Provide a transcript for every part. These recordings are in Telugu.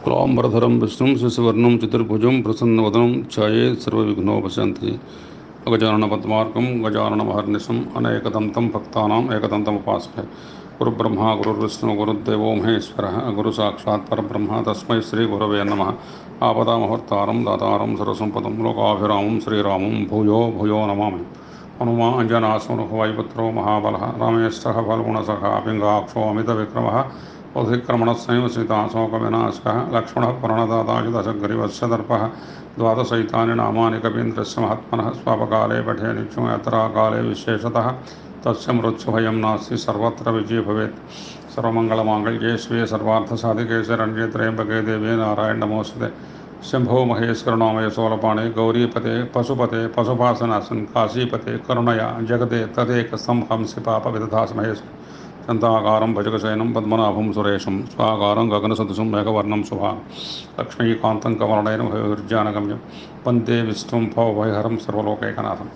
శుక్లాంబరధరం విష్ణుం శశివర్ణం చతుర్భుజం ప్రసన్నవదనం ఛాయే సర్వవిఘ్నోపశాంతి గజానన పద్మార్కం గజానన మహర్నిశం అనేకదంతం భక్తానాం ఏకదంతముపాస్మహే గురుబ్రహ్మ గురుర్విష్ణు గురుదేవో మహేశ్వర గురు సాక్షాత్ పరబ్రహ్మ తస్మై శ్రీ గురవే నమ ఆపదామహర్తారం దాతారం సరసంపదం లోకాభిరామం శ్రీరామం భూయో భూయో నమామి హనుమా అంజనాసును వాయుపుత్రో మహాబల రామేశ్వ ఫల్గుణసఖ పింగాక్షో అమిత విక్రమ ఉధిక్రమణస్నైవ సీతాశోకవినాశక లక్ష్మణ ప్రణదాతాయుధశగ్రీవస్య ద్వాదశైతాని నామాని కవీంద్రస్య మహాత్మనः స్వాపకాలే పఠే నిత్యం యాత్రాకాలే విశేషతः తస్య మృత్యుభయం నాస్తి సర్వత్ర విజయ భవేత్ సర్వమంగళమాంగళ్యే స్వే సర్వార్థసాధికే శరణ్యే త్రయంబకే దేవే నారాయణ నమోస్తుతే శంభో మహేశ్వరనామయ సోలపాణే గౌరీపతే పశుపతే పశుపాసనాసన్ కాశీపతే కరుణయ జగదే తదేక సంహంసి పాప విదధాస మహేశ్వర చంతాకారం భజకశయనం పద్మనాభం సురేశం స్వాకారం గగనసదృశం మేఘవర్ణం శుభా లక్ష్మీకాంతం కమలనయనం హైర్జానగమ్యం వందే విష్ణుం భవభయహరం సర్వలోకైకనాథం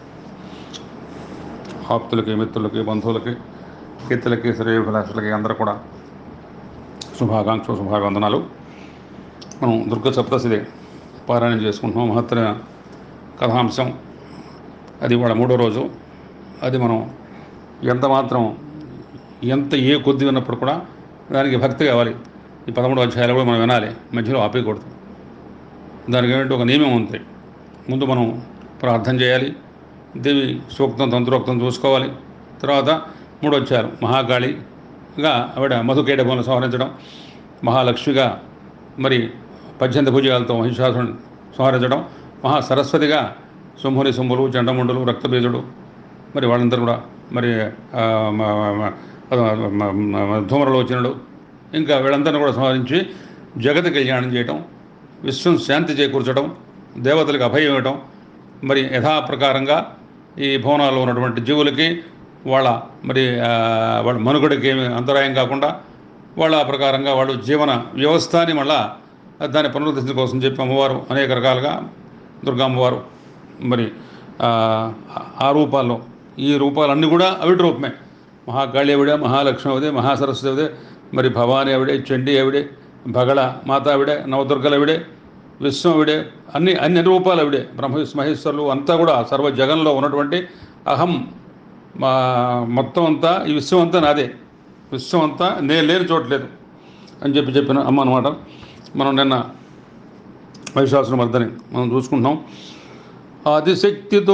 ఆప్తులకి మిత్రులకి బంధువులకి కీర్తులకి శ్రేయభిలాషులకి అందరూ కూడా శుభాకాంక్ష శుభావందనాలు మనం దుర్గ సప్తశిదే పారాయణం చేసుకుంటున్నాం మహత్తర కథాంశం అది వాళ్ళ మూడో రోజు అది మనం ఎంత మాత్రం ఎంత ఏ కొద్ది విన్నప్పుడు కూడా దానికి భక్తి కావాలి ఈ పదమూడు అధ్యాయాలు కూడా మనం వినాలి మధ్యలో ఆపేయకూడదు దానికి ఏంటంటే ఒక నియమం ఉంది ముందు మనం ప్రార్థన చేయాలి దేవి సూక్తం తంత్రోక్తం చూసుకోవాలి తర్వాత మూడు వచ్చారు మహాకాళిగా ఆవిడ మధుకేటభూలను సంహరించడం మహాలక్ష్మిగా మరి పద్దెనిమిది భుజాలతో మహిషాసురుని సంహరించడం మహా సరస్వతిగా శంభుని శంభులు చండముండులు రక్తబీజుడు మరి వాళ్ళందరూ కూడా మరి ఆ, మ- మ- మ- మ- ధూమ్రలోచనుడు ఇంకా వీళ్ళందరినీ కూడా సంహరించి జగతి కళ్యాణం చేయటం విశ్వం శాంతి చేకూర్చడం దేవతలకు అభయం ఇవ్వటం మరి యథాప్రకారంగా ఈ భవనాల్లో ఉన్నటువంటి జీవులకి వాళ్ళ మరి ఆ, వాళ్ళ మనుగడకి ఏమి అంతరాయం కాకుండా వాళ్ళ ప్రకారంగా వాళ్ళు జీవన వ్యవస్థని మళ్ళా దాన్ని పునరుద్ధరించడం కోసం చెప్పి అమ్మవారు అనేక రకాలుగా దుర్గా అమ్మవారు మరి ఆ, ఆ రూపాల్లో ఈ రూపాలన్నీ కూడా అవిటి రూపమే మహాకాళి ఆవిడే మహాలక్ష్మి ఆవిడే మహాసరస్వతి ఆవిడే మరి భవానీ ఆవిడే చండీ ఆవిడే భగళ మాత ఆవిడే నవదుర్గలు ఆవిడే విశ్వం ఆవిడే అన్ని అన్ని రూపాలు ఆవిడే బ్రహ్మ విష్ణు మహేశ్వరులు అంతా కూడా సర్వ జగంలో ఉన్నటువంటి అహం మా మొత్తం అంతా ఈ విశ్వం అంతా నాదే విశ్వం అంతా నేను లేని చోట్లేదు అని చెప్పి చెప్పిన అమ్మ అనమాట మనం నిన్న మహిషాసుల మర్దని మనం చూసుకుంటున్నాం ఆదిశక్తితో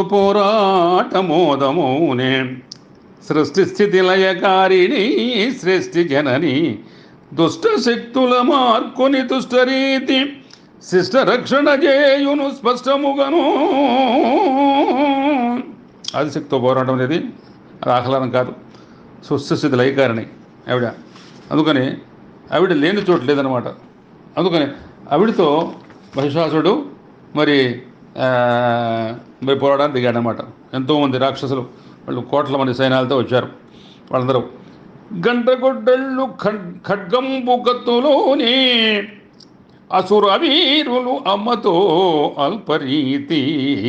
పోరాటమోదమోనే సృష్టి స్థితి లయకారిణి సృష్టి జనని దుష్ట శక్తుల మార్కొని దుష్టరీతి శిష్ట రక్షణ చేయును స్పష్టముగను ఆదిశక్తితో పోరాటం అనేది అది ఆహ్లాదం కాదు సుస్థితి లయకారిణి ఆవిడ అందుకని ఆవిడ లేని చోటు లేదనమాట అందుకని ఆవిడతో మహిషాసుడు మరి ఆ, మరి పోరాడానికి దిగాడనమాట ఎంతోమంది రాక్షసులు వాళ్ళు కోట్ల మంది సైన్యాలతో వచ్చారు వాళ్ళందరూ గంటగొడ్డళ్ళు ఖడ్ ఖడ్గంబు కత్తులోనే అసుర వీరులు అమ్మతో అల్పరీతి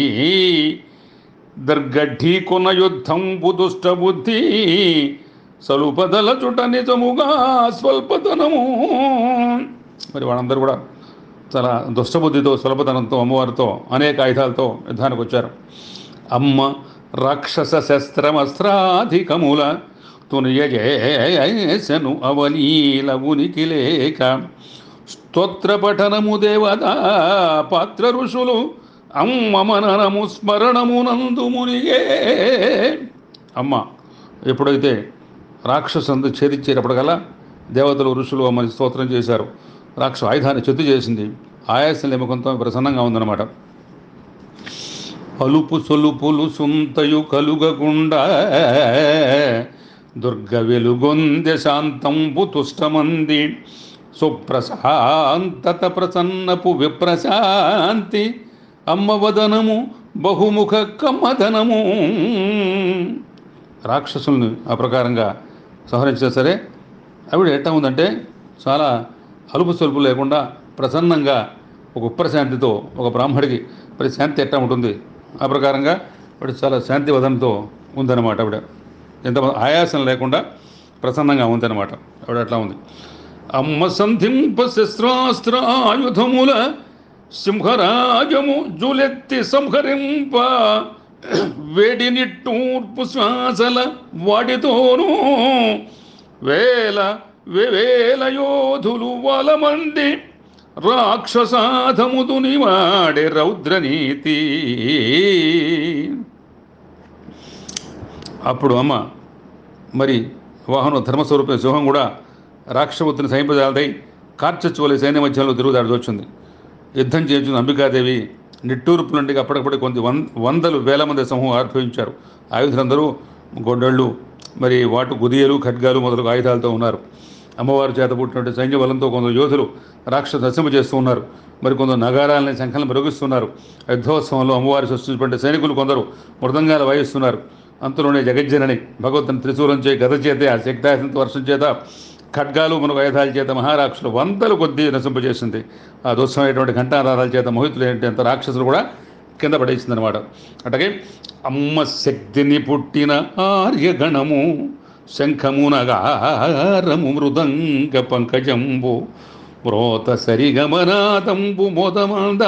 దుర్గఢీకొన యుద్ధంబు దుష్ట బుద్ధి సలుపదల చుట నిజముగా స్వల్పతనము మరి వాళ్ళందరూ కూడా చాలా దుష్టబుద్ధితో సులభతనంతో అమ్మవారితో అనేక ఆయుధాలతో యుద్ధానికి వచ్చారు అమ్మ రాక్షస శస్త్రమస్త్రాధికముల తునియజేసను అవలీల ఉనికి లేక స్తోత్ర పఠనము దేవతా పాత్ర ఋషులు అమ్మ మననము స్మరణమునందు మునిగే అమ్మ ఎప్పుడైతే రాక్షసందు ఛేదించేటప్పటికల్లా దేవతలు ఋషులు అమ్మని స్తోత్రం చేశారు రాక్షస ఆయుధాన్ని చెత్తు చేసింది ఆయాసం లేమకంతో ప్రసన్నంగా ఉందన్నమాట అలుపు సొలుపులు సుంతయు కలుగకుండా దుర్గ వెలుగొందె శాంతంబు తుష్టమంది సుప్రశాంతత ప్రసన్నపు విప్రశాంతి అమ్మవదనము బహుముఖ కమ్మదనము రాక్షసుల్ని ఆ ప్రకారంగా సంహరించినా సరే ఆవిడ ఎట్టా ఉందంటే చాలా అలుపు సొలుపు లేకుండా ప్రసన్నంగా ఒక ఉప్రశాంతితో ఒక బ్రాహ్మడికి మరి శాంతి ఎట్టా ఉంటుంది ఆ ప్రకారంగా ఆవిడ చాలా శాంతి వదనంతో ఉందన్నమాట ఆవిడ ఎంత ఆయాసం లేకుండా ప్రసన్నంగా ఉందన్నమాట ఆవిడ అట్లా ఉంది అమ్మ సంధింప శస్త్రాస్త్ర ఆయుధముల సింహరాజము జులెత్తి సంహరింప వేడి నిట్టూర్పు శ్వాసల వాడితోనూ వేల వేల యోధులు వలమంది రాక్షసాధముదుని వాడే రౌద్రనీతి అప్పుడు అమ్మ మరి వాహనం ధర్మస్వరూప సింహం కూడా రాక్షసముద్రిని సైంపజాలదై కార్చచ్చువలి సైన్య మధ్యంలో తిరుగుదాడు వచ్చింది యుద్ధం చేయించిన అంబికాదేవి నిట్టూర్పు నుండి అప్పటికప్పుడు కొంత వం వందలు వేల మంది సమూహం ఆర్భవించారు ఆయుధులందరూ గొడ్డళ్ళు మరి వాటు గుదియలు ఖడ్గాలు మొదలగు ఆయుధాలతో ఉన్నారు అమ్మవారి చేత పుట్టినటువంటి సైన్య బలంతో కొందరు యోధులు రాక్షస దర్శనం చేస్తూ ఉన్నారు మరి కొందరు నగారాలని శంఖలను మరుగుస్తున్నారు యుద్ధోత్సవంలో అమ్మవారి సృష్టించినటువంటి సైనికులు కొందరు మృదంగాలు వాయిస్తున్నారు అంతలోనే జగజ్జనని భగవంతుని త్రిశూలం చే గద చేత ఆ శక్తాశంత వర్షం చేత ఖడ్గాలు మనకు ఆయుధాల చేత మహారాక్షసులు వందలు కొద్దీ నశింపజేసింది ఆ దుస్సమైనటువంటి ఘంటానాదాల చేత మోహితులైనటువంటి రాక్షసులు కూడా కింద పడేసింది అనమాట అట్లాగే అమ్మ శక్తిని పుట్టిన ఆర్యగణము శంఖమునగారము మృదంగ పంకజంబు మ్రోత సరిగమనాదంబు మోదమంద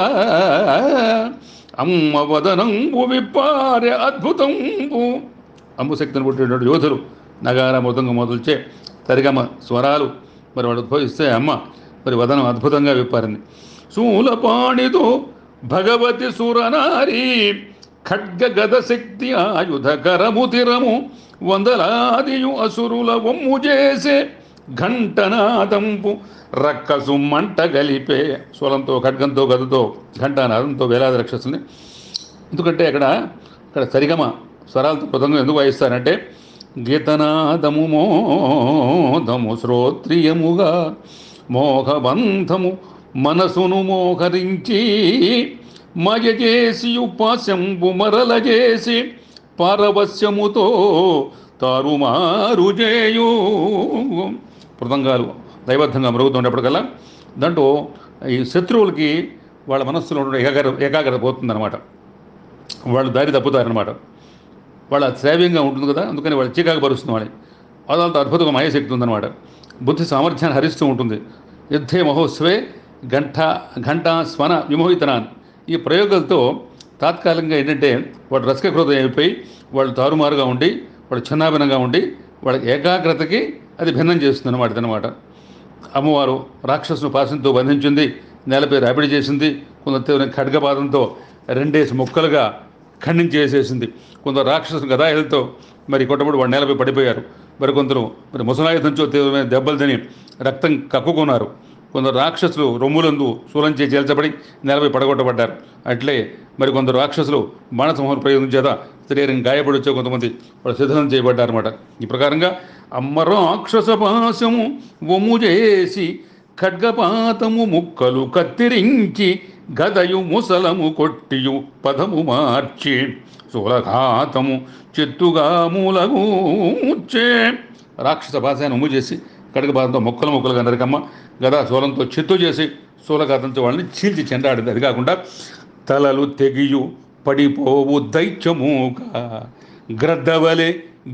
అమ్మ వదనంబు విప్పారె అద్భుతంబు అమ్ము శక్తిని పుట్టినటువంటి యోధులు నగార మృదంగం మొదలుచే సరిగమ స్వరాలు మరి వాడు ఉద్భవిస్తే అమ్మ మరి వదనం అద్భుతంగా విప్పారింది శూలపాణితో భగవతి సురనారి ఖడ్గ గద శక్తి ఆయుధ కరము తిరము వందలాదియు అసురుల ఒమ్ము చేసే ఘంటనాదంపు రక్కసు మంట గలిపే స్వలంతో ఖడ్గంతో గదతో ఘంటానాదంతో వేలాది రక్షసుల్ని ఎందుకంటే అక్కడ అక్కడ సరిగమ స్వరాలతో పదంగా ఎందుకు వాయిస్తారంటే గీతనాదము మోదము శ్రోత్రియముగా మోహబంధము మనసును మోహరించి మయ చేసి ఉపాస్యంబు మరల చేసి పారవస్యముతో తారుమారు చేయు మృదంగాలు దైవద్ధంగా మరుగుతుండేప్పటికల్లా దాంట్లో ఈ శత్రువులకి వాళ్ళ మనస్సులో ఉన్న ఏకాగ్ర ఏకాగ్రత పోతుందన్నమాట వాళ్ళు దారి తప్పుతారనమాట వాళ్ళ శ్రావ్యంగా ఉంటుంది కదా అందుకని వాళ్ళు చీకాకు పరుస్తుంది వాళ్ళని అదంతా అద్భుతంగా మాయశక్తి ఉందన్నమాట బుద్ధి సామర్థ్యాన్ని హరిస్తూ ఉంటుంది యుద్ధే మహోత్సవే గంట ఘంట స్వన విమోహితనాన్ ఈ ప్రయోగాలతో తాత్కాలికంగా ఏంటంటే వాడు రసకృతం అయిపోయి వాళ్ళు తారుమారుగా ఉండి వాడు చిన్నాభిన్నంగా ఉండి వాళ్ళ ఏకాగ్రతకి అది భిన్నం చేస్తుంది అనమాట ఇదనమాట అమ్మవారు రాక్షసును పాశంతో బంధించింది నేలపై రాపిడి చేసింది కొంత ఖడ్గపాదంతో రెండేసి ముక్కలుగా ఖండించేసేసింది కొందరు రాక్షసులు గదాయులతో మరి కొట్టబడి వాడు నేలపై పడిపోయారు మరి కొందరు మరి ముసలాయుధంతో తీవ్రమైన దెబ్బలు తిని రక్తం కక్కుకున్నారు కొందరు రాక్షసులు రొమ్ములందు శూలంచే చేల్చబడి నేలపై పడగొట్టబడ్డారు అట్లే మరి కొందరు రాక్షసులు బాణసంహర ప్రయోగం చేత శరీరం గాయపడి వచ్చే కొంతమంది వాళ్ళు శిథిలం చేయబడ్డారన్నమాట ఈ ప్రకారంగా అమ్మ రాక్షస పాశము ఒమ్ము చేసి ఖడ్గపాతము ముక్కలు కత్తిరించి గదయు ముసలము కొట్టియు పదము మార్చి సులఘాతము చెత్తుగా మూలగూర్చే రాక్షస భాషను ఉమ్ము చేసి కడగబాదంతో మొక్కలు మొక్కలుగా నరకమ్మ గదా శూలంతో చిత్తు చేసి శూలఘాతంతో వాళ్ళని చీల్చి చెండాడింది అది కాకుండా తలలు తెగియు పడిపోవు దైత్యముగా గ్రద్దవలే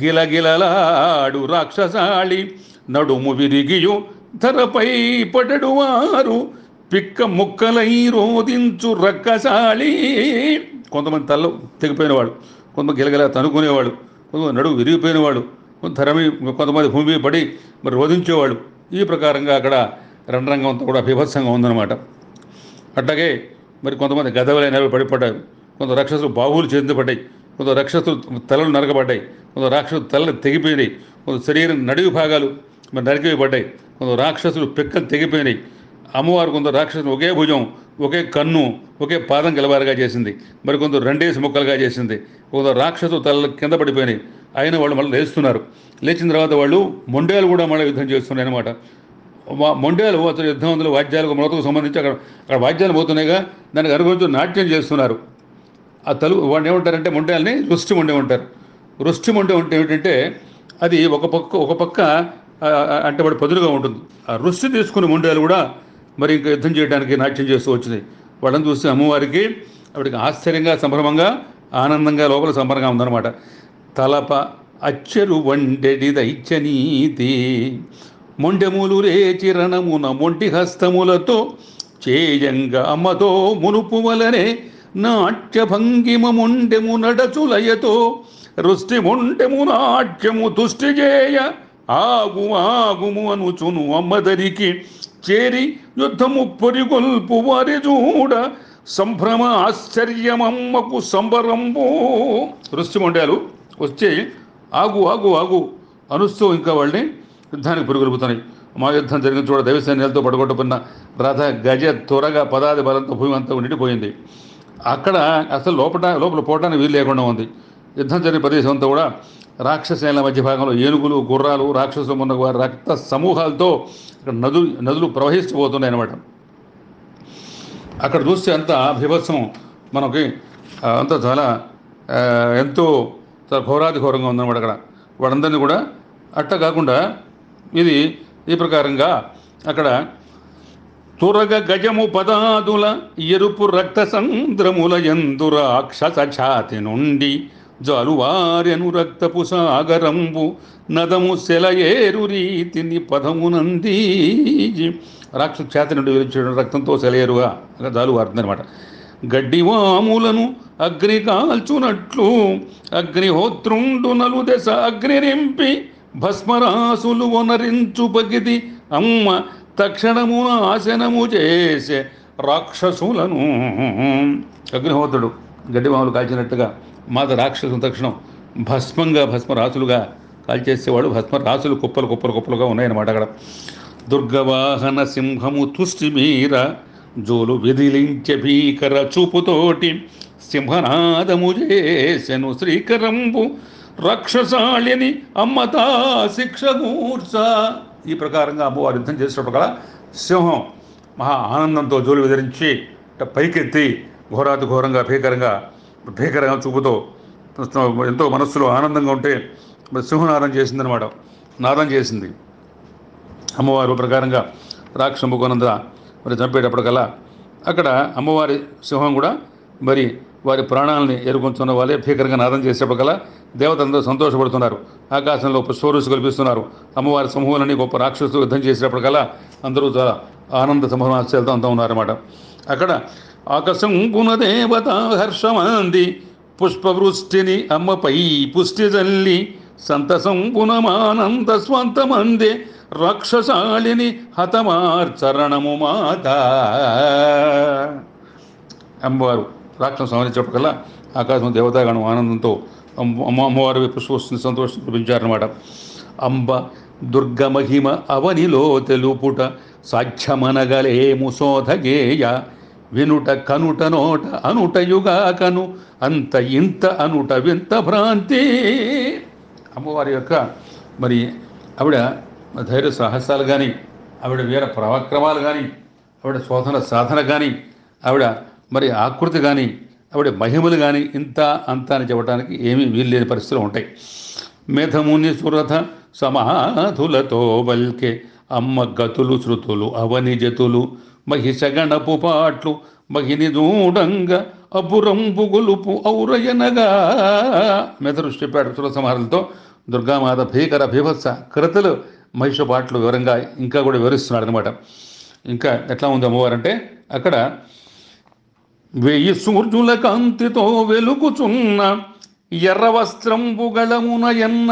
గిలగిలలాడు రాక్షసాళి నడుము విరిగియు ధరపై పడడు వారు పిక్క ముక్కలై రోదించు రక్కసాళి కొంతమంది తల్ల తెగిపోయినవాడు కొంతమంది గిలగిల తనుకునేవాడు కొంతమంది నడుము విరిగిపోయినవాడు కొంత ధరమి కొంతమంది భూమి మీద పడి మరి రోధించేవాడు ఈ ప్రకారంగా అక్కడ రణరంగం అంతా కూడా బీభత్సంగా ఉందన్నమాట అట్లాగే మరి కొంతమంది గదవలైనవి పడిపడ్డారు కొంత రాక్షసులు బాహువులు చెందబడ్డాయి కొంత రాక్షసులు తలలు నరకబడ్డాయి కొంత రాక్షసులు తలలు తెగిపోయినాయి కొంత శరీరం నడివి భాగాలు మరి నరికివి పడ్డాయి కొంత రాక్షసులు పిక్కలు తెగిపోయినాయి అమ్మవారు కొంత రాక్షసులు ఒకే భుజం ఒకే కన్ను ఒకే పాదం గెలవారుగా చేసింది మరి కొందరు రెండేసి ముక్కలుగా చేసింది కొంత రాక్షసులు తలలు కింద పడిపోయినాయి అయిన వాళ్ళు మళ్ళీ లేస్తున్నారు లేచిన తర్వాత వాళ్ళు మొండేలు కూడా మళ్ళీ యుద్ధం చేస్తున్నాయి అనమాట మా మొండేలు అతను యుద్ధం అందులో వాద్యాలకు మొలతకు సంబంధించి అక్కడ అక్కడ వాద్యాలు పోతున్నాయిగా దానికి అనుగురించి నాట్యం చేస్తున్నారు ఆ తెలుగు వాడిని ఏమంటారంటే మొండేల్ని రుష్టి మొండే ఉంటారు రుష్టి మొండే ఉంటే ఏమిటంటే అది ఒక పక్క ఒక పక్క ఆ, ఆ, అంటే వాడు పదునుగా ఉంటుంది ఆ రుష్టి తీసుకుని మొండేలు కూడా మరి ఇంకా యుద్ధం చేయడానికి నాట్యం చేస్తూ వచ్చింది వాళ్ళని చూసి అమ్మవారికి ఆవిడకి ఆశ్చర్యంగా సంభ్రమంగా ఆనందంగా లోపల సంబరంగా ఉందన్నమాట తలప అచ్చరు వండెడి దైత్యనీతి మొండెములు రేచి రణమున మొంటి హస్తములతో చేయంగా అమ్మతో మునుపు వలనే నాట్య భంగిమ మొండెము నడచులయతో రుష్టి మొండెము నాట్యము తుష్టి చేయ ఆగు ఆగుము అనుచును అమ్మదరికి చేరి యుద్ధము పొరిగొల్పు వారి చూడ సంభ్రమ ఆశ్చర్యమమ్మకు సంబరంబు రుష్టి మొండాలు వచ్చి ఆగు ఆగు ఆగు అనుస్తూ ఇంకా వాళ్ళని యుద్ధానికి పురుగులుపుతున్నాయి మా యుద్ధం జరిగిన చూడ దైవ సైన్యాలతో పడగొట్టుకున్న రథ గజ త్వరగా పదాది బలంతో భూమి అంతా నిండిపోయింది అక్కడ అసలు లోపల లోపల పోవడానికి వీలు లేకుండా ఉంది యుద్ధం జరిగిన ప్రదేశం అంతా కూడా రాక్షసేనల మధ్య భాగంలో ఏనుగులు గుర్రాలు రాక్షసులు ఉన్న వారి రక్త సమూహాలతో అక్కడ నదులు నదులు ప్రవహిస్తూ పోతున్నాయి అన్నమాట అక్కడ చూస్తే అంత బీభత్సం మనకి ఆ, అంతా చాలా ఆ, ఎంతో చాలా ఘోరాది ఘోరంగా ఉందన్నమాట అక్కడ వాళ్ళందరినీ కూడా అట్ట కాకుండా ఇది ఈ ప్రకారంగా అక్కడ తురగ గజము పదాదుల ఎరుపు రక్త సంద్రముల ఎందు రాక్షస ఛాతి నుండి జాలువారెను రక్తపు సాగరంబు నదము సెలయేరు రీతిని పదమునంది రాక్షస ఛాతి నుండి వెలిచిన రక్తంతో సెలయేరుగా జాలువారుతుందనమాట గడ్డివాములను అగ్ని కాల్చునట్లు అగ్నిహోత్రుండు నలు దశ అగ్ని రింపి భస్మరాసులు వనరించు పగిది అమ్మ తక్షణము నాశనము చేసే రాక్షసులను అగ్నిహోత్రుడు గడ్డివాములు కాల్చినట్టుగా మాత రాక్షసు తక్షణం భస్మంగా భస్మరాసులుగా కాల్చేసేవాడు భస్మరాసులు కుప్పలు కుప్పలు కుప్పలుగా ఉన్నాయన్నమాట అక్కడ దుర్గవాహన సింహము తుష్టి మీర జోలు విదిలించే భీకర చూపుతోటి సింహనాదము చేసెను శ్రీకరంబు రాక్షసాళిని అమ్మతా శిక్ష కూర్చ ఈ ప్రకారంగా అమ్మవారు యుద్ధం చేసినప్పుడు కదా సింహం మహా ఆనందంతో జోలు విదిరించి ఇట్ట పైకెత్తి ఘోరాతి ఘోరంగా భీకరంగా భీకరంగా చూపుతో ఎంతో మనస్సులో ఆనందంగా ఉంటే మరి సింహనాదం చేసిందనమాట నాదం చేసింది అమ్మవారు ప్రకారంగా రాక్షంబుకోనంద మరి చంపేటప్పటికల్లా అక్కడ అమ్మవారి సింహం కూడా మరి వారి ప్రాణాలని ఎరుకుంటున్న వాళ్ళే భీకరంగా నాదం చేసేప్పటికల్లా దేవతలందరూ సంతోషపడుతున్నారు ఆకాశంలో పుష్పరుసు కల్పిస్తున్నారు అమ్మవారి సమూహాలని గొప్ప రాక్షసులు యుద్ధం చేసేటప్పటికల్లా అందరూ చాలా ఆనంద సంభ్రమాశ్చర్యాలతో అంతా ఉన్నారన్నమాట అక్కడ ఆకాశంపున దేవత హర్షమంది పుష్పవృష్టిని అమ్మపై పుష్టి జల్లి సంతసంపునమానంద స్వంతమందే రాక్షసాళిని హతమార్చరణము మాత అమ్మవారు రాక్షసం సంహరించేప్పటికల్లా ఆకాశం దేవతాగణం ఆనందంతో అమ్మ అమ్మ అమ్మవారి పుష్పవృష్టిని సంతోషం చూపించారనమాట అంబ దుర్గ మహిమ అవనిలో తెలుపుట సాధ్యమనగలేము శోధగేయ వినుట కనుట నోట అనుటయుగా కను అంత ఇంత అనుట వింత భ్రాంతి అమ్మవారి యొక్క మరి ఆవిడ ధైర్య సాహసాలు కానీ ఆవిడ వీర ప్రవక్రమాలు కానీ ఆవిడ శోధన సాధన కానీ ఆవిడ మరి ఆకృతి కానీ ఆవిడ మహిమలు కానీ ఇంత అంత అని చెప్పడానికి ఏమీ వీలు లేని పరిస్థితులు ఉంటాయి మేధముని సురథ సమాధులతో బల్కే అమ్మ గతులు శృతులు అవనిజతులు మహిషగణపు పాట్లు మహిని దూడంగ అపురంపు గొలుపు ఔరయనగా మెదరు చెప్పాడు సుర సంహారాలతో దుర్గామాత భీకర భీభత్స కృతలు మహిష పాటలు వివరంగా ఇంకా కూడా వివరిస్తున్నాడు అనమాట ఇంకా ఎట్లా ఉంది అమ్మవారంటే అక్కడ వెయ్యి సూర్యుల కాంతితో వెలుగుచున్న ఎర్ర వస్త్రంబుగళమున ఎన్న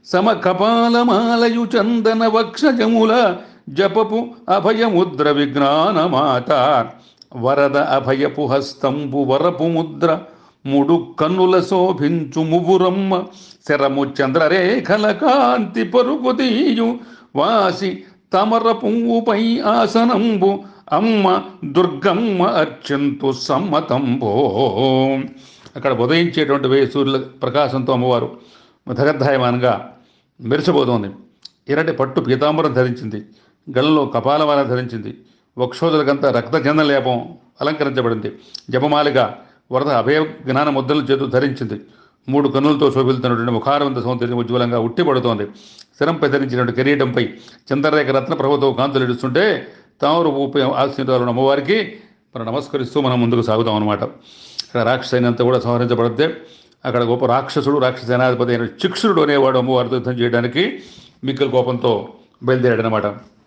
సమకపాలమాలయు చందన వక్షజముల జపపు అభయముద్ర విజ్ఞానమాత వరద అభయపు హస్తంబు వరపు ముద్ర ముడు కన్నుల శోభించు మువురమ్మ శరము చంద్రరేఖల కాంతి పరుగు తీయు వాసి తమర పువ్వుపై ఆసనంబు అమ్మ దుర్గమ్మ అర్చంతు సమ్మతంబో అక్కడ ఉదయించేటువంటి వేయి సూర్యుల ప్రకాశంతో అమ్మవారు ధగద్ధాయమానంగా మెరిసిపోతోంది ఎర్రటి పట్టు పీతాంబరం ధరించింది గళ్ళలో కపాలమాల ధరించింది వక్షోదలకంతా రక్తచందన లేపం అలంకరించబడింది జపమాలిక వరద అభయ జ్ఞాన ముద్రల చేతు ధరించింది మూడు కన్నులతో శోభిల్తున్నటువంటి ముఖారవంత సౌందర్యం ఉజ్వలంగా ఉట్టిపడుతోంది శిరంపై ధరించినటువంటి కిరీటంపై చంద్రరేఖ రత్న ప్రభుతో కాంతులు ఇడుస్తుంటే తామరు ఊపి ఆశీర్వాదాలు అమ్మవారికి మనం నమస్కరిస్తూ మనం ముందుకు సాగుతాం అనమాట ఇక్కడ రాక్షసైనంతా కూడా సంహరించబడితే అక్కడ గొప్ప రాక్షసుడు రాక్షసేనాధిపతి అయిన చిక్షుడు అనేవాడు అమ్మవారితో యుద్ధం చేయడానికి మిక్కల కోపంతో బయలుదేరాడనమాట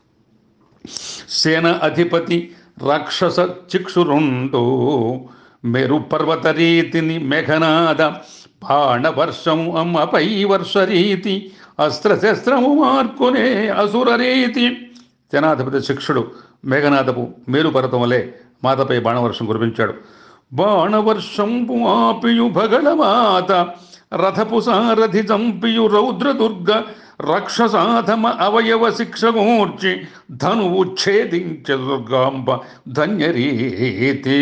సేన అధిపతి రాక్షస చిక్షురుండు మెరు పర్వత రీతిని మేఘనాద బాణవర్షము అమ్మపై వర్షరీతి అస్త్రశస్త్రము మార్కునే అసుర రీతి సేనాధిపతి శిక్షుడు మేఘనాథపు మేరు పర్వతం వలె మాతపై బాణవర్షం కురిపించాడు బాణవర్షంపు ఆపియు భగళమాత రథపు సారథి చంపియు రౌద్రదుర్గ రక్షసాధమ అవయవ శిక్షగూర్చి ధనువు ఛేదించ దుర్గాంబ ధన్యరీతి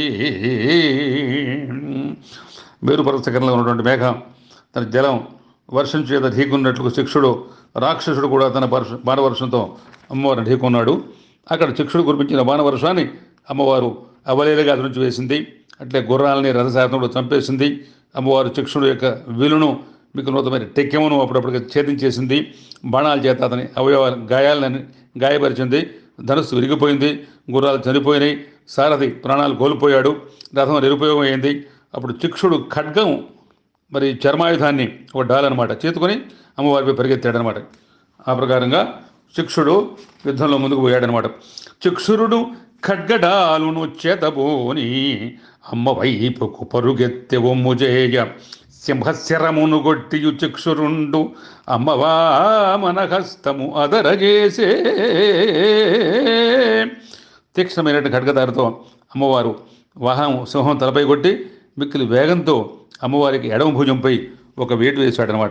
మేరుపర్వత శిఖరంలో ఉన్నటువంటి మేఘం తన జలం వర్షం చేత ఢీకున్నట్లు శిక్షుడు రాక్షసుడు కూడా తన పర్ష బాణవర్షంతో అమ్మవారిని ఢీకున్నాడు అక్కడ శిక్షుడు కురిపించిన బాణవర్షాన్ని అమ్మవారు అవలేలుగా అటు నుంచి వేసింది అట్లే గుర్రాలని రథసారథుడు చంపేసింది అమ్మవారు శిక్షుడు యొక్క విలును మీకు నూతనమైన టెక్కెమును అప్పుడప్పుడు ఛేదించేసింది బాణాల చేత అతని అవయవాల గాయాలని గాయపరిచింది ధనుస్సు విరిగిపోయింది గుర్రాలు చనిపోయినాయి సారథి ప్రాణాలు కోల్పోయాడు రథం నిరుపయోగం అయింది అప్పుడు శిక్షుడు ఖడ్గం మరి చర్మాయుధాన్ని ఒక డాల్ అనమాట చేతుకొని అమ్మవారిపై పరిగెత్తాడనమాట ఆ ప్రకారంగా శిక్షుడు యుద్ధంలో ముందుకు పోయాడనమాట చిక్షురుడు ఖడ్గడాలును చేతబోని అమ్మ వైపుకు పరుగెత్తె ఒమ్ము చేయ సింహశరమును గొట్టియు చిక్షురుండు అమ్మవామనహస్తము అదరజేసే తీక్షణమైనటువంటి ఖడ్గదారితో అమ్మవారు వాహనం సింహం తలపై కొట్టి మిక్కిలి వేగంతో అమ్మవారికి ఎడమ భుజంపై ఒక వేటు వేశాడనమాట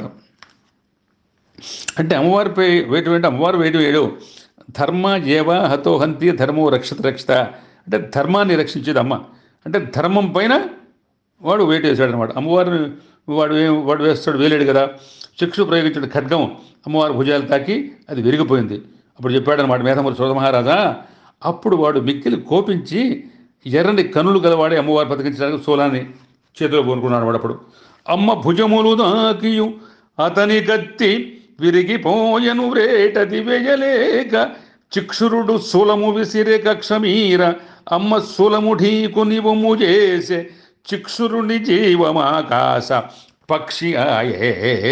అంటే అమ్మవారిపై వేటు వేయంటే అమ్మవారు వేటు వేయడు ధర్మ ఏవ హతో హంతి ధర్మో రక్షత రక్షిత అంటే ధర్మాన్ని రక్షించేది అమ్మ అంటే ధర్మం పైన వాడు వేటు వేశాడనమాట అమ్మవారిని వాడు ఏ వాడు వేస్తాడు వేలేడు కదా శిక్షు ప్రయోగించిన ఖడ్గం అమ్మవారి భుజాలు తాకి అది విరిగిపోయింది అప్పుడు చెప్పాడనమాట మేధములు సోద మహారాజా అప్పుడు వాడు మిక్కిలి కోపించి ఎర్రని కనులు గలవాడే అమ్మవారు బతికించడానికి సోలాన్ని చేతిలో పోనుకున్నాడు వాడు అప్పుడు అమ్మ భుజములు దాకియు అతని కత్తి విరిగిపోయను వ్రేటది వేయలేక చిక్షురుడు సూలము విసిరే కక్షమీర అమ్మ సూలము ఢీకుని బొమ్ము చేసే చిక్షురుని జీవమాకాశ పక్షి ఆయే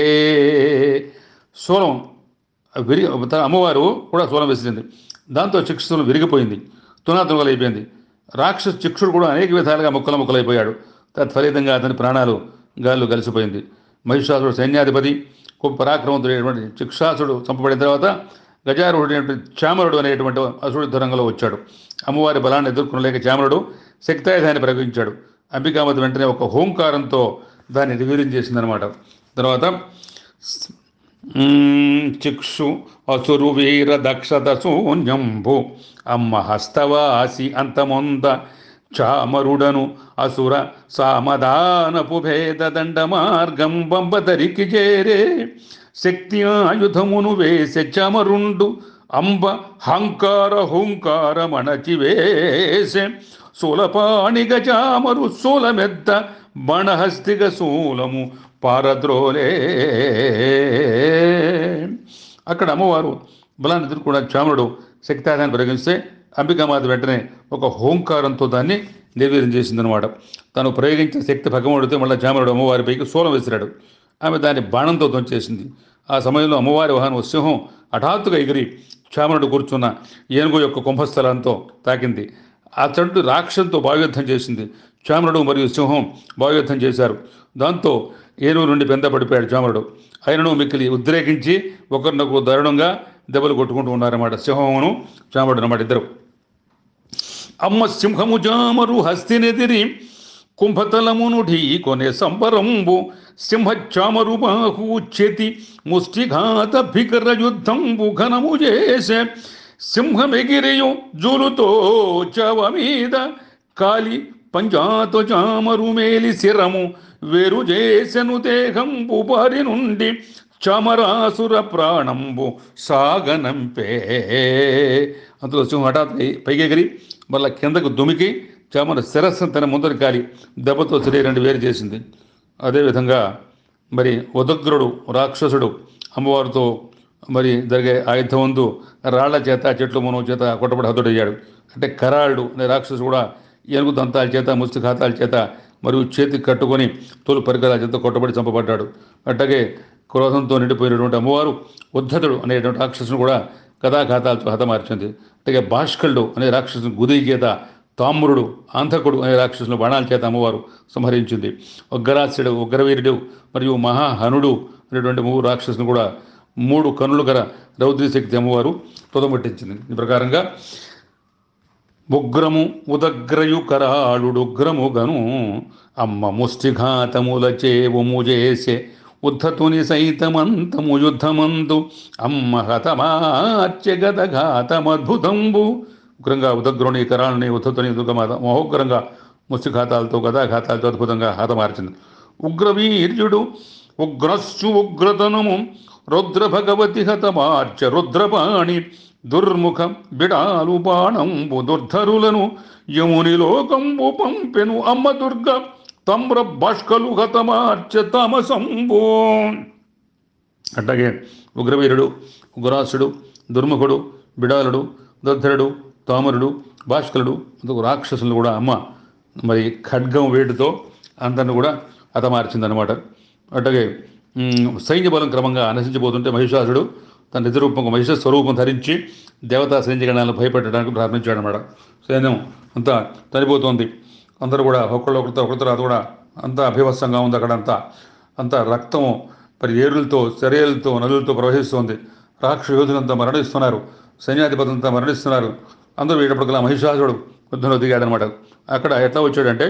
సూలం విరిగి అమ్మవారు కూడా సూలం వేసింది దాంతో చిక్షులు విరిగిపోయింది తునాతునగలు అయిపోయింది రాక్షసు చిక్షుడు కూడా అనేక విధాలుగా ముక్కల ముక్కలైపోయాడు తత్ఫలితంగా అతని ప్రాణాలు గాల్లో కలిసిపోయింది మహిషాసుడు సైన్యాధిపతి గొప్ప పరాక్రమంతుడైనటువంటి చిక్షాసుడు చంపబడిన తర్వాత గజారుడైనటువంటి చామరుడు అనేటువంటి అసురుడి ధరంగంలో వచ్చాడు అమ్మవారి బలాన్ని ఎదుర్కొనలేక చామరుడు శక్తాయుధాన్ని ప్రయోగించాడు అంబికామతి వెంటనే ఒక హోంకారంతో దాన్ని నిర్వీర్యం చేసిందనమాట తర్వాత మ్మ్, చిక్షు అసురు వీర దక్షత శూన్యంభు అమ్మ హస్తవాసి అంతమొంద చామరుడను అసుర సామదానపు భేద దండ మార్గం బంబదరికి చేరే శక్తి ఆయుధమును వేసె చమరుండు అంబ హంకార హుంకార మణచివేసె శూలపాణిగ చామరు శూలమెద్ద బణహస్తిగ శూలము పారద్రోలే అక్కడ అమ్మవారు బలాన్ని ఎదుర్కొన్న చామరుడు శక్తాదాన్ని ప్రయోగిస్తే అంబికామాత వెంటనే ఒక హోంకారంతో దాన్ని నిర్వీర్యం చేసిందనమాట తను ప్రయోగించిన శక్తి భగవానుడితో మళ్ళీ చామరుడు అమ్మవారిపైకి సోలం విసిరాడు ఆమె దాన్ని బాణంతో ధ్వంచేసింది ఆ సమయంలో అమ్మవారి వాహనం సింహం హఠాత్తుగా ఎగిరి చామరుడు కూర్చున్న ఏనుగు యొక్క కుంభస్థలంతో తాకింది ఆ చెట్టు రాక్షంతో బాయుద్ధం చేసింది చామరుడు మరియు సింహం బాయుద్ధం చేశారు దాంతో ఏనుగు నుండి పెంద పడిపోయాడు చామరుడు ఆయనను మిక్కిలి ఉద్రేకించి ఒకరినొకరు దారుణంగా దెబ్బలు కొట్టుకుంటూ ఉన్నారన్నమాట సింహమును చామరుడు అన్నమాట ఇద్దరు అమ్మ సింహము జామరు హస్తినెదిరి కుంభతలమును ఢీకొనే సంబరంబు సింహచామరు బాహు చేతి ముష్టిఘాత భీకర యుద్ధంబు ఘనము చేసే సింహమెగిరియు జూలుతో చవ మీద కాలి పంజాతో చామరు మేలి శిరము వేరు చేసెను దేహంబు బారి నుండి చమరాసుర ప్రాణంబు సాగనంపే అందులో సింహం హఠాత్ పైకెగిరి మళ్ళా కిందకు దుమికి చామర శిరస్సు తన ముందరి కాలి దెబ్బతో శరీరాన్ని వేరు చేసింది అదేవిధంగా మరి ఉదగ్రుడు రాక్షసుడు అమ్మవారితో మరి జరిగే ఆయుధం ముందు రాళ్ల చేత చెట్లు మనవ చేత కొట్టబడి హతుడయ్యాడు అంటే కరాళుడు అనే రాక్షసుడు కూడా ఏనుగు దంతాల చేత ముస్తిఘాతాల చేత మరియు చేతికి కట్టుకొని తోలు పరికరాల చేత కొట్టబడి చంపబడ్డాడు అట్లాగే క్రోధంతో నిండిపోయినటువంటి అమ్మవారు ఉద్ధతుడు అనేటువంటి రాక్షసును కూడా కథాఘాతాలతో హతమార్చింది అలాగే భాష్కళుడు అనే రాక్షసుని గుది చేత తామ్రుడు అంధకుడు అనే రాక్షసుని బాణాల చేత అమ్మవారు సంహరించింది ఉగ్రరాస్యుడు ఉగ్రవీరుడు మరియు మహాహనుడు అనేటువంటి మూడు రాక్షసుని కూడా మూడు కనులు గల రౌద్రి శక్తి అమ్మవారు తుదముట్టించింది ఈ ప్రకారంగా ఉగ్రము ఉదగ్రయు కరాళుడుగ్రము గను అమ్మ ముష్టిఘాతముల చేవుము చేసే ఉద్ధతుని సైతమంతము యుద్ధమందు అమ్మ హతమార్చె గదఘాతమద్భుతంబు ఉగ్రంగా ఉదగ్రుని కరాళుని ఉద్ధతుని దుర్గమాత మహోగ్రంగా ముష్టిఘాతాలతో గదాఘాతాలతో అద్భుతంగా హతమార్చింది ఉగ్రవీర్యుడు ఉగ్రస్సు ఉగ్రతనము రుద్ర భగవతి హతమార్చ రుద్రపాణి దుర్ముఖ బిడాలు బాణంబు దుర్ధరులను యముని లోకంబు పంపెను అమ్మ దుర్గ తమ్ర భాష్కలు హతమార్చ తమసంబు అట్లాగే ఉగ్రవీరుడు ఉగ్రాసుడు దుర్ముఖుడు బిడాలుడు దుర్ధరుడు తామరుడు భాష్కలుడు అందుకు రాక్షసులు కూడా అమ్మ మరి ఖడ్గం వేటుతో అందరిని కూడా హతమార్చిందనమాట అట్లాగే ఉమ్, సైన్య బలం క్రమంగా నశించిపోతుంటే మహిషాసుడు తన నిజ రూపం మహిష స్వరూపం ధరించి దేవతా సైన్యగణాలను భయపెట్టడానికి ప్రారంభించాడు అనమాట సైన్యం అంతా చనిపోతోంది అందరూ కూడా ఒకళ్ళు ఒకరితో ఒకరితో అది కూడా అంతా అభివస్తంగా ఉంది అక్కడ అంతా అంతా రక్తం మరి ఏరులతో చర్యలతో నదులతో ప్రవహిస్తోంది రాక్షస యోధులంతా మరణిస్తున్నారు సైన్యాధిపతులంతా మరణిస్తున్నారు అందరూ వీటప్పటికల్లా మహిషాసుడు యుద్ధంలో దిగాడనమాట అక్కడ ఎట్లా వచ్చాడంటే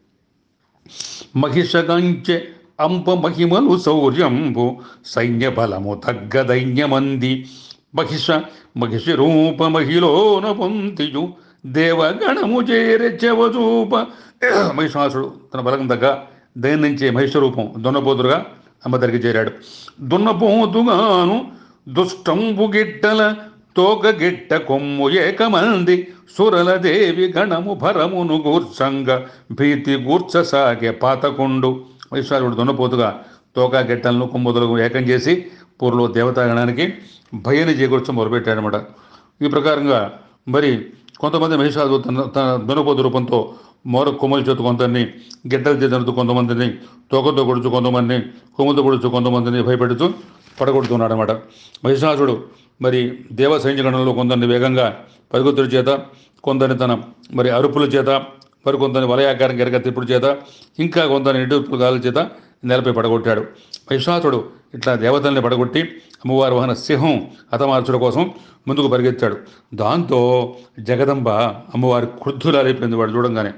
మహిషగంచె అంప మహిమలు శౌర్యంబు సైన్య బలము తగ్గ దైన్యమంది మహిష మహిషి రూప మహిళోన పొంతియు దేవగణము చేరె చెవచూప మహిషాసుడు తన బలం తగ్గ దైన్నించే మహిష రూపం దున్నపోతుడుగా అమ్మ దగ్గరికి చేరాడు దున్నపోతుగాను దుష్టంబు గిట్టల తోక గిట్ట కొమ్ము ఏకమంది సురల దేవి గణము భరమును గూర్చంగ భీతి గూర్చసాగే పాతకుండు వైశ్వాసుడు దున్నపోతుగా తోక గిట్టలను కొమ్ముదలకు ఏకం చేసి పూర్లో దేవతాగణానికి భయాన్ని చేకూర్చ మొదలుపెట్టాడనమాట ఈ ప్రకారంగా మరి కొంతమంది మహిషాసు తన తన దున్నపోతు రూపంతో మోర కొమ్మల చేతు కొంతమంది గిడ్డల చేతులతో కొంతమందిని తోకతో పొడుచు కొంతమందిని కొమ్ముతో పొడుచు కొంతమందిని భయపెడుతూ పడగొడుతున్నాడు అనమాట మహిషాసుడు మరి దేవ సైన్యగణంలో కొందరిని వేగంగా పరుగుతుల చేత కొందరిని తన మరి అరుపుల చేత మరి కొందరిని వలయాకారం గెరగ తిప్పుడు చేత ఇంకా కొందరిని ఇటుపుల గాల చేత నేలపై పడగొట్టాడు మహిషాసుడు ఇట్లా దేవతల్ని పడగొట్టి అమ్మవారి వాహన సింహం హతమార్చడం కోసం ముందుకు పరిగెత్తాడు దాంతో జగదంబ అమ్మవారి క్రుద్ధులారైపోయింది వాడు చూడంగానే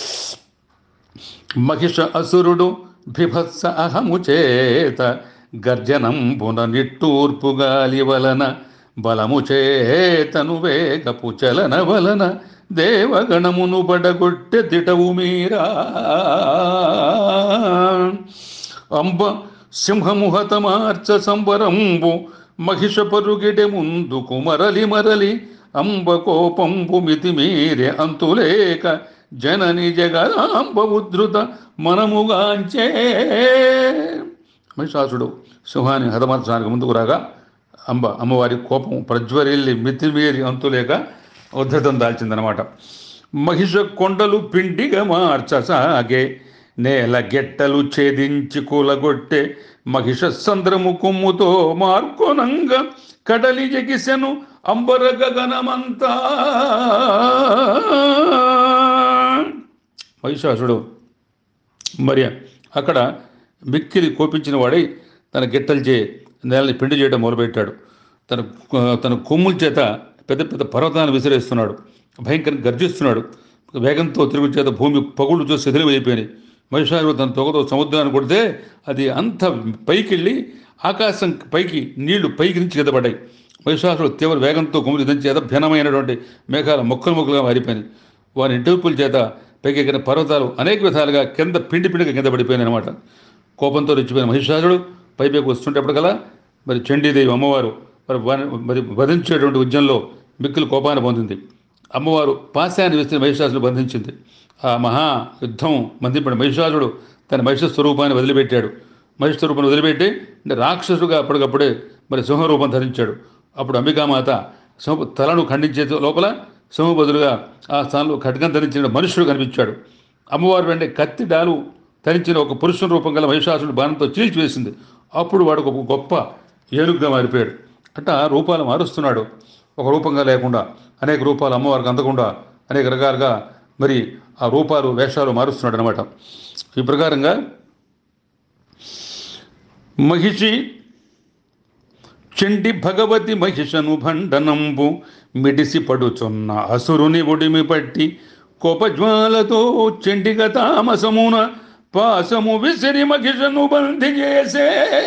మహిష అసురుడు బిభత్స అహము చేత గర్జనం పున నిట్టూర్పు గాలి వలన బలము చేతను వేగపు చలన వలన దేవగణమును పడగొట్టె దిటవు మీరా అంబ సింహముహతమార్చ సంబరంబు మహిష పరుగిడె ముందుకు మరలి మరలి అంబ కోపంబు మితిమీరె అంతులేక జనని జగదాంబ ఉద్ధృత మనముగాంచే మహిషాసుడు సింహాన్ని హతమార్చడానికి ముందుకు రాగా అంబ అమ్మవారి కోపం ప్రజ్వరిల్లి మితిమీరి అంతులేక ఉద్ధృతం దాల్చిందనమాట మహిష కొండలు పిండిగా మార్చసాగే నేల గెట్టలు ఛేదించి కూలగొట్టే మహిష సంద్రము కొమ్ముతో మార్కొనంగా కడలి జగిసెను అంబర గగనమంతా మహిషాసుడు మరి అక్కడ మిక్కిలి కోపించిన వాడై తన గిట్టలచే నేలని పిండి చేయడం మొదలుపెట్టాడు తన తన కొమ్ముల చేత పెద్ద పెద్ద పర్వతాలను విసిరేస్తున్నాడు భయంకరంగా గర్జిస్తున్నాడు వేగంతో తిరుగు చేత భూమి పగుళ్ళు చూసి శిథిలమైపోయినాయి మహిషాసుడు తన తొగతో సముద్రాన్ని కొడితే అది అంత పైకి వెళ్ళి ఆకాశం పైకి నీళ్లు పైకి నుంచి కింద పడ్డాయి మహిషాసుడు తీవ్ర వేగంతో కొమ్ములు దంచి భిన్నమైనటువంటి మేఘాల మొక్కలు మొక్కలుగా మారిపోయినాయి వారి ఇంటిపుల చేత పైకి ఎక్కిన పర్వతాలు అనేక విధాలుగా కింద పిండి పిండిగా కింద పడిపోయినాయి అనమాట కోపంతో రెచ్చిపోయిన మహిషాసుడు పైపైకి వస్తుంటేప్పటికల్లా మరి చండీదేవి అమ్మవారు మరి వన- మరి వధించేటువంటి ఉద్యమంలో మిక్కులు కోపాన్ని పొందింది అమ్మవారు పాశాన్ని వేసిన మహిషాసుడు బంధించింది ఆ మహా యుద్ధం బంధింపడిన మహిషాసుడు తన మహిష స్వరూపాన్ని వదిలిపెట్టాడు మహిష స్వరూపాన్ని వదిలిపెట్టి అంటే రాక్షసుడుగా అప్పటికప్పుడే మరి సింహరూపం ధరించాడు అప్పుడు అంబికామాత సింహ తలను ఖండించే లోపల సింహ బదులుగా ఆ స్థానంలో ఖడ్గం ధరించిన మనుషుడు కనిపించాడు అమ్మవారు వెంటే కత్తి డాలు ధరించిన ఒక పురుషుని రూపం గల మహిషాసుడు బాణంతో చీల్చివేసింది అప్పుడు వాడు ఒక గొప్ప ఏనుగుగా మారిపోయాడు అట్లా రూపాలు మారుస్తున్నాడు ఒక రూపంగా లేకుండా అనేక రూపాలు అమ్మవారికి అందకుండా అనేక రకాలుగా మరి ఆ రూపాలు వేషాలు మారుస్తున్నాడు అనమాట ఈ ప్రకారంగా మహిషి చెండి భగవతి మహిషను భండనంబు మిడిసి పడుచున్న అసురుని ఒడిమి పట్టి కోపజ్వాలతో చెండిగ తామసమున పాసము విసిరి మహిషను బంధి చేసే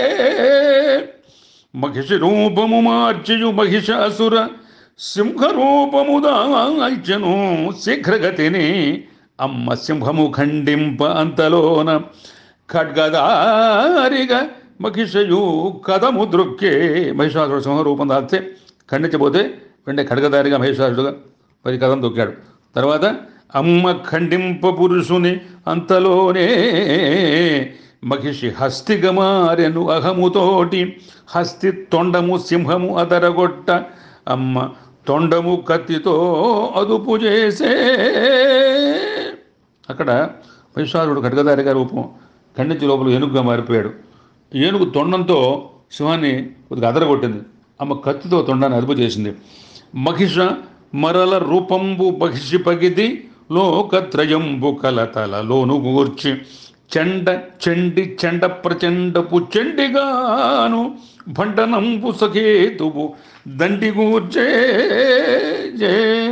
మహిషి రూపము మార్చియు మహిషాసుర సింహరూపము దాల్చెను శీఘ్రగతిని అమ్మ సింహము ఖండింప అంతలోన ఖడ్గదారిగా మహిషయు కథము దృక్కే మహిషాసుడు సింహరూపం దాల్చే ఖండించబోతే వెంటనే ఖడ్గదారిగా మహిషాసుడుగా మరి కథం దొక్కాడు తర్వాత అమ్మ ఖండింప పురుషుని అంతలోనే మహిషి హస్తిగమారెను అహముతోటి హస్తి తొండము సింహము అదరగొట్ట అమ్మ తొండము కత్తితో అదుపు చేసే అక్కడ మహిషాసుడు ఖడ్గదారిగా రూపం ఖండించి లోపల ఏనుగుగా మారిపోయాడు ఏనుగు తొండంతో సింహాన్ని కొద్దిగా అదరగొట్టింది అమ్మ కత్తితో తొండాన్ని అదుపు చేసింది మహిష మరల రూపంబు మహిషి పగిది లోకత్రయంబు కలతల లోను గూర్చి చెండ చెండి చెండ ప్రచండపు చెండిగాను భండనంబు సఖేతువు దండి గూర్చే జే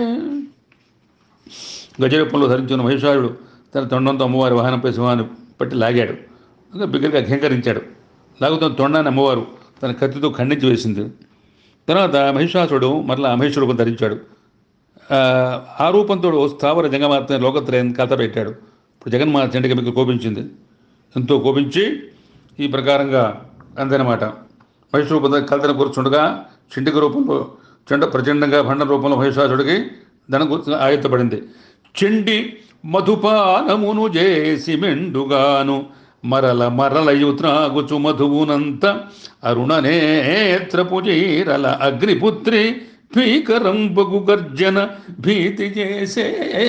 గజరూపంలో ధరించిన మహిషాసుడు తన తొండంతో అమ్మవారి వాహనంపై సింహాన్ని పట్టి లాగాడు ఇంకా బిగ్గరగా ఘీంకరించాడు లాగుతున్న తొండాన్ని అమ్మవారు తన కత్తితో ఖండించి వేసింది తర్వాత మహిషాసుడు మరలా మహేశ్వర రూపం ధరించాడు ఆ, ఆ రూపంతో స్థావర జంగమాత లోకత్రయం కథ పెట్టాడు ఇప్పుడు జగన్మాత చెండికి మీకు కోపించింది ఎంతో కోపించి ఈ ప్రకారంగా అందనమాట మహిష రూపంలో కల్తన కూర్చుండగా చెండిక రూపంలో చెండ ప్రచండంగా భండ రూపంలో మహిషాసుడికి ధనం కూర్చు ఆయత్తపడింది చెండి మధుపానమును చేసి మెండుగాను మరల మరలయు త్రాగుచు మధువునంత అరుణనేత్రపు జీరల అగ్నిపుత్రి భీకరంబగు గర్జన భీతి చేసే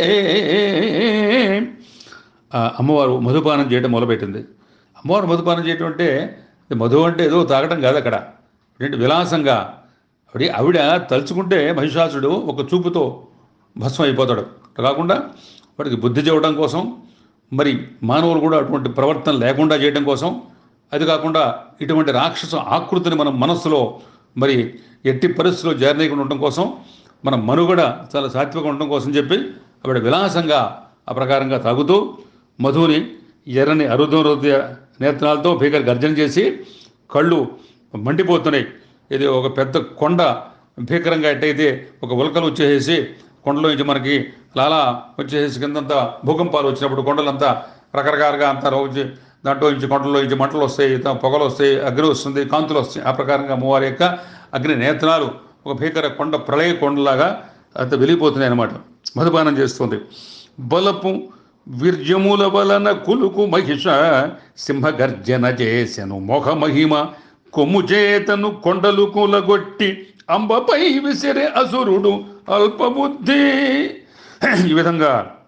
ఆ అమ్మవారు మధుపానం చేయడం మొదలుపెట్టింది అమ్మవారు మధుపానం చేయటం అంటే ఇది మధు అంటే ఏదో తాగటం కాదు అక్కడ ఏంటి విలాసంగా ఆవిడ ఆవిడ తలుచుకుంటే మహిషాసుడు ఒక చూపుతో భస్మం అయిపోతాడు అట్లా కాకుండా వాడికి బుద్ధి చెప్పడం కోసం మరి మానవులు కూడా అటువంటి ప్రవర్తన లేకుండా చేయడం కోసం అది కాకుండా ఇటువంటి రాక్షస ఆకృతిని మన మనస్సులో మరి ఎట్టి పరిస్థితుల్లో జారనీయకుండా ఉండటం కోసం మన మనుగడ చాలా సాత్వికంగా ఉండటం కోసం చెప్పి ఆవిడ విలాసంగా ఆ ప్రకారంగా తాగుతూ మధుని ఎర్రని అరుదోరుద్య నేత్రాలతో భీకర గర్జన చేసి కళ్ళు మండిపోతున్నాయి ఇది ఒక పెద్ద కొండ భీకరంగా ఎట్టయితే ఒక ఉల్కలు వచ్చేసేసి కొండలో నుంచి మనకి లాలా వచ్చేసి కిందంతా భూకంపాలు వచ్చినప్పుడు కొండలంతా రకరకాలుగా అంతా వచ్చి దాంట్లో నుంచి కొండల్లో నుంచి మంటలు వస్తాయి తా- పొగలు వస్తాయి అగ్ని వస్తుంది కాంతులు వస్తాయి ఆ ప్రకారంగా అమ్మవారి యొక్క అగ్ని నేత్రాలు ఒక భీకర కొండ ప్రళయ కొండలాగా అంత వెలిగిపోతున్నాయి అన్నమాట మధుపానం చేస్తుంది బలపు విర్జముల వలన కులుకు మహిష సింహగర్జన చేసెను మొహ మహిమ కొమ్ము చేతను కొండలు కూలగొట్టి అంబపై విసిరే అసురుడు అల్పబుద్ధి ఈ విధంగా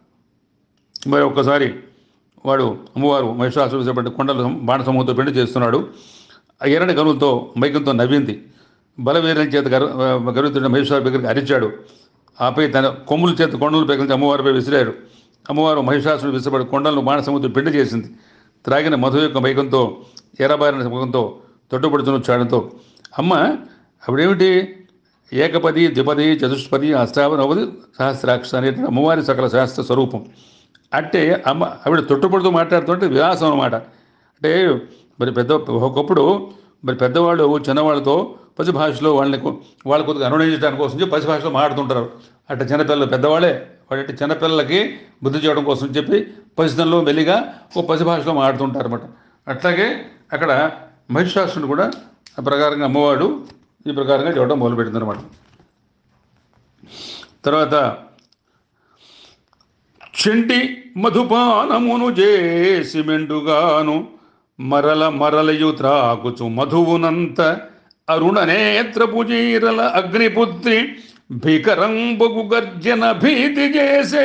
మరి ఒక్కసారి వాడు అమ్మవారు మహిషాసురు చేపట్టి కొండల బాణ సమూహంతో పెండి చేస్తున్నాడు ఆ ఎర్రని గనులతో మైకంతో నవ్వింది బలవీరం చేత గరు గరుతున్న మహిషాసు దగ్గరికి అరిచాడు ఆపై తన కొమ్ముల చేత కొండలు పెగిలించి అమ్మవారిపై విసిరాడు అమ్మవారు మహిషాసుడు విసిరబడి కొండలను బాణ సముద్రం పిండి చేసింది త్రాగిన మధు యొక్క మైకంతో ఎర్రబారిన ముఖంతో తొట్టుపడుతున్న చాడంతో అమ్మ అప్పుడేమిటి ఏకపది ద్విపది చతుష్పది అష్టావనవది సహస్రాక్ష అనేటువంటి అమ్మవారి సకల శాస్త్ర స్వరూపం అంటే అమ్మ ఆవిడ తొట్టుపడుతూ మాట్లాడుతుంటే విలాసం అనమాట అంటే మరి పెద్ద ఒకప్పుడు మరి పెద్దవాళ్ళు చిన్నవాళ్ళతో పసి భాషలో వాళ్ళని కొ- వాళ్ళ కొద్దిగా అనునయించడానికి కోసం చెప్పి పసి భాషలో మాట్లాడుతుంటారు అట్లా చిన్నపిల్లలు పెద్దవాళ్ళే వాటి చిన్నపిల్లలకి బుద్ధి చేయడం కోసం చెప్పి పసితనంలో మెల్లిగా ఓ పసి భాషలో మాట్లాడుతుంటారు అనమాట అట్లాగే అక్కడ మహిషాసుని కూడా ఆ ప్రకారంగా అమ్మవాడు ఈ ప్రకారంగా చెప్పడం మొదలుపెట్టింది అనమాట తర్వాత చెండి మధుపానమును చేసి మెండుగాను మరల మరలయు త్రాగుచు మధువునంత అరుణ నేత్రపు జీరల అగ్నిపుత్రి భీకరంబగు గర్జన భీతి చేసే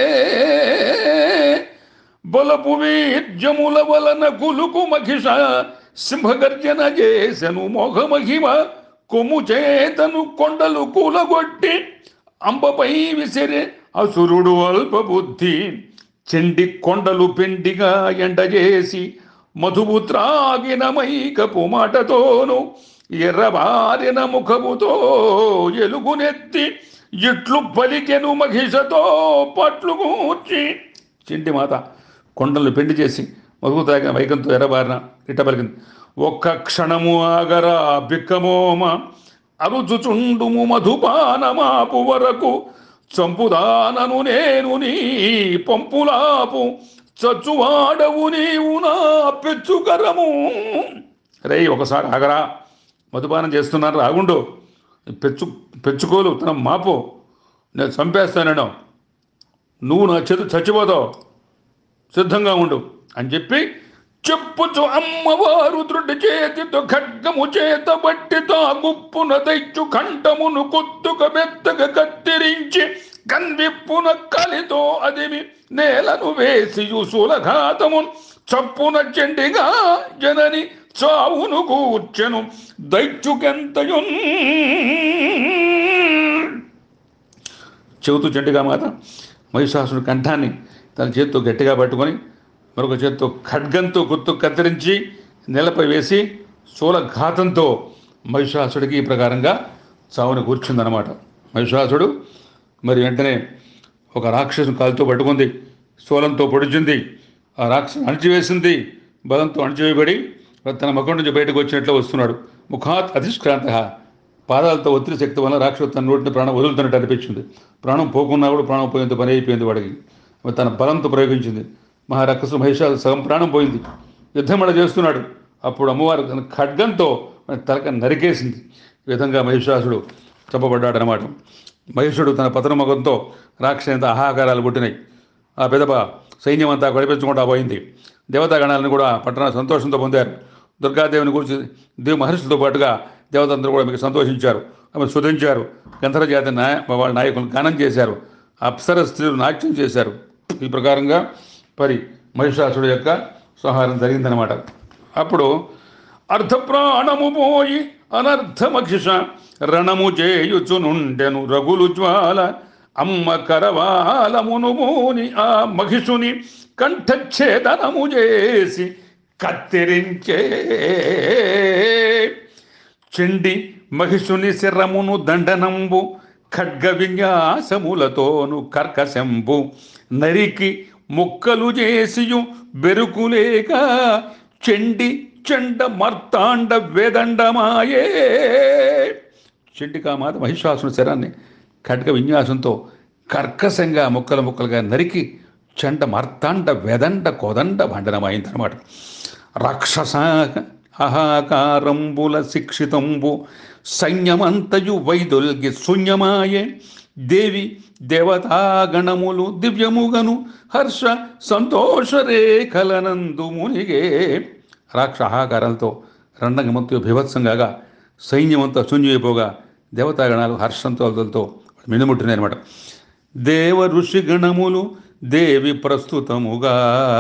బలపు వీర్జముల వలన కులుకు మహిష సింహగర్జన చేసెను మోహ మహిమ కొమ్ము చేతను కొండలు కూలగొట్టి అంబపై విసిరే అసురుడు అల్పబుద్ధి చెండి కొండలు పెండిగా ఎండజేసి మధువు త్రాగిన మైకపు మాటతోను ఎర్రబారిన ముఖముతో ఎలుగునెత్తి ఇట్లు పలికెను మహిషతో పట్లు కూర్చి చెండి మాత కొండలు పెండి చేసి మధువు తాగిన వైకంతో ఎర్రబారిన ఇట్ట పలికింది ఒక్క క్షణము ఆగరా బిక్కమోమ అరుచుచుండుము మధుపానమాపు వరకు చంపుదానను నేను నీ పంపులాపు చచ్చువాడవు నీవు నా పెచ్చుకరము రే ఒకసారి ఆగరా మధుపానం చేస్తున్నారు రాగుండు పెచ్చు పెచ్చుకోలు తన మాపు నేను చంపేస్తాను నువ్వు నా చేతు చచ్చిపోతావు సిద్ధంగా ఉండు అని చెప్పి చెప్పుచు అమ్మవారు దృఢ చేతితో ఖడ్గము చేత బట్టి తా గుప్పున తెచ్చు కంఠమును కొత్తుక బెత్తగ కత్తిరించి కన్విప్పున కలితో అదిమి నేలను వేసి సులఘాతము చప్పున చెండిగా జనని చావును కూర్చెను దైత్యుకెంతయున్ చెబుతూ చెండుగా మాత మహిషాసుని కంఠాన్ని తన చేత్తో గట్టిగా పట్టుకొని మరొక చేత్తో ఖడ్గంతో గుర్తు కత్తిరించి నేలపై వేసి శూలఘాతంతో మహిషాసుడికి ఈ ప్రకారంగా చావుని కూర్చుందన్నమాట మహిషాసుడు మరి వెంటనే ఒక రాక్షసుని కాలుతో పట్టుకుంది శూలంతో పొడిచింది ఆ రాక్షసు అణిచివేసింది బలంతో అణిచివేయబడి తన ముఖం నుంచి బయటకు వచ్చినట్లు వస్తున్నాడు ముఖాత్ అధిష్క్రాంత పాదాలతో ఒత్తిడి శక్తి వల్ల రాక్షసు తన నోటిని ప్రాణం వదులుతున్నట్టు అనిపించింది ప్రాణం పోకున్నా కూడా ప్రాణం పోయేంత పని అయిపోయింది వాడికి ఆమె తన బలంతో ప్రయోగించింది మహారాక్షసు మహిషాలు సగం ప్రాణం పోయింది యుద్ధం అలా చేస్తున్నాడు అప్పుడు అమ్మవారు తన ఖడ్గంతో వాని తలక నరికేసింది ఈ విధంగా మహిషాసుడు చెప్పబడ్డాడు అనమాట మహిషుడు తన పతన మగంతో రాక్షసంత ఆహాకారాలు పుట్టినాయి ఆ పెదప సైన్యం అంతా గడిపించకుండా పోయింది దేవతాగణాలను కూడా పట్టణ సంతోషంతో పొందారు దుర్గాదేవిని గురించి దేవి మహర్షులతో పాటుగా దేవతందరూ కూడా మీకు సంతోషించారు ఆమె శుధించారు గంధర్వ జాతి నాయ వాళ్ళ నాయకులు గానం చేశారు అప్సర స్త్రీలు నాట్యం చేశారు ఈ ప్రకారంగా మరి మహిషాసుడు యొక్క సంహారం జరిగిందనమాట అప్పుడు అర్ధప్రాణము పోయి అనర్థమఖిష రణము చేయుచునుండెను రగులు జ్వాల అమ్మ కరవాలమును మూని ఆ మహిషుని కంఠఛేదనము చేసి కత్తిరించే చెండి మహిషుని శిరమును దండనంబు ఖడ్గ విన్యాసములతోను కర్కశంబు నరికి ముక్కలు చేసియు బెరుకులేక చెండి చెండ మర్తాండ వేదండమాయే చెండికామాత మహిషాసుని శరాన్ని ఖడ్గ విన్యాసంతో కర్కశంగా ముక్కలు ముక్కలుగా నరికి చండ మర్తాండ వెదండ కోదండ భండనమైందనమాట రాక్షస అహాకారంబుల శిక్షితంబు సైన్యమంతయు వైదొల్గి శూన్యమాయే దేవి దేవతాగణములు దివ్యముగను హర్ష సంతోష రేఖలనందు మునిగే రాక్ష ఆహాకారాలతో రండంగమంతు భీభత్సంగా సైన్యమంతా శూన్యమైపోగా దేవతాగణాలు హర్షంతోలతో మినుముట్టినాయి అనమాట దేవ ఋషి గణములు దేవి ప్రస్తుతముగా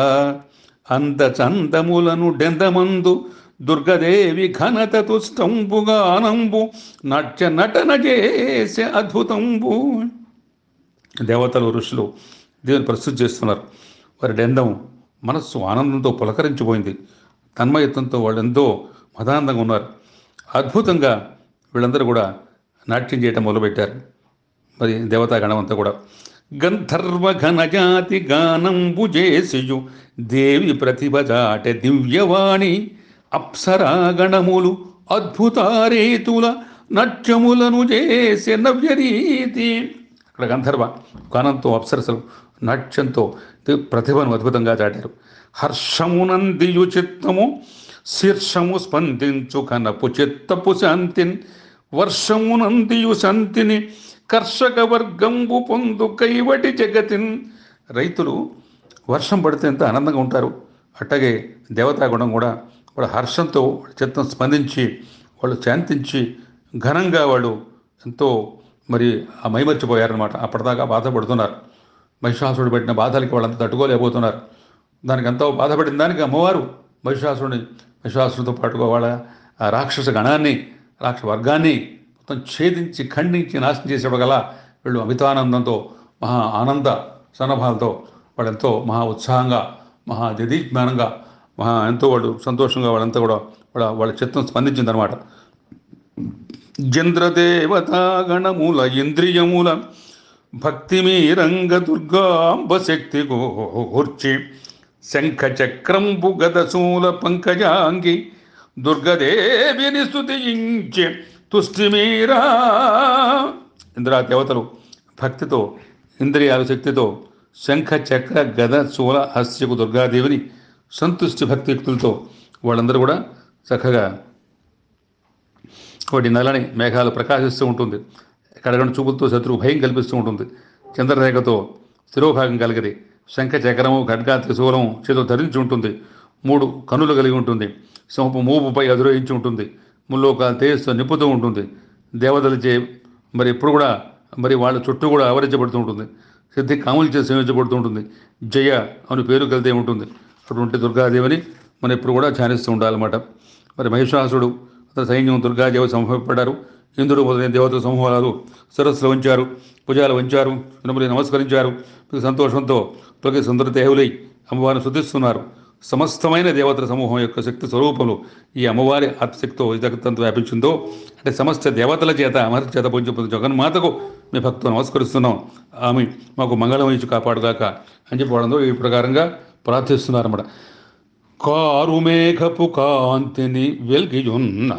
అందచందములను డెందమందు దుర్గదేవి ఘనత తుష్టంబుగా ఆనంబు నాట్య నటన చేసే అద్భుతంబు దేవతలు ఋషులు దేవుని ప్రస్తుతి చేస్తున్నారు వారి డెందం మనస్సు ఆనందంతో పులకరించిపోయింది తన్మయత్వంతో వాళ్ళు ఎంతో మదానందంగా ఉన్నారు అద్భుతంగా వీళ్ళందరూ కూడా నాట్యం చేయటం మొదలుపెట్టారు మరి దేవతాగణం అంతా కూడా గంధర్వ ఘనజాతి గానంబు చేసియు దేవి ప్రతిభ చాటె దివ్యవాణి అప్సరాగణములు అద్భుతారేతుల నట్యములను చేసే నవ్యరీతి అక్కడ గంధర్వ గానంతో అప్సరసలు నాట్యంతో ది- ప్రతిభను అద్భుతంగా చాటారు హర్షమునందియు చిత్తము శీర్షము స్పందించు కనపు చిత్తపు శాంతిన్ వర్షమునందియు శాంతిని కర్షక వర్గంబు పొందు కైవటి జగతిన్ రైతులు వర్షం పడితే ఎంత ఆనందంగా ఉంటారు అట్లాగే దేవతాగుణం కూడా వాళ్ళ హర్షంతో చిత్తం స్పందించి వాళ్ళు శాంతించి ఘనంగా వాళ్ళు ఎంతో మరి ఆ మైమర్చిపోయారనమాట అప్పటిదాకా బాధపడుతున్నారు మహిషాసుడు పెట్టిన బాధలకి వాళ్ళంతా తట్టుకోలేకపోతున్నారు దానికి ఎంతో బాధపడిన దానికి అమ్మవారు మహిషాసుడిని మహిషాసుడితో పాటుగా వాళ్ళ ఆ రాక్షస గణాన్ని రాక్ష వర్గాన్ని మొత్తం ఛేదించి ఖండించి నాశనం చేసేవాడు గల వీళ్ళు అమితానందంతో మహా ఆనంద సన్నభాలతో వాళ్ళు ఎంతో మహా ఉత్సాహంగా మహా దిదీజ్ఞానంగా మహా ఎంతో వాళ్ళు సంతోషంగా వాళ్ళంతా కూడా వాళ్ళ వాళ్ళ చిత్తం స్పందించిందనమాట జంద్రదేవతాగణముల ఇంద్రియముల భక్తి మీరంగ దుర్గాంబ శక్తి గోర్చి శంఖ చక్రంబు గదశూల పంకజాంగి దుర్గదేవిని స్తుతించి తుష్టిమీరా ఇంద్రా దేవతలు భక్తితో ఇంద్రియాల శక్తితో శంఖ చక్ర గద శూల హస్యకు దుర్గాదేవిని సంతుష్టి భక్తియుక్తులతో వాళ్ళందరూ కూడా చక్కగా వాటి నల్లని మేఘాలు ప్రకాశిస్తూ ఉంటుంది కడగని చూపులతో శత్రువు భయం కల్పిస్తూ ఉంటుంది చంద్రరేఖతో శిరోభాగం కలిగిది శంఖ చక్రము ఖడ్గా త్రిశూలం చేతిలో ధరించి ఉంటుంది మూడు కనులు కలిగి ఉంటుంది సింహపు మూపుపై అధిరోహించి ఉంటుంది ముల్లోక తేజస్సు నింపుతూ ఉంటుంది దేవతలచే మరి ఎప్పుడు కూడా మరి వాళ్ళ చుట్టూ కూడా ఆవరించబడుతూ ఉంటుంది సిద్ధి కాములు చేసి సేవించబడుతూ ఉంటుంది జయ అని పేరు కలితే ఉంటుంది అటువంటి దుర్గాదేవిని మనం ఎప్పుడు కూడా ధ్యానిస్తూ ఉండాలన్నమాట మరి మహిషాసుడు అతని సైన్యం దుర్గాదేవి సంభవపడ్డారు ఇంద్రుడు మొదలైన దేవతల సమూహాలు సరస్సులు వంచారు భుజాలు వంచారు వినములు నమస్కరించారు మీకు సంతోషంతో ప్రతి సుందర దేవులై అమ్మవారిని శుద్ధిస్తున్నారు సమస్తమైన దేవతల సమూహం యొక్క శక్తి స్వరూపంలో ఈ అమ్మవారి ఆత్మశక్తితో ఈ జగత్తంతా వ్యాపించిందో అంటే సమస్త దేవతల చేత అమర చేత పూజ్యపతి జగన్మాతకు మీ భక్తులు నమస్కరిస్తున్నాం ఆమె మాకు మంగళం ఇచ్చి కాపాడుగాక అని చెప్పి వాళ్ళందరూ ఈ ప్రకారంగా ప్రార్థిస్తున్నారన్నమాట కారు మేఘపు కాంతిని వెల్గియున్న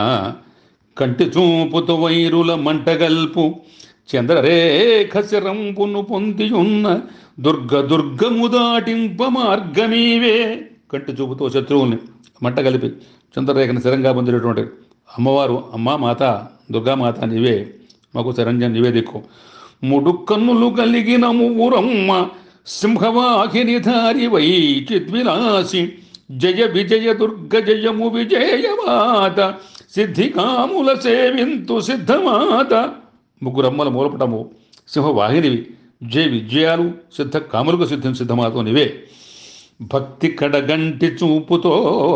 కంటి చూపుతో వైరుల మంటగల్పు చంద్రరేఖ శరంపును పొందియున్న దుర్గ దుర్గము దాటింప మార్గమీవే కంటి చూపుతో శత్రువుల్ని మంట కలిపి చంద్రరేఖని శరంగా పొందినటువంటి అమ్మవారు అమ్మ మాత దుర్గామాత నీవే మాకు శరంజన్ నీవే దిక్కు మూడు కన్నులు కలిగిన మువురమ్మ సింహవాహిని ధారి వై చిద్విలాసి జయ విజయ దుర్గ జయము విజయమాత సిద్ధికాముల సేవింతు సిద్ధమాత ముగ్గురమ్మల మూలపటము సింహవాహినివి జయ విజయాలు సిద్ధ కాములకు సిద్ధం సిద్ధమాతో నివే భక్తి కడగంటి చూపుతో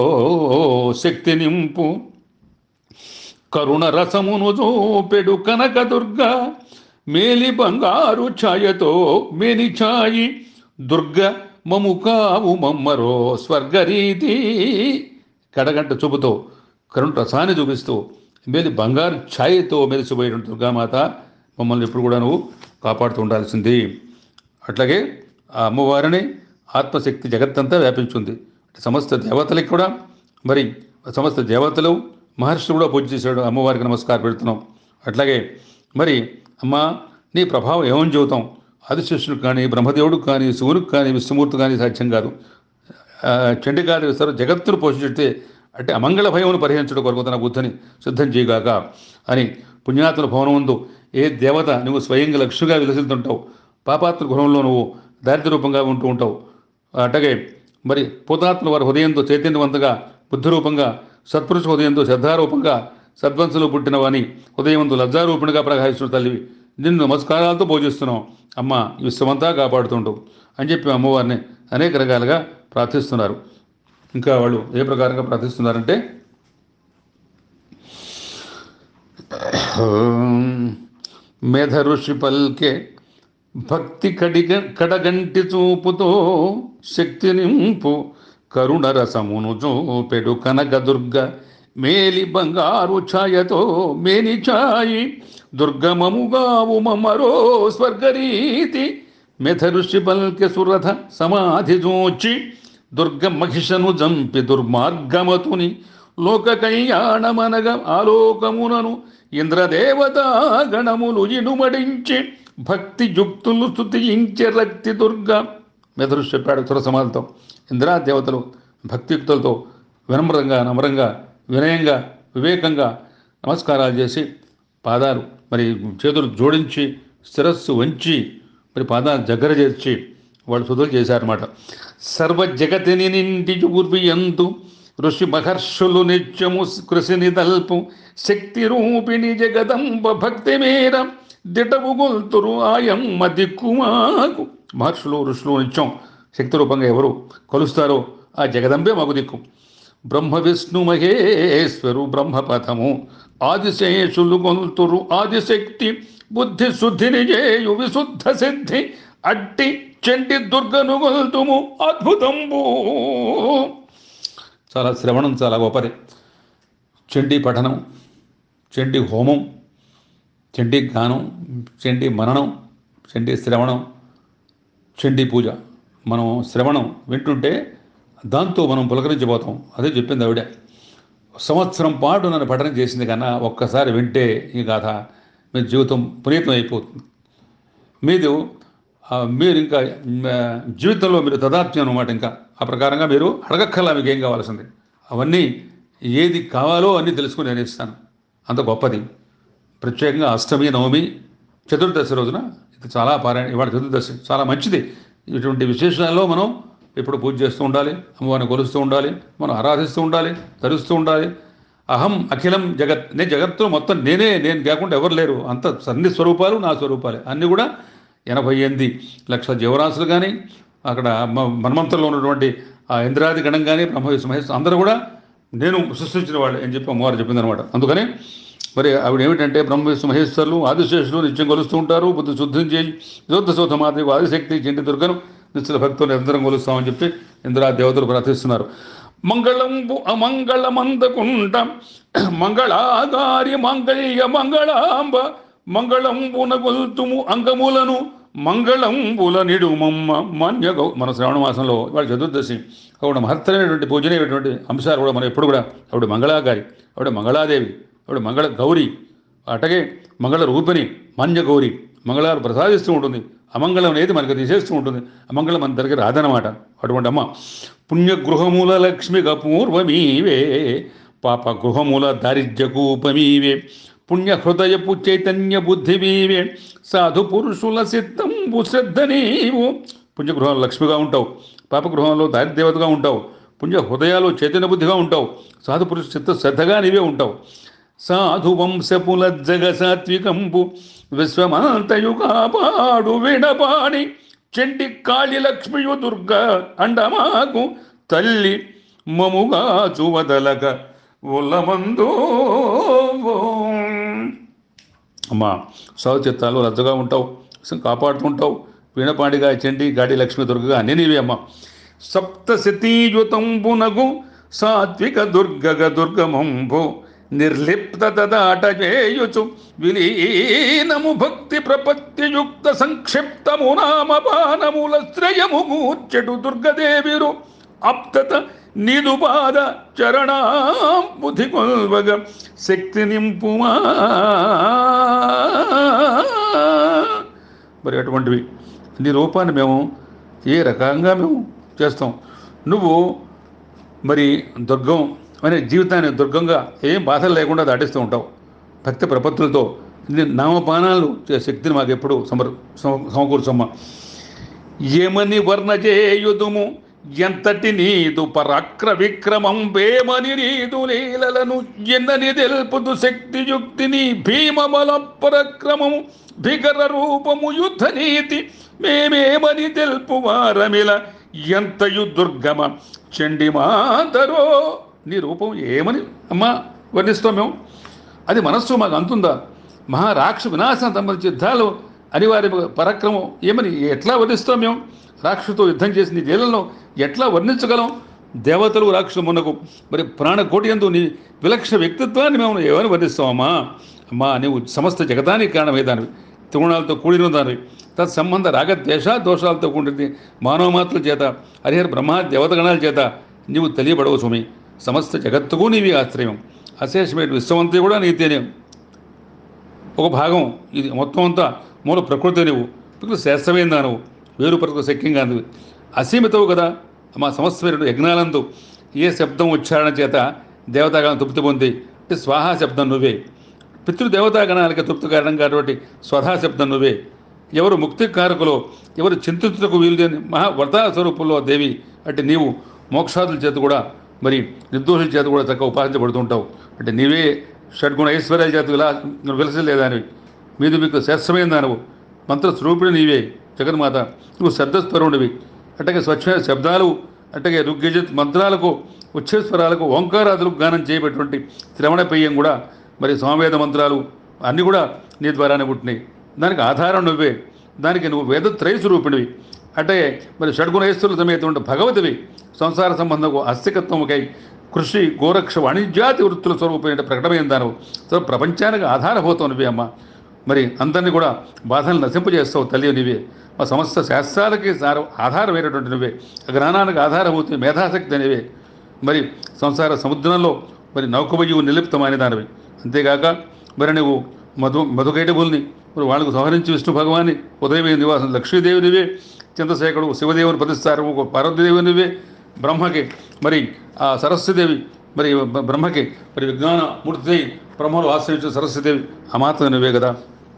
శక్తి నింపు కరుణ రసమును చూపెడు కనకదుర్గ మేలి బంగారు ఛాయతో మేని ఛాయి దుర్గ మము కావు మమ్మరో స్వర్గరీతి కడగంట చూపుతో కరుణ రసాన్ని చూపిస్తూ మేలి బంగారు ఛాయతో మెరిసిపోయేటువంటి దుర్గామాత మమ్మల్ని ఎప్పుడు కూడా నువ్వు కాపాడుతూ ఉండాల్సింది అట్లాగే ఆ అమ్మవారిని ఆత్మశక్తి జగత్తంతా వ్యాపించింది సమస్త దేవతలకి కూడా మరి సమస్త దేవతలు మహర్షులు కూడా పూజ చేశాడు అమ్మవారికి నమస్కారం పెడుతున్నాం అట్లాగే మరి అమ్మ నీ ప్రభావం ఏమని చెబుతాం ఆదిశేషుడికి కానీ బ్రహ్మదేవుడికి కానీ శివునికి కానీ విష్ణుమూర్తి కానీ సాధ్యం కాదు ఆ, చండికాదేవి సర్వ జగత్తును పోషించితే అంటే అమంగళ భయమును పరిహరించడం కొరకు తన బుద్ధిని సిద్ధం చేయగాక అని పుణ్యాత్ముల భవనం ముందు ఏ దేవత నువ్వు స్వయంగా లక్ష్మిగా విలసిల్తుంటావు పాపాత్మ గృహంలో నువ్వు దారిద్ర్య రూపంగా ఉంటూ ఉంటావు అట్లాగే మరి పూతాత్మ వారి హృదయంతో చైతన్యవంతంగా బుద్ధి రూపంగా సత్పురుష హృదయంతో శ్రద్ధారూపంగా సద్వంశంలో పుట్టిన వాని హృదయవంతు లజ్జారూపిణిగా ప్రకాశిస్తున్న తల్లివి నిన్ను నమస్కారాలతో పూజిస్తున్నాం అమ్మ ఈ విశ్వమంతా కాపాడుతుంటావు అని చెప్పి అమ్మవారిని అనేక రకాలుగా ప్రార్థిస్తున్నారు ఇంకా వాళ్ళు ఏ ప్రకారంగా ప్రార్థిస్తున్నారంటే మేధ ఋషి పల్కే భక్తి కడిగ కడగంటి చూపుతో శక్తి నింపు కరుణ రసమును చూపెడు కనకదుర్గ మేలి బంగారు ఛాయతో మేని ఛాయి దుర్గమముగావు మమరో స్వర్గరీతి మెథ ఋషి పల్కె సురథ సమాధి జోచి దుర్గ మహిషను జంపి దుర్మార్గమతుని లోక కళ్యాణమనగ ఆలోకమునను ఇంద్రదేవతా గణములు ఇనుమడించి భక్తి జుక్తులు స్తుతించే రక్తి దుర్గ మెదరు చెప్పాడు సురసమాలతో ఇంద్రా దేవతలు భక్తియుక్తులతో వినమ్రంగా నమ్రంగా వినయంగా వివేకంగా నమస్కారాలు చేసి పాదాలు మరి చేతులు జోడించి శిరస్సు వంచి మరి పాదాలు దగ్గర చేర్చి వాళ్ళు శుద్ధులు చేశారన్నమాట సర్వ జగతిని నింటి ఎందు ఋషి మహర్షులు నిత్యము కృషిని తల్పు శక్తి రూపిణి జగదంబ భక్తి మేర దిటవు గొల్తురు ఆయమ్మ దిక్కుమాకు మహర్షులు ఋషులు నిత్యం శక్తి రూపంగా ఎవరు కొలుస్తారో ఆ జగదంబే మాకు దిక్కు బ్రహ్మ విష్ణు మహేశ్వరు బ్రహ్మపథము ఆదిశేషులు గొంతురు ఆదిశక్తి బుద్ధి శుద్ధిని చేయు విశుద్ధ సిద్ధి అట్టి చెండి దుర్గను గొల్తుము అద్భుతంబు చాలా శ్రవణం చాలా గొప్పది చండీ పఠనం చండీ హోమం చండీ గానం చండీ మననం చండీ శ్రవణం చండీ పూజ మనం శ్రవణం వింటుంటే దాంతో మనం పులకరించిపోతాం అదే చెప్పింది ఆవిడ సంవత్సరం పాటు నన్ను పఠనం చేసింది కన్నా ఒక్కసారి వింటే ఈ గాథ మీ జీవితం పునీతం అయిపోతుంది మీరు ఆ, మీరు ఇంకా ఆ, జీవితంలో మీరు తదాత్మ్యం అనమాట ఇంకా ఆ ప్రకారంగా మీరు అడగక్కర్లా మీకు ఏం కావాల్సింది అవన్నీ ఏది కావాలో అన్నీ తెలుసుకుని నేను ఇస్తాను అంత గొప్పది ప్రత్యేకంగా అష్టమి నవమి చతుర్దశి రోజున ఇది చాలా పారాయణ ఇవాళ చతుర్దశి చాలా మంచిది ఇటువంటి విశేషాల్లో మనం ఎప్పుడు పూజ చేస్తూ ఉండాలి అమ్మవారిని కొలుస్తూ ఉండాలి మనం ఆరాధిస్తూ ఉండాలి తరుస్తూ ఉండాలి అహం అఖిలం జగత్ నేను జగత్తులో మొత్తం నేనే నేను కాకుండా ఎవరు లేరు అంత అన్ని స్వరూపాలు నా స్వరూపాలే అన్నీ కూడా ఎనభై ఎనిమిది లక్షల జీవరాశులు కానీ అక్కడ మ- మన్మంతరంలో ఉన్నటువంటి ఆ ఇంద్రాది గణం కానీ బ్రహ్మ విష్ణు మహేష్ అందరూ కూడా నేను సృష్టించిన వాళ్ళు అని చెప్పి అమ్మవారు చెప్పిందనమాట అందుకని మరి ఆవిడ ఏమిటంటే బ్రహ్మ విష్ణు మహేశ్వరులు ఆదిశేషులు నిత్యం కొలుస్తూ ఉంటారు బుద్ధి శుద్ధం చేయి యుద్ధ సోత మాతకు ఆదిశక్తి చెండి దుర్గను నిశ్చల భక్తులు నిరంతరం కొలుస్తామని చెప్పి ఇంద్రా దేవతలు ప్రార్థిస్తున్నారు మంగళంబు అమంగళమందకుంట మంగళాగారి మంగళ్య మంగళాంబ మంగళంబున గొల్తుము అంగములను మంగళంబుల నిడుమమ్మ మాన్య గౌ మన శ్రావణ మాసంలో ఇవాళ చతుర్దశి ఆవిడ మహత్తరమైనటువంటి పూజనీయమైనటువంటి అంశాలు కూడా మనం ఎప్పుడు కూడా ఆవిడ మంగళాగారి ఆవిడ మంగళాదేవి ఆవిడ మంగళ గౌరి అటగే మంగళ రూపిణి మాన్య గౌరి మంగళాలు ప్రసాదిస్తూ ఉంటుంది అమంగళం అనేది మనకు తీసేస్తూ ఉంటుంది అమంగళం మన దగ్గర రాదనమాట అటువంటి అమ్మ పుణ్యగృహమూల లక్ష్మిక పూర్వమీవే పాప గృహమూల దారిద్ర్యకూపమీవే పుణ్య హృదయపు చైతన్య బుద్ధివీవే సాధు పురుషుల సిద్ధంబు శ్రద్ధ నీవు పుణ్యగృహంలో లక్ష్మిగా ఉంటావు పాపగృహంలో దారిదేవతగా ఉంటావు పుణ్య హృదయాలు చైతన్య బుద్ధిగా ఉంటావు సాధు పురుష చిత్త శ్రద్ధగా నీవే ఉంటావు సాధు వంశపుల జగ సాత్వికంపు విశ్వమంతయు కాపాడు విడపాడి చెండి కాళి లక్ష్మియు దుర్గ అండమాకు తల్లి మముగా చువదలక ఉల్లమందు అమ్మా సాధు చిత్తాలు రద్దగా ఉంటావు కాపాడుతుంటావు వీణపాడిగా చెండి గాడి లక్ష్మి దుర్గగా అన్ని నీవే అమ్మ సప్తశతీయుతంబునగు సాత్విక దుర్గగ దుర్గమంబు నిర్లిప్తత దాట చేయుచు విలీనము భక్తి ప్రపత్తియుక్త సంక్షిప్తము నామపానముల శ్రయము గూర్చెడు దుర్గదేవిరు అప్తత నిదుపాద చరణాంబుధి కొల్వగ శక్తి నింపుమా మరి అటువంటివి నీ రూపాన్ని మేము ఏ రకంగా మేము చేస్తాం నువ్వు మరి దుర్గం అనే జీవితాన్ని దుర్గంగా ఏం బాధలు లేకుండా దాటిస్తూ ఉంటావు భక్తి ప్రపత్తులతో నీ నామపానాలు చే శక్తిని మాకు ఎప్పుడు సమర్ సమ- సమకూర్చమ్మా ఏమని వర్ణ చేయుదుము ఎంతటి నీదు పరాక్ర విక్రమం వేమని నీదు లీలలను ఎన్నని తెలుపుదు శక్తియుక్తిని భీమబల పరక్రమము భీకర రూపము యుద్ధ నీతి మేమేమని తెలుపు వారమిల ఎంతయు దుర్గమ చండి మాతరో నీ రూపం ఏమని అమ్మా వర్ణిస్తాం మేము అది మనస్సు మాకు అంతుందా మహారాక్ష వినాశనం సంబంధించి యుద్ధాలు అనివార్య పరాక్రమం ఏమని ఎట్లా వర్ణిస్తాం మేము రాక్షసుతో యుద్ధం చేసి నీ లీలలో ఎట్లా వర్ణించగలం దేవతలు రాక్షసు మునకు మరి ప్రాణకోటి ఎందు నీ విలక్షణ వ్యక్తిత్వాన్ని మేము ఏమని వర్ణిస్తామమ్మా అమ్మా నీవు సమస్త జగతానికి కారణమే దానివి త్రిగుణాలతో కూడిన దానివి తత్సంబంధ రాగద్వేష దోషాలతో కూడింది మానవమాత్రుల చేత హరిహర బ్రహ్మ దేవతగణాల చేత నీవు తెలియబడవు స్వామి సమస్త జగత్తుకు నీవి ఆశ్రయం అశేషమైన విశ్వమంతా కూడా నీతేనే ఒక భాగం ఇది మొత్తం అంతా మూల ప్రకృతి నువ్వు ప్రకృతి శ్రేష్టమైన దానవు వేరు ప్రకృతి శక్యంగా నువ్వు అసీమితవు కదా మా సమస్తమైన యజ్ఞాలందు ఏ శబ్దం ఉచ్చారణ చేత దేవతాగణం తృప్తి పొంది అంటే స్వాహా శబ్దం నువ్వే పితృదేవతాగణాలకి తృప్తి కారణం కాబట్టి స్వధా శబ్దం నువ్వే ఎవరు ముక్తి కారకులో ఎవరు చింతించుటకు వీలులేని మహా వర్ధా స్వరూపంలో దేవి అంటే నీవు మోక్షాదుల చేత కూడా మరి నిర్దోషుల చేత కూడా చక్కగా ఉపాసించబడుతుంటావు అంటే నీవే షడ్గుణ ఐశ్వర్యాల చేత విలా విలసలేదానివి మీది మీకు శ్రేష్టమైన దానవు మంత్ర స్వరూపిణి నీవే జగన్మాత నువ్వు శబ్దస్వరుడివి అట్టగే స్వచ్ఛమైన శబ్దాలు అట్టగే ఋగ్యజత్ మంత్రాలకు ఉచ్చేశ్వరాలకు ఓంకారాదులకు గానం చేయబడినటువంటి శ్రవణ పెయ్యం కూడా మరి సమవేద మంత్రాలు అన్నీ కూడా నీ ద్వారానే పుట్టినాయి దానికి ఆధారం నువ్వే దానికి నువ్వు వేద త్రైస్వరూపిణివి అంటే మరి షడ్గుణేశ్వరుల సమేతమైన భగవతివి సంసార సంబంధము అస్తికత్వముకై కృషి గోరక్ష వాణిజ్యాతి వృత్తుల స్వరూపమైన ప్రకటమైన దానవు సో ప్రపంచానికి ఆధారభూతం నువ్వే అమ్మ మరి అందరినీ కూడా బాధలు నశింపజేస్తావు తల్లి నీవే మా సమస్త శాస్త్రాలకి సార ఆధారమైనటువంటి నువ్వే జ్ఞానానికి ఆధారభూతి మేధాశక్తి అనేవే మరి సంసార సముద్రంలో మరి నౌకబయ్యు నిలిప్తమైన దానివి అంతేగాక మరి నువ్వు మధు మధుకైటబుల్ని మరి వాళ్ళకు సంహరించి విష్ణు భగవాన్ని ఉదయమే నివాసం లక్ష్మీదేవినివే చంద్రశేఖరుడు శివదేవుని ప్రతిష్టారము పార్వతీదేవునివే బ్రహ్మకి మరి ఆ సరస్వదేవి మరి బ- బ్రహ్మకి మరి విజ్ఞాన మూర్తి బ్రహ్మలు ఆశ్రయించిన సరస్వదేవి ఆ మాత్రం నువ్వే కదా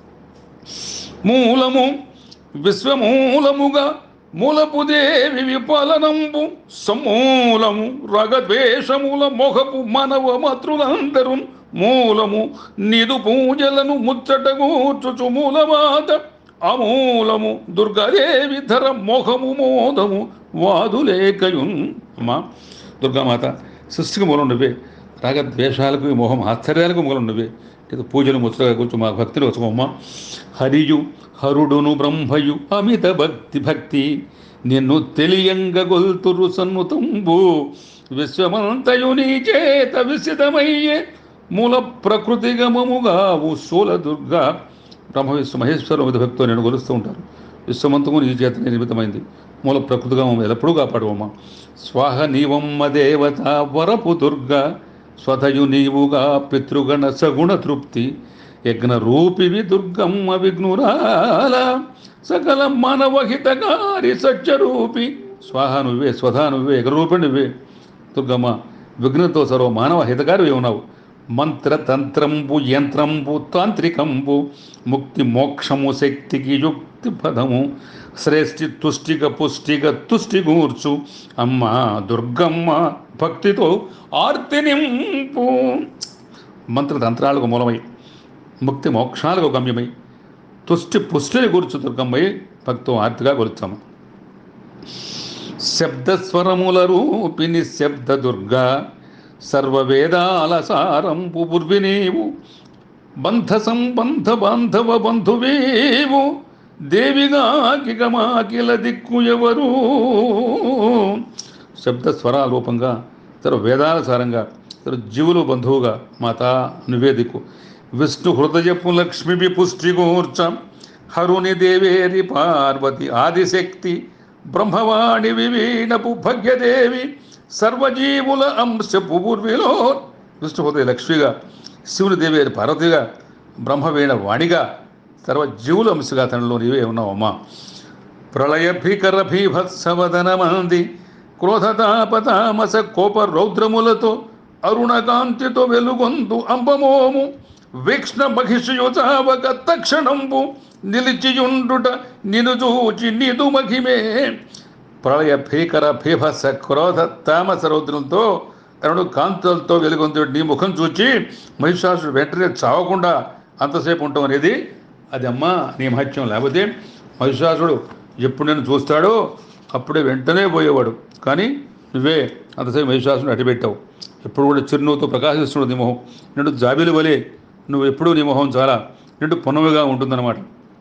మూలము విశ్వమూలముగా మూలపు దేవి విపాలనంబు సమూలము రగద్వేషముల మొహపు మనవ మాతృలందరు మూలము నిదు పూజలను ముచ్చటగూర్చుచు మూలమాత అమూలము దుర్గాదేవి ధర మొహము మోదము వాదులేకయున్ అమ్మా దుర్గామాత సృష్టికి మూలం నువ్వే రాగద్వేషాలకు ఈ మోహం ఆశ్చర్యాలకు మూలం నువ్వే ఇది పూజలు ముచ్చటగా కూర్చో మా భక్తిని వచ్చమమ్మ హరియు హరుడును బ్రహ్మయు అమిత భక్తి భక్తి నిన్ను తెలియంగ గొల్తురు సన్నుతంబు విశ్వమంతయు నీ చేత విసితమయ్యే మూల ప్రకృతి గమముగావు శూల దుర్గా బ్రహ్మ విశ్వ మహేశ్వరం విధ భక్తితో నేను కొలుస్తూ ఉంటారు విశ్వమంతము నీ చేత నిర్మితమైంది మూల ప్రకృతిగా మమ్మల్ని ఎల్లప్పుడూ కాపాడువమ్మ స్వాహ నీవమ్మ దేవత వరపు దుర్గా స్వతయు నీవుగా పితృగణ సగుణ తృప్తి యజ్ఞ రూపివి దుర్గమ్మ విఘ్నురాల సకల మానవహితకారి సత్యరూపి స్వాహ నువ్వే స్వధా నువ్వే యజ్ఞరూపి నువ్వే దుర్గమ్మ విఘ్నతో సర్వ మానవ హితకారి ఉన్నావు మంత్ర తంత్రంబు యంత్రంబు తాంత్రికంబు ముక్తి మోక్షము శక్తికి యుక్తి పదము శ్రేష్ఠి తుష్టిక పుష్టిక తుష్టి గూర్చు అమ్మ దుర్గమ్మ భక్తితో ఆర్తి నింపు మంత్రతంత్రాలకు మూలమై ముక్తి మోక్షాలకు గమ్యమై తుష్టి పుష్టిని కూర్చు దుర్గమ్మై భక్తో ఆర్తిగా కొలుచాము శబ్దస్వరముల రూపిణి శబ్ద దుర్గా సర్వవేదాల సారంపు బుర్వి నీవు బంధ సంబంధ బాంధవ బంధువేవు దేవిగా కిగమాకిల దిక్కు ఎవరు శబ్ద స్వరాల రూపంగా సర్వ వేదాల సారంగా సర్వ జీవులు బంధువుగా మాత నువ్వే దిక్కు విష్ణు హృదయపు లక్ష్మి పుష్టిగూర్చ హరుని దేవేరి పార్వతి ఆదిశక్తి బ్రహ్మవాణి వివీణపు భగ్యదేవి సర్వజీవుల అంశపు పూర్విలో విష్ణు హృదయ లక్ష్మిగా శివుని దేవేరి పార్వతిగా బ్రహ్మవీణ వాణిగా సర్వజీవుల అంశగా తనలో నీవే ఉన్నావమ్మా ప్రళయ భీకర భీభత్సవదనమంది క్రోధతాపతామస కోప రౌద్రములతో అరుణకాంతితో వెలుగొందు అంబమోము వీక్ష్ణ మహిషియుచావక తక్షణంబు నిలిచియుండుట నిను చూచి నిదు మహిమే ప్రళయ భీకర భీభత్స క్రోధ తామస రౌద్రంతో అరుణు కాంతులతో వెలుగొందు నీ ముఖం చూచి మహిషాసుడు వెంటనే చావకుండా అంతసేపు ఉండటం అనేది అది అమ్మ నీ మహత్యం లేకపోతే మహిషాసుడు ఎప్పుడు నేను చూస్తాడో అప్పుడే వెంటనే పోయేవాడు కానీ నువ్వే అంతసేపు మహిషాసుని అడ్డుపెట్టావు ఎప్పుడు కూడా చిరునవ్వుతో ప్రకాశిస్తున్నాడు నీ మొహం నిండు జాబిలు వలె నువ్వు ఎప్పుడూ నీ మొహం చాలా నిండు పున్నమిగా ఉంటుందన్నమాట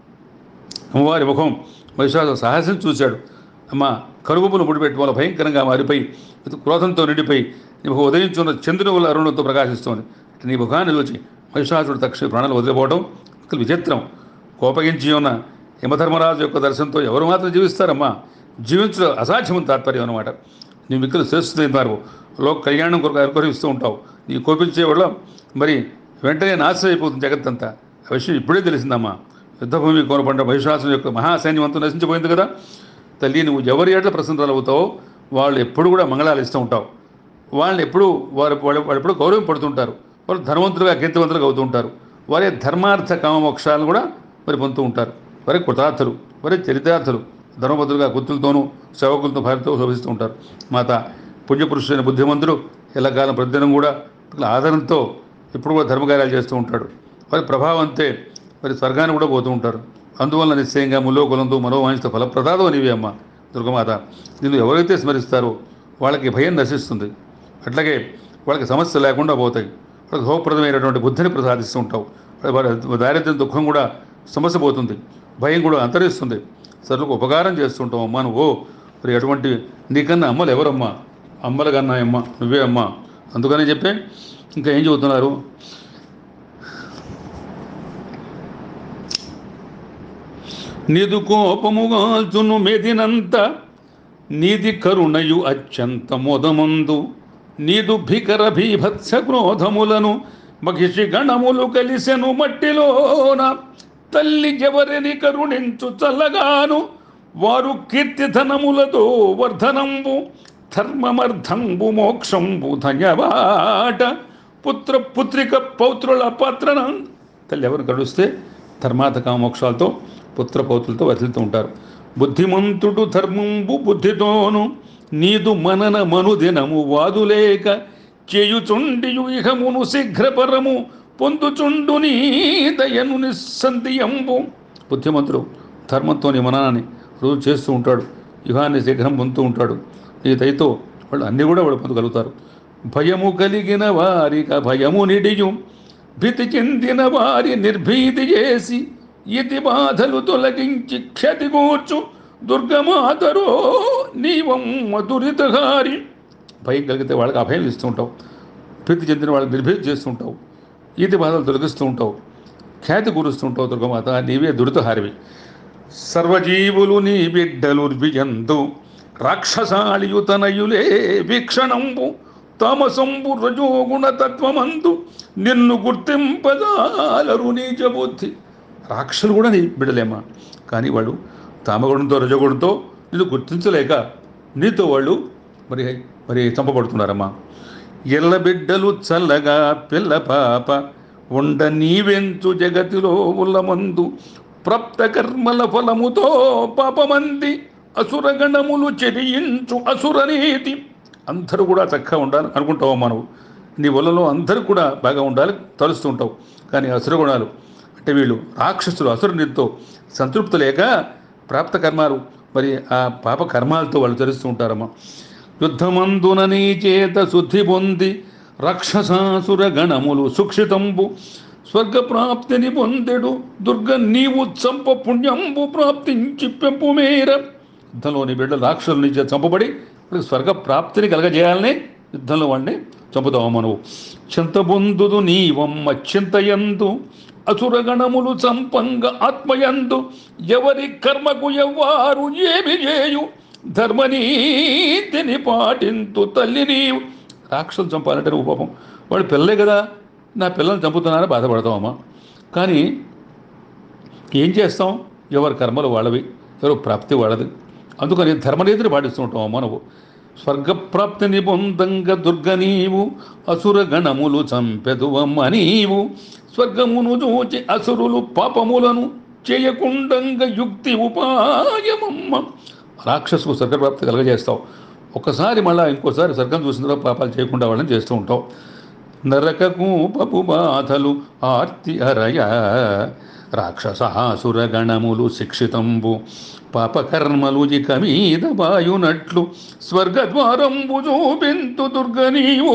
అమ్మవారి ముఖం మహిషాసు సాహసం చూశాడు అమ్మ కరుగుపును ముడిపెట్టి వాళ్ళ భయంకరంగా మారిపోయి క్రోధంతో నిండిపోయి నీ ముఖం ఉదయించున్న చంద్రుని వల్ల అరుణంతో ప్రకాశిస్తోంది నీ ముఖాన్ని చూచి మహిషాసుడు తక్షణ ప్రాణాలు వదిలిపోవడం అసలు విచిత్రం కోపగించి ఉన్న యమధర్మరాజు యొక్క దర్శనంతో ఎవరు మాత్రం జీవిస్తారమ్మా జీవించడం అసాధ్యమని తాత్పర్యం అనమాట నీ మిక్కులు చేస్తున్నారు లోక కళ్యాణం కొరకు అనుకరిస్తూ ఉంటావు నీ కోపించే వల్ల మరి వెంటనే నాశనం అయిపోతుంది జగత్తంతా ఆ విషయం ఇప్పుడే తెలిసిందమ్మా యుద్ధభూమి కోరపడ్డ మహిషాసుని యొక్క మహాసైన్యం అంతా నశించిపోయింది కదా తల్లి నువ్వు ఎవరి ఏట్ల ప్రసన్నతలు అవుతావో వాళ్ళు ఎప్పుడు కూడా మంగళాలు ఇస్తూ ఉంటావు వాళ్ళని ఎప్పుడు వారు వాళ్ళు వాళ్ళు ఎప్పుడు గౌరవం పడుతుంటారు వాళ్ళు ధనవంతులుగా కీర్తివంతులుగా అవుతూ ఉంటారు వారి ధర్మార్థ కామమోక్షాలను కూడా మరి పొందుతూ ఉంటారు వారి కృతార్థులు వారి చరితార్థులు ధర్మబద్ధులుగా గుర్తులతోనూ సేవకులతో భార్యతో శోభిస్తూ ఉంటారు మాత పుణ్యపురుషులైన బుద్ధిమంతుడు ఎల్లకాలం ప్రతిదినం కూడా ఆదరణతో ఎప్పుడు కూడా ధర్మకార్యాలు చేస్తూ ఉంటాడు వారి ప్రభావం అంతే మరి స్వర్గాన్ని కూడా పోతూ ఉంటారు అందువల్ల నిశ్చయంగా ముల్లోకులందు మనోవాంఛిత ఫలప్రదాదం నీవే అమ్మ దుర్గమాత నిన్ను ఎవరైతే స్మరిస్తారో వాళ్ళకి భయం నశిస్తుంది అట్లాగే వాళ్ళకి సమస్య లేకుండా పోతాయి వాళ్ళకి హోప్రదమైనటువంటి బుద్ధిని ప్రసాదిస్తూ ఉంటావు వారి దారిద్ర్యం దుఃఖం కూడా సమస్య పోతుంది భయం కూడా అంతరిస్తుంది సరులకు ఉపకారం చేస్తుంటావు అమ్మా నువ్వు మరి అటువంటి నీకన్నా అమ్మలు ఎవరమ్మా అమ్మలు కన్నా అమ్మ నువ్వే అమ్మ అందుకని చెప్పే ఇంకా ఏం చెబుతున్నారు నిదు కోపముగాల్చును మెదినంత నీది కరుణయు అత్యంత మొదమందు నీదు భీకర భీభత్స క్రోధములను మహిషి గణములు కలిసెను మట్టిలోన తల్లి ఎవరిని కరుణించు చల్లగాను వారు కీర్తిధనములతో వర్ధనంబు ధర్మమర్థంబు మోక్షంబు ధన్యవాట పుత్ర పుత్రిక పౌత్రుల పాత్రన తల్లి ఎవరు గడుస్తే ధర్మాత కామోక్షాలతో పుత్ర పౌత్రులతో వర్ధిల్తూ ఉంటారు బుద్ధిమంతుడు ధర్మంబు బుద్ధితోను నీదు మనన మనుదినము వాదులేక చేయుచుండియు ఇహమును శీఘ్రపరము పొందుచుండు నీ దయను నిస్సందియంబు బుద్ధిమంతుడు ధర్మంతో నీ మననాన్ని రోజు చేస్తూ ఉంటాడు యుగాన్ని శీఘ్రం పొందుతూ ఉంటాడు నీ దయతో వాళ్ళు అన్నీ కూడా వాళ్ళు పొందగలుగుతారు భయము కలిగిన వారిక భయము నిడియు భీతి చెందిన వారి నిర్భీతి చేసి ఇతి బాధలు తొలగించి క్షతి కూర్చు దుర్గమాతరో నీవమ్మ దురితహారి భయం కలిగితే వాళ్ళకి అభయం ఇస్తూ ఉంటావు భీతి చెందిన వాళ్ళకి నిర్భీతి చేస్తూ ఉంటావు ఈతి బాధలు తొలగిస్తూ ఉంటావు ఖ్యాతి కూరుస్తుంటావు దుర్గమాత నీవే దురితహారివి సర్వజీవులు నీ బిడ్డలు విజంతు రాక్షసాళియుతనయులే వీక్షణంబు తామసంబు రజోగుణ తత్వమందు నిన్ను గుర్తింపదాలరు నీచ బుద్ధి రాక్షసులు కూడా నీ బిడ్డలేమ్మా కానీ వాళ్ళు తామగుణంతో రజోగుణంతో నిన్ను గుర్తించలేక నీతో వాళ్ళు మరి మరి చంపబడుతున్నారమ్మా ఎల్ల బిడ్డలు చల్లగా పిల్ల పాప ఉండ నీవెంచు జగతిలో ఉల్లమందు ప్రాప్త కర్మల ఫలముతో పాపమంది అసురగణములు చెరియించు అసురనీతి అందరూ కూడా చక్కగా ఉండాలి అనుకుంటావు మనవు నీ వలలో అందరూ కూడా బాగా ఉండాలి తలుస్తూ ఉంటావు కానీ అసురగుణాలు అంటే వీళ్ళు రాక్షసులు అసురునితో సంతృప్తి లేక ప్రాప్త కర్మాలు మరి ఆ పాప కర్మాలతో వాళ్ళు తెలుస్తూ ఉంటారమ్మా యుద్ధమందున నీ చేత శుద్ధి పొంది రాక్షసాసుర గణములు సుక్షితంబు స్వర్గప్రాప్తిని పొందెడు దుర్గ నీవు చంప పుణ్యంబు ప్రాప్తించి పెంపు మేర యుద్ధంలోని బిడ్డలు రాక్షసుల నుంచి చంపబడి వాళ్ళకి స్వర్గ ప్రాప్తిని కలగజేయాలని యుద్ధంలో వాడిని చంపుతావు మనవు చింతబొందుదు నీవమ్మ చింతయందు అసురగణములు చంపంగ ఆత్మయందు ఎవరి కర్మకు ఎవ్వారు ఏమి చేయు ధర్మనీతిని పాటింతు తల్లి నీవు రాక్షసులు చంపాలంటే నువ్వు పాపం వాడు పిల్లలే కదా నా పిల్లల్ని చంపుతున్నారని బాధపడతామమ్మా కానీ ఏం చేస్తాం ఎవరి కర్మలు వాళ్ళవి ఎవరు ప్రాప్తి వాళ్ళది అందుకని ధర్మనీతిని పాటిస్తూ ఉంటాం అమ్మ నువ్వు స్వర్గప్రాప్తిని పొందంగ దుర్గ నీవు అసుర గణములు చంపెదువమ్మ నీవు స్వర్గమును చూచి అసురులు పాపములను చేయకుండంగ యుక్తి ఉపాయమమ్మ రాక్షసుకు స్వర్గప్రాప్తి కలగజేస్తావు ఒక్కసారి మళ్ళా ఇంకోసారి స్వర్గం చూసిన తర్వాత పాపాలు చేయకుండా వాళ్ళని చేస్తూ ఉంటావు నరకకు పపు బాధలు ఆర్తి అరయ రాక్షసాసుర గణములు శిక్షితంబు పాపకర్మలు ఇక మీద బాయునట్లు స్వర్గద్వారంబు చూపింతు దుర్గ నీవు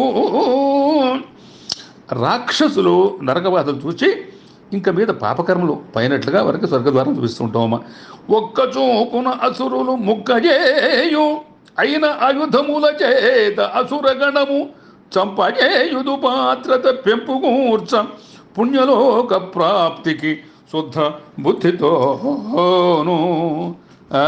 రాక్షసులు నరక బాధలు చూచి ఇంకా మీద పాపకర్మలు పైనట్లుగా వారికి స్వర్గద్వారం చూపిస్తుంటామమ్మా ఒక్క చూపున అసురులు ముక్కజేయు అయిన ఆయుధముల చేత అసురగణము చంపజేయుదు పాత్రత పెంపుకూర్చ పుణ్యలోక ప్రాప్తికి శుద్ధ బుద్ధితోను ఆ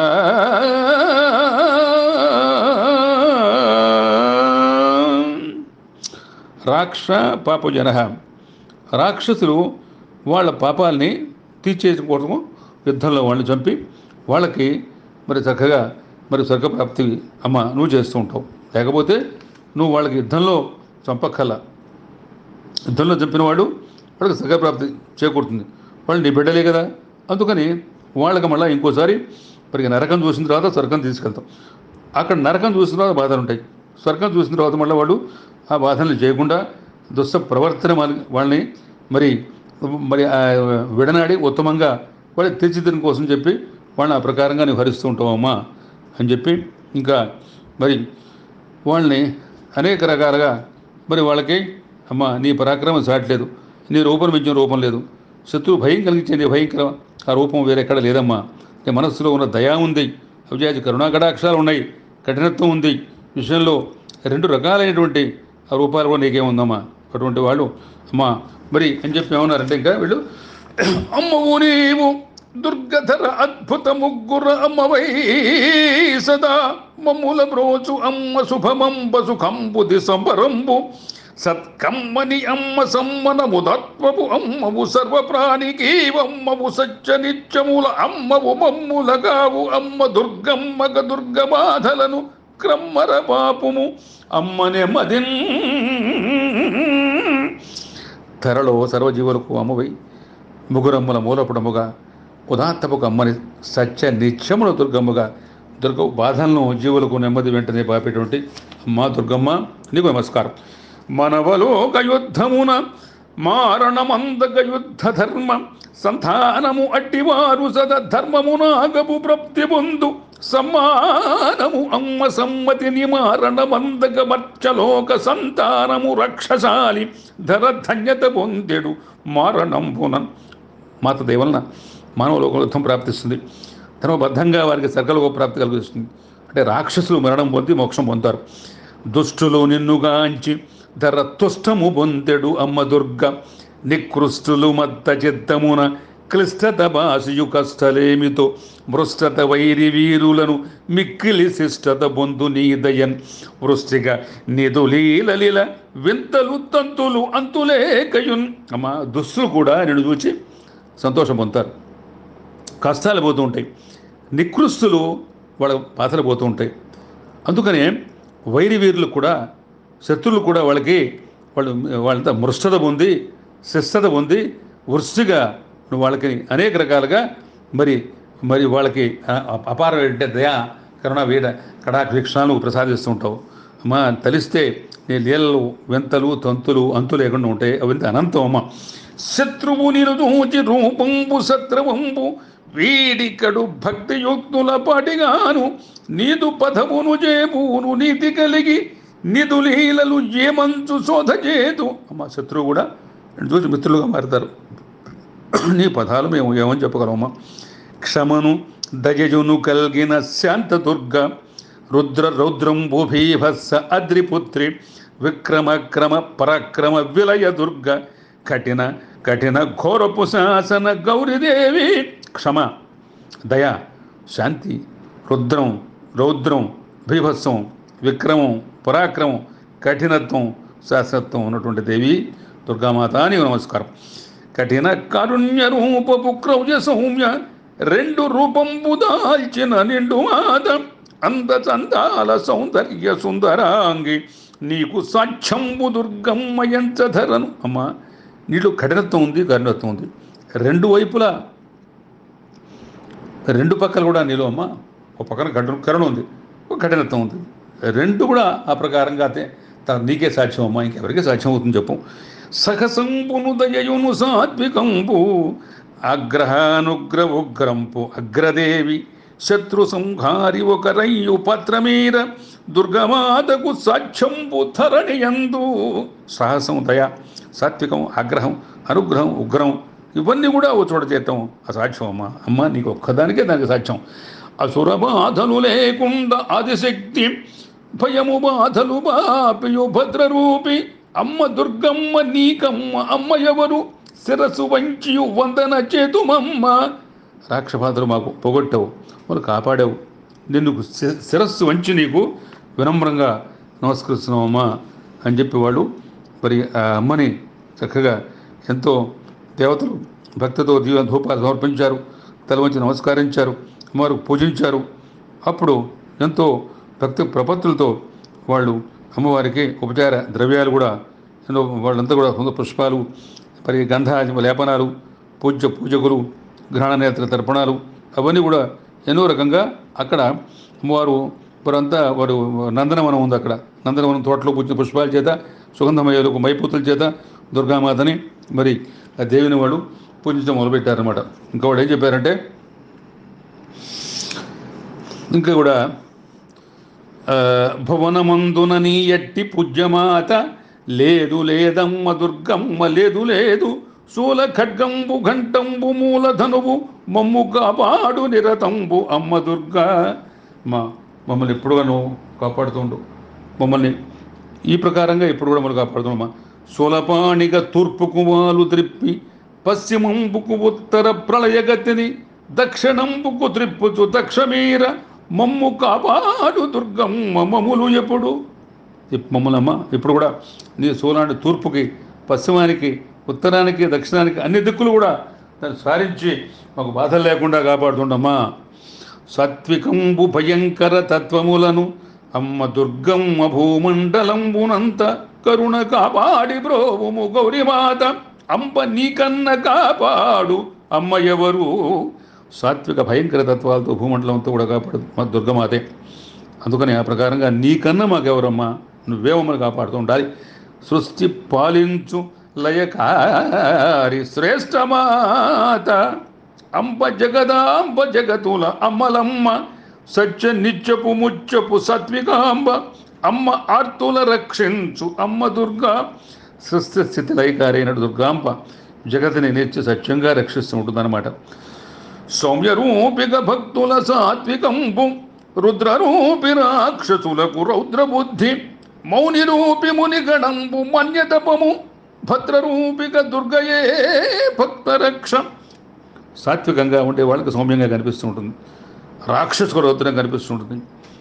రాక్ష పాపజన రాక్షసులు వాళ్ళ పాపాలని తీర్చేసుకోవడము యుద్ధంలో వాళ్ళని చంపి వాళ్ళకి మరి చక్కగా మరి స్వర్గప్రాప్తి అమ్మ నువ్వు చేస్తూ ఉంటావు లేకపోతే నువ్వు వాళ్ళకి యుద్ధంలో చంపక్కల యుద్ధంలో చంపినవాడు వాళ్ళకి స్వర్గప్రాప్తి చేకూరుతుంది వాళ్ళు నీ బిడ్డలే కదా అందుకని వాళ్ళకి మళ్ళీ ఇంకోసారి మరి నరకం చూసిన తర్వాత స్వర్గం తీసుకెళ్తాం అక్కడ నరకం చూసిన తర్వాత బాధలు ఉంటాయి స్వర్గం చూసిన తర్వాత మళ్ళీ వాడు ఆ బాధల్ని చేయకుండా దుస్త ప్రవర్తన వాళ్ళ- వాళ్ళని మరి మరి ఆ విడనాడి ఉత్తమంగా వాళ్ళని తీర్చిదిద్దిన కోసం చెప్పి వాళ్ళని ఆ ప్రకారంగా నువ్వు హరిస్తూ ఉంటావమ్మా అని చెప్పి ఇంకా మరి వాళ్ళని అనేక రకాలుగా మరి వాళ్ళకి అమ్మ నీ పరాక్రమం సాట్లేదు నీ రూపం మించిన రూపం లేదు శత్రువు భయం కలిగించే నీ భయంకర ఆ రూపం వేరెక్కడ లేదమ్మా నీ మనస్సులో ఉన్న దయా ఉంది అవిజాతి కరుణాకటాక్షాలు ఉన్నాయి కఠినత్వం ఉంది విషయంలో రెండు రకాలైనటువంటి ఆ రూపాలు కూడా నీకేముందమ్మా అటువంటి వాళ్ళు అమ్మా మరి అని చెప్పి ఏమన్నారంటే ఇంకా వీళ్ళు అమ్మవు నీవు దుర్గధర అద్భుత ముగ్గుర అమ్మవై సదా మమ్ముల బ్రోచు అమ్మ శుభమంబ సుఖంబు దిసంబరంబు సత్కమ్మని అమ్మ సమ్మనము తత్వము అమ్మవు సర్వప్రాణికి అమ్మవు సత్య నిత్యముల అమ్మవు మమ్ముల కావు అమ్మ దుర్గమ్మగ దుర్గబాధలను క్రమ్మర పాపుము అమ్మనే మదిన్ ధరలో సర్వజీవులకు అమ్మవై ముగురమ్మల మూలపుడముగా ఉదాత్తముకు అమ్మని సత్య నిత్యముల దుర్గమ్మగా దుర్గ బాధలను జీవులకు నెమ్మది వెంటనే పాపేటువంటి అమ్మా దుర్గమ్మ నీకు నమస్కారం మనవలోక యుద్ధమున మారణమందక యుద్ధ ధర్మ సంతానము అట్టివారు సద ధర్మమునాగపు ప్రాప్తి పొందు సమ్మానము అమ్మ సమ్మతి నిమారణమందక మర్చలోక సంతానము రక్షశాలి ధర ధన్యత పొందెడు మారణంపునన్ మాత దేవలన మానవలోక యుద్ధం ప్రాప్తిస్తుంది ధర్మబద్ధంగా వారికి సర్గలోక ప్రాప్తి కలుగుతుంది అంటే రాక్షసులు మరణం పొంది మోక్షం పొందుతారు దుష్టులు నిన్నుగాంచి ధర తుష్టము పొందెడు అమ్మ దుర్గ నికృష్టులు మత్త చిత్తమున క్లిష్టత బాసియు కష్టలేమితో మృష్టత వైరి వీరులను మిక్కిలి శిష్టత బొందు నీదయన్ వృష్టిగా నిదులీలలిల వింతలు తంతులు అంతులేకయున్ అమ్మ దుస్తులు కూడా నిన్ను చూచి సంతోషం పొందుతారు కష్టాలు పోతూ ఉంటాయి నికృస్తులు వాళ్ళ బాధలు పోతూ ఉంటాయి అందుకనే వైరి వీరులు కూడా శత్రువులు కూడా వాళ్ళకి వాళ్ళు వాళ్ళంతా మృష్టత పొంది శిష్టత పొంది వృష్టిగా నువ్వు వాళ్ళకి అనేక రకాలుగా మరి మరి వాళ్ళకి అ- అపారమైన దయా కరుణ వీడ కడాక్ష వీక్షణాలు ప్రసాదిస్తూ ఉంటావు అమ్మా తలిస్తే నీ లీలలు వింతలు తంతులు అంతు లేకుండా ఉంటాయి అవంతా అనంతం అమ్మ శత్రువు నిరుదూచి రూపంబు సత్రవంబు వీడికడు భక్తియుక్తుల పాటిగాను నీదు పదమును చేబూను నీతి కలిగి నిధు లీలలు ఏమంచు శోధ చేదు అమ్మ శత్రువు కూడా రెండు చూసి మిత్రులుగా మారుతారు నీ పదాలు మేము ఏమని చెప్పగలమమ్మా క్షమను దయజును కల్గిన శాంత దుర్గ రుద్ర రౌద్రంబు భీభత్స అద్రిపుత్రి విక్రమక్రమ పరాక్రమ విలయ దుర్గ కఠిన కఠిన ఘోరపు శాసన గౌరీదేవి క్షమ దయ శాంతి రుద్రం రౌద్రం భీభత్సం విక్రమం పరాక్రమం కఠినత్వం శాశ్వత్వం ఉన్నటువంటి దేవి దుర్గామాత నీకు నమస్కారం కఠిన కారుణ్య రూపపు క్రౌజ సౌమ్య రెండు రూపంబు దాల్చిన నిండు మాత అంద చందాల సౌందర్య సుందరాంగి నీకు సాక్ష్యంబు దుర్గమ్మ ఎంచధరను అమ్మ నీళ్ళు కఠినత్వం ఉంది కరుణత్వం ఉంది రెండు వైపులా రెండు పక్కల కూడా నీలో అమ్మ ఒక పక్కన కఠిన కరుణ ఉంది ఒక కఠినత్వం ఉంది రెండు కూడా ఆ ప్రకారంగా అయితే త- నీకే సాక్ష్యం అమ్మా ఇంకెవరికి సాక్ష్యం అవుతుంది చెప్పు సహసంపును దయయును సాత్వికంపు అగ్రహానుగ్ర ఉగ్రంపు అగ్రదేవి శత్రు సంహారి ఒక రయ్యు పత్రమీర దుర్గమాతకు సాక్ష్యంపు ధరణియందు సాహసం దయ సాత్వికం ఆగ్రహం అనుగ్రహం ఉగ్రం ఇవన్నీ కూడా ఓ చోట చేద్దాం ఆ సాక్ష్యం అమ్మ అమ్మ నీకు ఒక్కదానికే దానికి సాక్ష్యం అసుర బాధలు లేకుండా ఆదిశక్తి భయము బాధలు బాపియు భద్రరూపి అమ్మ దుర్గమ్మ నీకమ్మ అమ్మ ఎవరు శిరస్సు వంచియు వందన చేతుమమ్మ రాక్షబాధలు మాకు పొగొట్టావు వాళ్ళు కాపాడావు నిన్ను శి- శిరస్సు వంచి నీకు వినమ్రంగా నమస్కరిస్తున్నామమ్మా అని చెప్పి వాళ్ళు మరి ఆ అమ్మని చక్కగా ఎంతో దేవతలు భక్తితో దీవ ధూపాలు సమర్పించారు తల వంచి నమస్కరించారు వారు పూజించారు అప్పుడు ఎంతో భక్తి ప్రపత్తులతో వాళ్ళు అమ్మవారికి ఉపచార ద్రవ్యాలు కూడా ఎన్నో వాళ్ళంతా కూడా సుందర పుష్పాలు మరి గంధ లేపనాలు పూజ్య పూజకులు గ్రహణనేత్ర తర్పణాలు అవన్నీ కూడా ఎన్నో రకంగా అక్కడ అమ్మవారు వారంతా వారు నందనవనం ఉంది అక్కడ నందనవనం తోటలో పూజించిన పుష్పాల చేత సుగంధమయ్యలకు మైపూతుల చేత దుర్గామాతని మరి ఆ దేవిని వాళ్ళు పూజించడం మొదలుపెట్టారనమాట ఇంకా వాళ్ళు ఏం చెప్పారంటే ఇంకా కూడా ఆ, భువనమందున నీ ఎట్టి పూజ్యమాత లేదు లేదమ్మ దుర్గమ్మ లేదు లేదు శూల ఖడ్గంబు ఘంటంబు మూలధనువు మమ్ము కాపాడు నిరతంబు అమ్మ దుర్గా మా మమ్మల్ని ఎప్పుడుగా నువ్వు కాపాడుతుండు మమ్మల్ని ఈ ప్రకారంగా ఇప్పుడు కూడా మనం కాపాడుతున్నామా శూలపాణిగా తూర్పుకు వాలు త్రిప్పి పశ్చిమంబుకు ఉత్తర ప్రళయగతిని దక్షిణంబుకు త్రిప్పుచు దక్షమీర మమ్ము కాపాడు దుర్గమ్మ మమ్ములు ఎప్పుడు మమ్మల్నమ్మ ఇప్పుడు కూడా నీ సూర్యుని తూర్పుకి పశ్చిమానికి ఉత్తరానికి దక్షిణానికి అన్ని దిక్కులు కూడా దాన్ని సారించి మాకు బాధలు లేకుండా కాపాడుతుండమ్మా సాత్వికంబు భయంకర తత్వములను అమ్మ దుర్గమ్మ భూమండలంబునంత కరుణ కాపాడి బ్రోవుము గౌరీమాత అంబ నీకన్న కాపాడు అమ్మ ఎవరు సాత్విక భయంకర తత్వాలతో భూమండలంతో కూడా కాపాడు మా దుర్గమాతే అందుకని ఆ ప్రకారంగా నీకన్నా మాకెవరమ్మా నువ్వే మమ్మల్ని కాపాడుతూ ఉండాలి సృష్టి పాలించు లయకారి శ్రేష్టమాత అంబ జగదాంబ జగతుల అమ్మలమ్మ సత్య నిత్యపు ముచ్చపు సత్వికాంబ అమ్మ ఆర్తుల రక్షించు అమ్మ దుర్గా సృష్టి స్థితి లయకారైన దుర్గాంబ జగతిని నిత్య సత్యంగా రక్షిస్తూ ఉంటుందన్నమాట సౌమ్యరూపిక భక్తుల సాత్వికంబు రుద్రరూపి రాక్షసులకు రౌద్రబుద్ధి మౌని రూపి మునిగణంబు మన్యతపము భద్రరూపిక దుర్గయే భక్తరక్ష సాత్వికంగా ఉండే వాళ్ళకి సౌమ్యంగా కనిపిస్తూ ఉంటుంది రాక్షసుకు రౌద్రం కనిపిస్తూ ఉంటుంది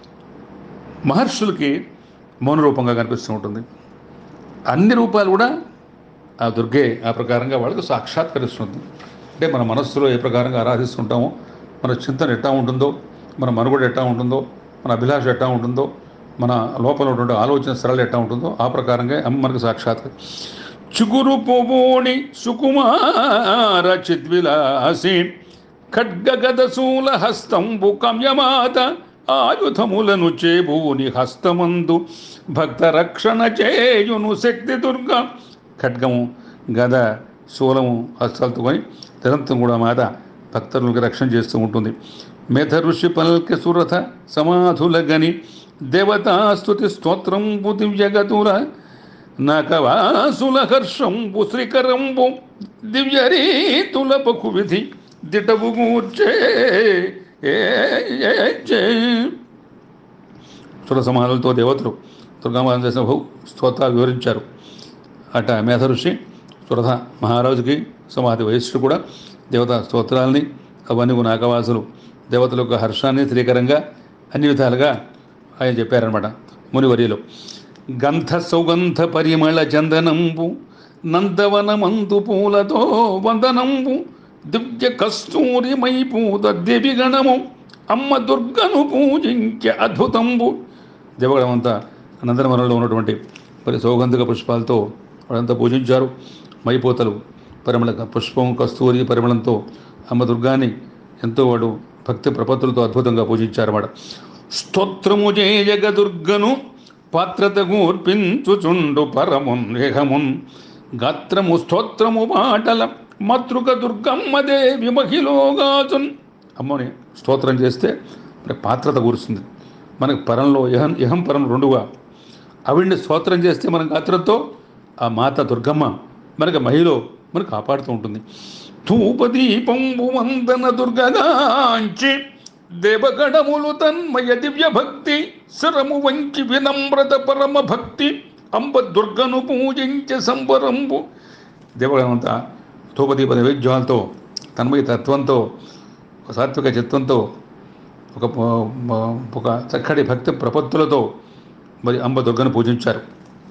మహర్షులకి మౌన రూపంగా కనిపిస్తూ ఉంటుంది అన్ని రూపాలు కూడా ఆ దుర్గే ఆ ప్రకారంగా వాళ్ళకు సాక్షాత్కరిస్తుంది అంటే మన మనస్సులో ఏ ప్రకారంగా ఆరాధిస్తుంటామో మన చింతన ఎట్టా ఉంటుందో మన మనుగడ ఎట్టా ఉంటుందో మన అభిలాష ఎట్టా ఉంటుందో మన లోపల ఉన్నటువంటి ఆలోచన సరళ ఎట్టా ఉంటుందో ఆ ప్రకారంగా అమ్మ మనకు సాక్షాత్కరి చిగురు పువ్వుని సుకుమార చిద్విలాసి ఖడ్గగదశూల హస్తంబు కమ్యమాత ఆయుధములను చేబూని హస్తమందు భక్త రక్షణ చేయును శక్తి దుర్గ ఖడ్గము గద శూలము హస్తాలతో కొని నిరంతరం కూడా మాత భక్తులకు రక్షణ చేస్తూ ఉంటుంది మెథ ఋషి పల్కె సురథ సమాధుల గని దేవతాస్తుతి స్తోత్రంబు దివ్యగతుల నకవాసుల హర్షంబు శ్రీకరంబు దివ్యరీతుల పకు విధి దిటవు కూర్చే ఏ ఏ చే. సుర సమానులతో దేవతలు దుర్గామాత చేసిన బహు స్తోత్రాలు వివరించారు అట మేధ ఋషి సురథ మహారాజుకి సమాధి వయస్సుడు కూడా దేవతా స్తోత్రాలని అవన్నీ నాగవాసులు దేవతల యొక్క హర్షాన్ని శ్రీకరంగా అన్ని విధాలుగా ఆయన చెప్పారనమాట మునివర్యులు గంధ సౌగంధ పరిమళ చందనంబు నందవనమందు పూలతో వందనంబు దివ్య కస్తూరిమై పూత దేవిగణము అమ్మ దుర్గను పూజించే అద్భుతంబు దేవగణమంతా నందనవనంలో ఉన్నటువంటి మరి సౌగంధిక పుష్పాలతో వాళ్ళంతా పూజించారు మైపోతలు పరిమళ పుష్పం కస్తూరి పరిమళంతో అమ్మ దుర్గాని ఎంతో వాడు భక్తి ప్రపత్తులతో అద్భుతంగా పూజించారన్నమాట స్తోత్రము జేయగ దుర్గను పాత్రత గూర్పించుచుండు పరమున్ ఏహమున్ గాత్రము స్తోత్రము మాటల మాతృక దుర్గమ్మ దేవి మహిళగాచున్ అమ్మని స్తోత్రం చేస్తే మరి పాత్రత కూరుస్తుంది మనకి పరంలో ఇహం ఇహం పరం రెండుగా ఆవిడ్ని స్తోత్రం చేస్తే మన గాత్రంతో ఆ మాత దుర్గమ్మ మనకి మహిళ మనకు కాపాడుతూ ఉంటుంది ధూపదీపంబు వందన దుర్గగాంచి దేవగణములు తన్మయ దివ్య భక్తి శరము వంచి వినమ్రత పరమ భక్తి అంబ దుర్గను పూజించే సంబరంబు దేవగణమంతా ధూపదీప నైవేద్యాలతో తన్మయ తత్వంతో ఒక సాత్విక చిత్తంతో ఒక ఒక చక్కటి భక్తి ప్రపత్తులతో మరి అంబ దుర్గను పూజించారు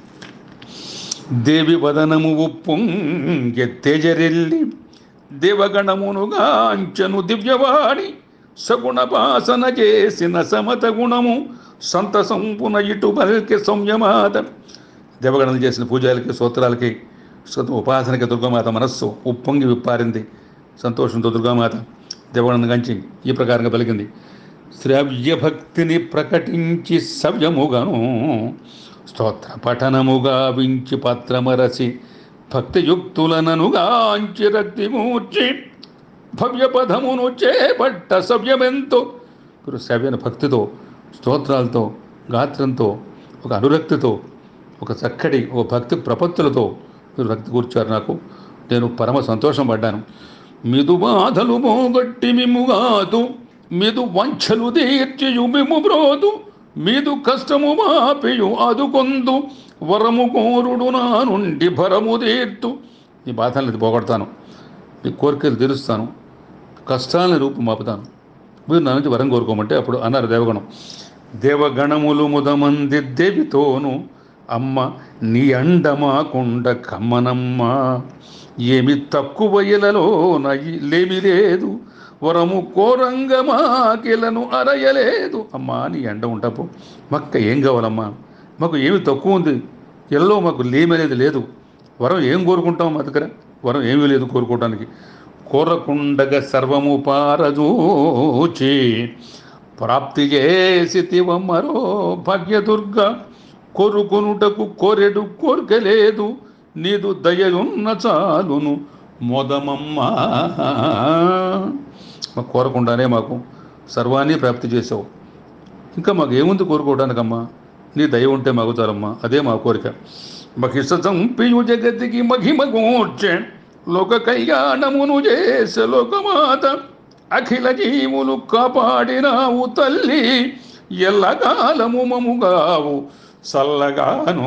దేవి వదనము ఉప్పొంగె తేజరెల్లి దేవగణమునుగాంచను దివ్యవాణి సగుణపాసన చేసిన సమత గుణము సంతసంపున ఇటు పలికి సంయమాత దేవగణలు చేసిన పూజలకి స్తోత్రాలకి సత ఉపాసనకి దుర్గామాత మనస్సు ఉప్పొంగి విప్పారింది సంతోషంతో దుర్గామాత దేవగణను గంచి ఈ ప్రకారంగా పలికింది శ్రవ్య భక్తిని ప్రకటించి సవ్యముగాను స్తోత్ర పఠనముగా వించి పత్రమరసి భక్తియుక్తులననుగాంచి రక్తి మూర్చి భవ్య పదమును చేపట్ట సవ్యమెంతో మీరు సవ్యన భక్తితో స్తోత్రాలతో గాత్రంతో ఒక అనురక్తితో ఒక చక్కటి ఓ భక్తి ప్రపత్తులతో మీరు భక్తి కూర్చారు నాకు నేను పరమ సంతోషం పడ్డాను మిదు బాధలు మోగట్టి మిమ్ముగాదు మిదు వంచలు తీర్చియు మిమ్ము బ్రోదు మీదు కష్టము మాపియు అదుకొందు వరము కోరుడు నా నుండి భరము తీర్తు నీ బాధల్ని పోగొడతాను నీ కోరికలు తీరుస్తాను కష్టాలను రూపు మాపుతాను మీరు నా నుంచి వరం కోరుకోమంటే అప్పుడు అన్నారు దేవగణం దేవగణములు ముదమంది దేవితోను అమ్మ నీ అండమాకుండ కమ్మనమ్మ ఏమి తక్కువ ఇలలో లేమి లేదు వరము కోరంగమాకిలను అరయలేదు అమ్మా నీ ఎండ ఉంటాపు మక్క ఏం కావాలమ్మా మాకు ఏమి తక్కువ ఉంది ఎల్లో మాకు లేమి అనేది లేదు వరం ఏం కోరుకుంటాం మా దగ్గర వరం ఏమీ లేదు కోరుకోవడానికి కోరకుండగ సర్వము పారజూచి ప్రాప్తి చేసితివ మరో భాగ్యదుర్గ కొరుకునుటకు కోరెడు కోరికలేదు నీదు దయయున్న చాలును మొదమమ్మా మాకు కోరకుండానే మాకు సర్వాన్ని ప్రాప్తి చేసావు ఇంకా మాకు ఏముంది కోరుకోవడానికమ్మా నీ దయ ఉంటే మాకు చాలమ్మా అదే మా కోరిక మహిష చంపియు జగతికి మహిమ గూర్చె లోక కళ్యాణమును చేసే లోకమాత అఖిల జీవులు కాపాడినావు తల్లి ఎల్లకాలము మముగావు చల్లగాను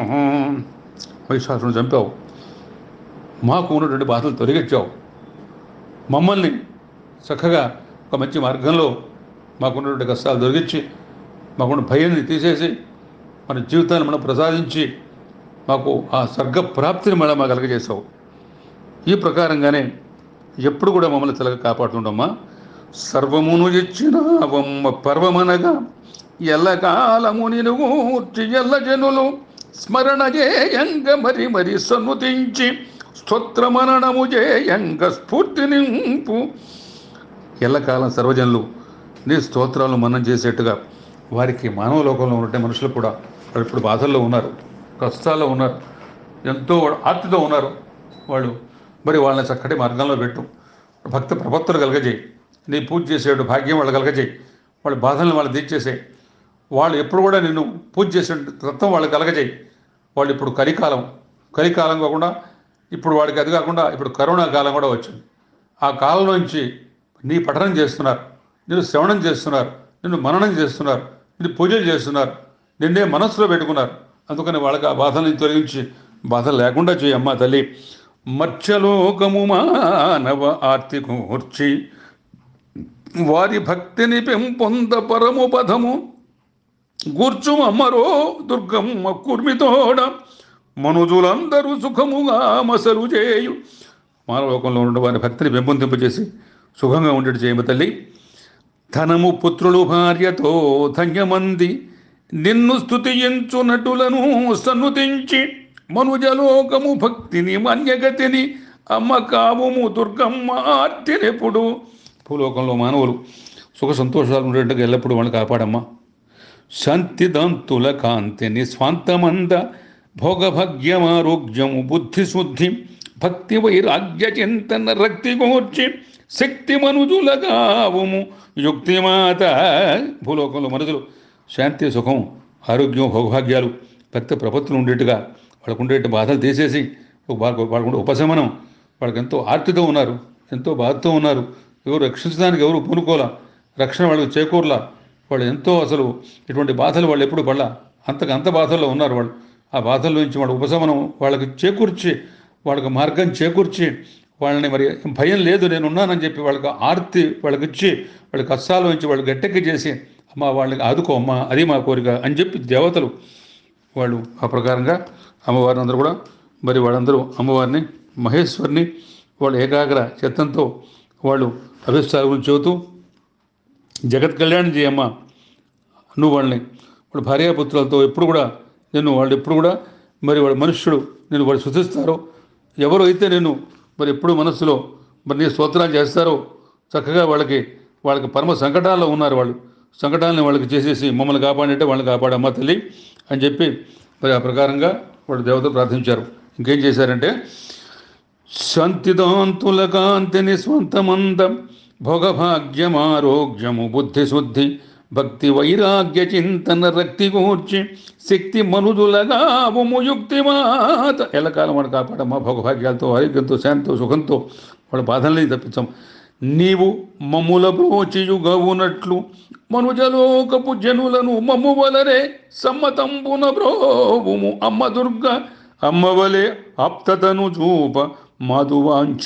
వైశాఖను చంపావు మాకు ఉన్నటువంటి బాధలు తొలగించావు మమ్మల్ని చక్కగా ఒక మంచి మార్గంలో మాకున్నటువంటి కష్టాలు తొలగించి మాకున్న భయాన్ని తీసేసి మన జీవితాన్ని మనం ప్రసాదించి మాకు ఆ స్వర్గ ప్రాప్తిని మళ్ళీ మాకు కలగజేసావు ఈ ప్రకారంగానే ఎప్పుడు కూడా మమ్మల్ని తెలగ కాపాడుతుండమ్మా సర్వమును ఇచ్చినావమ్మ పర్వమనగా ఎల్లకాలము నిలుగూర్చి ఎల్ల జనులు స్మరణ చేయంగ మరి మరి సన్నుతించి స్తోత్రమననము చేయంగ స్ఫూర్తి నింపు ఎల్లకాలం సర్వజనులు నీ స్తోత్రాలు మనం చేసేట్టుగా వారికి మానవ లోకంలో ఉన్నట్టే మనుషులు కూడా వాళ్ళు ఇప్పుడు బాధల్లో ఉన్నారు కష్టాల్లో ఉన్నారు ఎంతో ఆర్తితో ఉన్నారు వాళ్ళు మరి వాళ్ళని చక్కటి మార్గంలో పెట్టు భక్త ప్రపత్తులు కలగజేయి నీ పూజ చేసేడు భాగ్యం వాళ్ళు కలగజేయి వాళ్ళ బాధలను వాళ్ళు తీర్చేసేయి వాళ్ళు ఎప్పుడు కూడా నిన్ను పూజ చేసే తత్వం వాళ్ళు కలగజేయి వాళ్ళు ఇప్పుడు కలికాలం కలికాలం కాకుండా ఇప్పుడు వాడికి అది కాకుండా ఇప్పుడు కరోనా కాలం కూడా వచ్చింది ఆ కాలం నుంచి నీ పఠనం చేస్తున్నారు నిన్ను శ్రవణం చేస్తున్నారు నిన్ను మననం చేస్తున్నారు నిన్ను పూజలు చేస్తున్నారు నిన్నే మనస్సులో పెట్టుకున్నారు అందుకని వాళ్ళకి ఆ బాధల్ని తొలగించి బాధ లేకుండా చేయి అమ్మా తల్లి మత్స్యలోకము మానవ ఆర్తి కూర్చి వారి భక్తిని పెంపొంద పరము పదము గూర్చు అమ్మరో దుర్గమ్మ కుర్మితోడ మనుజులందరూ సుఖముగా మసలు చేయు మానవలోకంలో ఉన్న వారి భక్తిని పెంపొందింపజేసి సుఖంగా ఉండేటి చేయమ తల్లి ధనము పుత్రులు భార్యతో ధన్యమంది నిన్ను స్తుతించు నటులను సన్నుతించి మనుజలోకము భక్తిని మన్యగతిని అమ్మ కావుము దుర్గమ్మ ఆర్తినెప్పుడు భూలోకంలో మానవులు సుఖ సంతోషాలు ఉండేట్టుగా ఎల్లప్పుడూ వాళ్ళని కాపాడమ్మా శాంతిదంతుల కాంతిని స్వాంతమంద భోగభాగ్యమారోగ్యము బుద్ధి శుద్ధి భక్తి వైరాగ్య చింతన రక్తి గోర్చి శక్తి మనుజులగావుము యుక్తిమాత భూలోకంలో మనుషులు శాంతి సుఖం ఆరోగ్యం భోగభాగ్యాలు భక్తి ప్రపత్తులు ఉండేట్టుగా వాళ్ళకు ఉండేటి బాధలు తీసేసి వాళ్ళకు వాళ్ళకు ఉపశమనం వాళ్ళకి ఎంతో ఆర్తితో ఉన్నారు ఎంతో బాధతో ఉన్నారు ఎవరు రక్షించడానికి ఎవరు పూనుకోలా రక్షణ వాళ్ళకి చేకూరలా వాళ్ళు ఎంతో అసలు ఇటువంటి బాధలు వాళ్ళు ఎప్పుడు పడలా అంతకు అంత బాధల్లో ఉన్నారు వాళ్ళు ఆ బాధల నుంచి వాళ్ళ ఉపశమనం వాళ్ళకి చేకూర్చి వాళ్ళకి మార్గం చేకూర్చి వాళ్ళని మరి భయం లేదు నేను ఉన్నానని చెప్పి వాళ్ళకి ఆర్తి వాళ్ళకి ఇచ్చి వాళ్ళ కష్టాల నుంచి వాళ్ళు గట్టెక్కి చేసి అమ్మ వాళ్ళకి ఆదుకో అమ్మ అది మా కోరిక అని చెప్పి దేవతలు వాళ్ళు ఆ ప్రకారంగా అమ్మవారిని అందరూ కూడా మరి వాళ్ళందరూ అమ్మవారిని మహేశ్వరిని వాళ్ళు ఏకాగ్ర చిత్తంతో వాళ్ళు అభిష్టాల గురించి చెబుతూ జగత్ కళ్యాణం చేయమ్మా నువ్వు వాళ్ళని వాళ్ళ భార్యాపుత్రులతో ఎప్పుడు కూడా నేను వాళ్ళు ఎప్పుడు కూడా మరి వాళ్ళ మనుష్యుడు నేను వాళ్ళు శుద్ధిస్తారో ఎవరు అయితే నేను మరి ఎప్పుడు మనస్సులో మరి నీ స్తోత్రాలు చేస్తారో చక్కగా వాళ్ళకి వాళ్ళకి పరమ సంకటాల్లో ఉన్నారు వాళ్ళు సంకటాలను వాళ్ళకి చేసేసి మమ్మల్ని కాపాడంటే వాళ్ళని కాపాడమ్మా తల్లి అని చెప్పి మరి ఆ ప్రకారంగా వాళ్ళు దేవత ప్రార్థించారు ఇంకేం చేశారంటే శాంతిదాంతుల కాంతిని స్వంతమందం భోగభాగ్యమారోగ్యము బుద్ధి శుద్ధి భక్తి వైరాగ్య చింతన రక్తి కూర్చి శక్తి మనుదులగా యుక్తి మాత ఎల్లకాలం వాడు కాపాడమ్మా భోగభాగ్యాలతో ఆరోగ్యంతో శాంతితో సుఖంతో వాడు బాధల్ని తప్పించాం నీవు మమ్ముల బ్రోచియుగవునట్లు మనుజలోకపు జనులను మమ్ము వలరే సమ్మతంబున బ్రోవుము అమ్మ దుర్గ అమ్మవలే ఆప్తతను చూప మధువాంఛ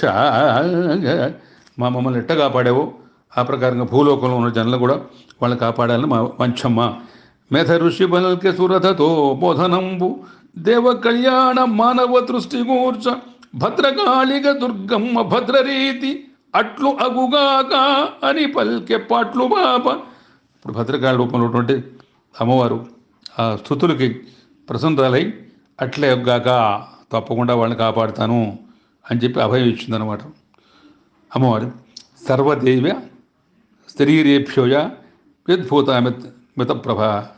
మా మమ్మల్ని ఎట్ట కాపాడావో ఆ ప్రకారంగా భూలోకంలో ఉన్న జనులు కూడా వాళ్ళని కాపాడాలని మా వంచమ్మ మేధ ఋషి బలల్కె సురథతో బోధనంబు దేవ కళ్యాణ మానవ దృష్టి కూర్చ భద్రకాళిక దుర్గమ్మ భద్రరీతి అట్లు అగుగాక అని పల్కె పాట్లు బాప ఇప్పుడు భద్రకాళి రూపంలో ఉన్నటువంటి అమ్మవారు ఆ స్థుతులకి ప్రసన్నరాలై అట్లే గాక తప్పకుండా వాళ్ళని కాపాడుతాను అని చెప్పి అభయం ఇచ్చిందనమాట అమ్మవారు సర్వదేవ శరీరేభ్యోయ యద్భూత మిత్ మితప్రభ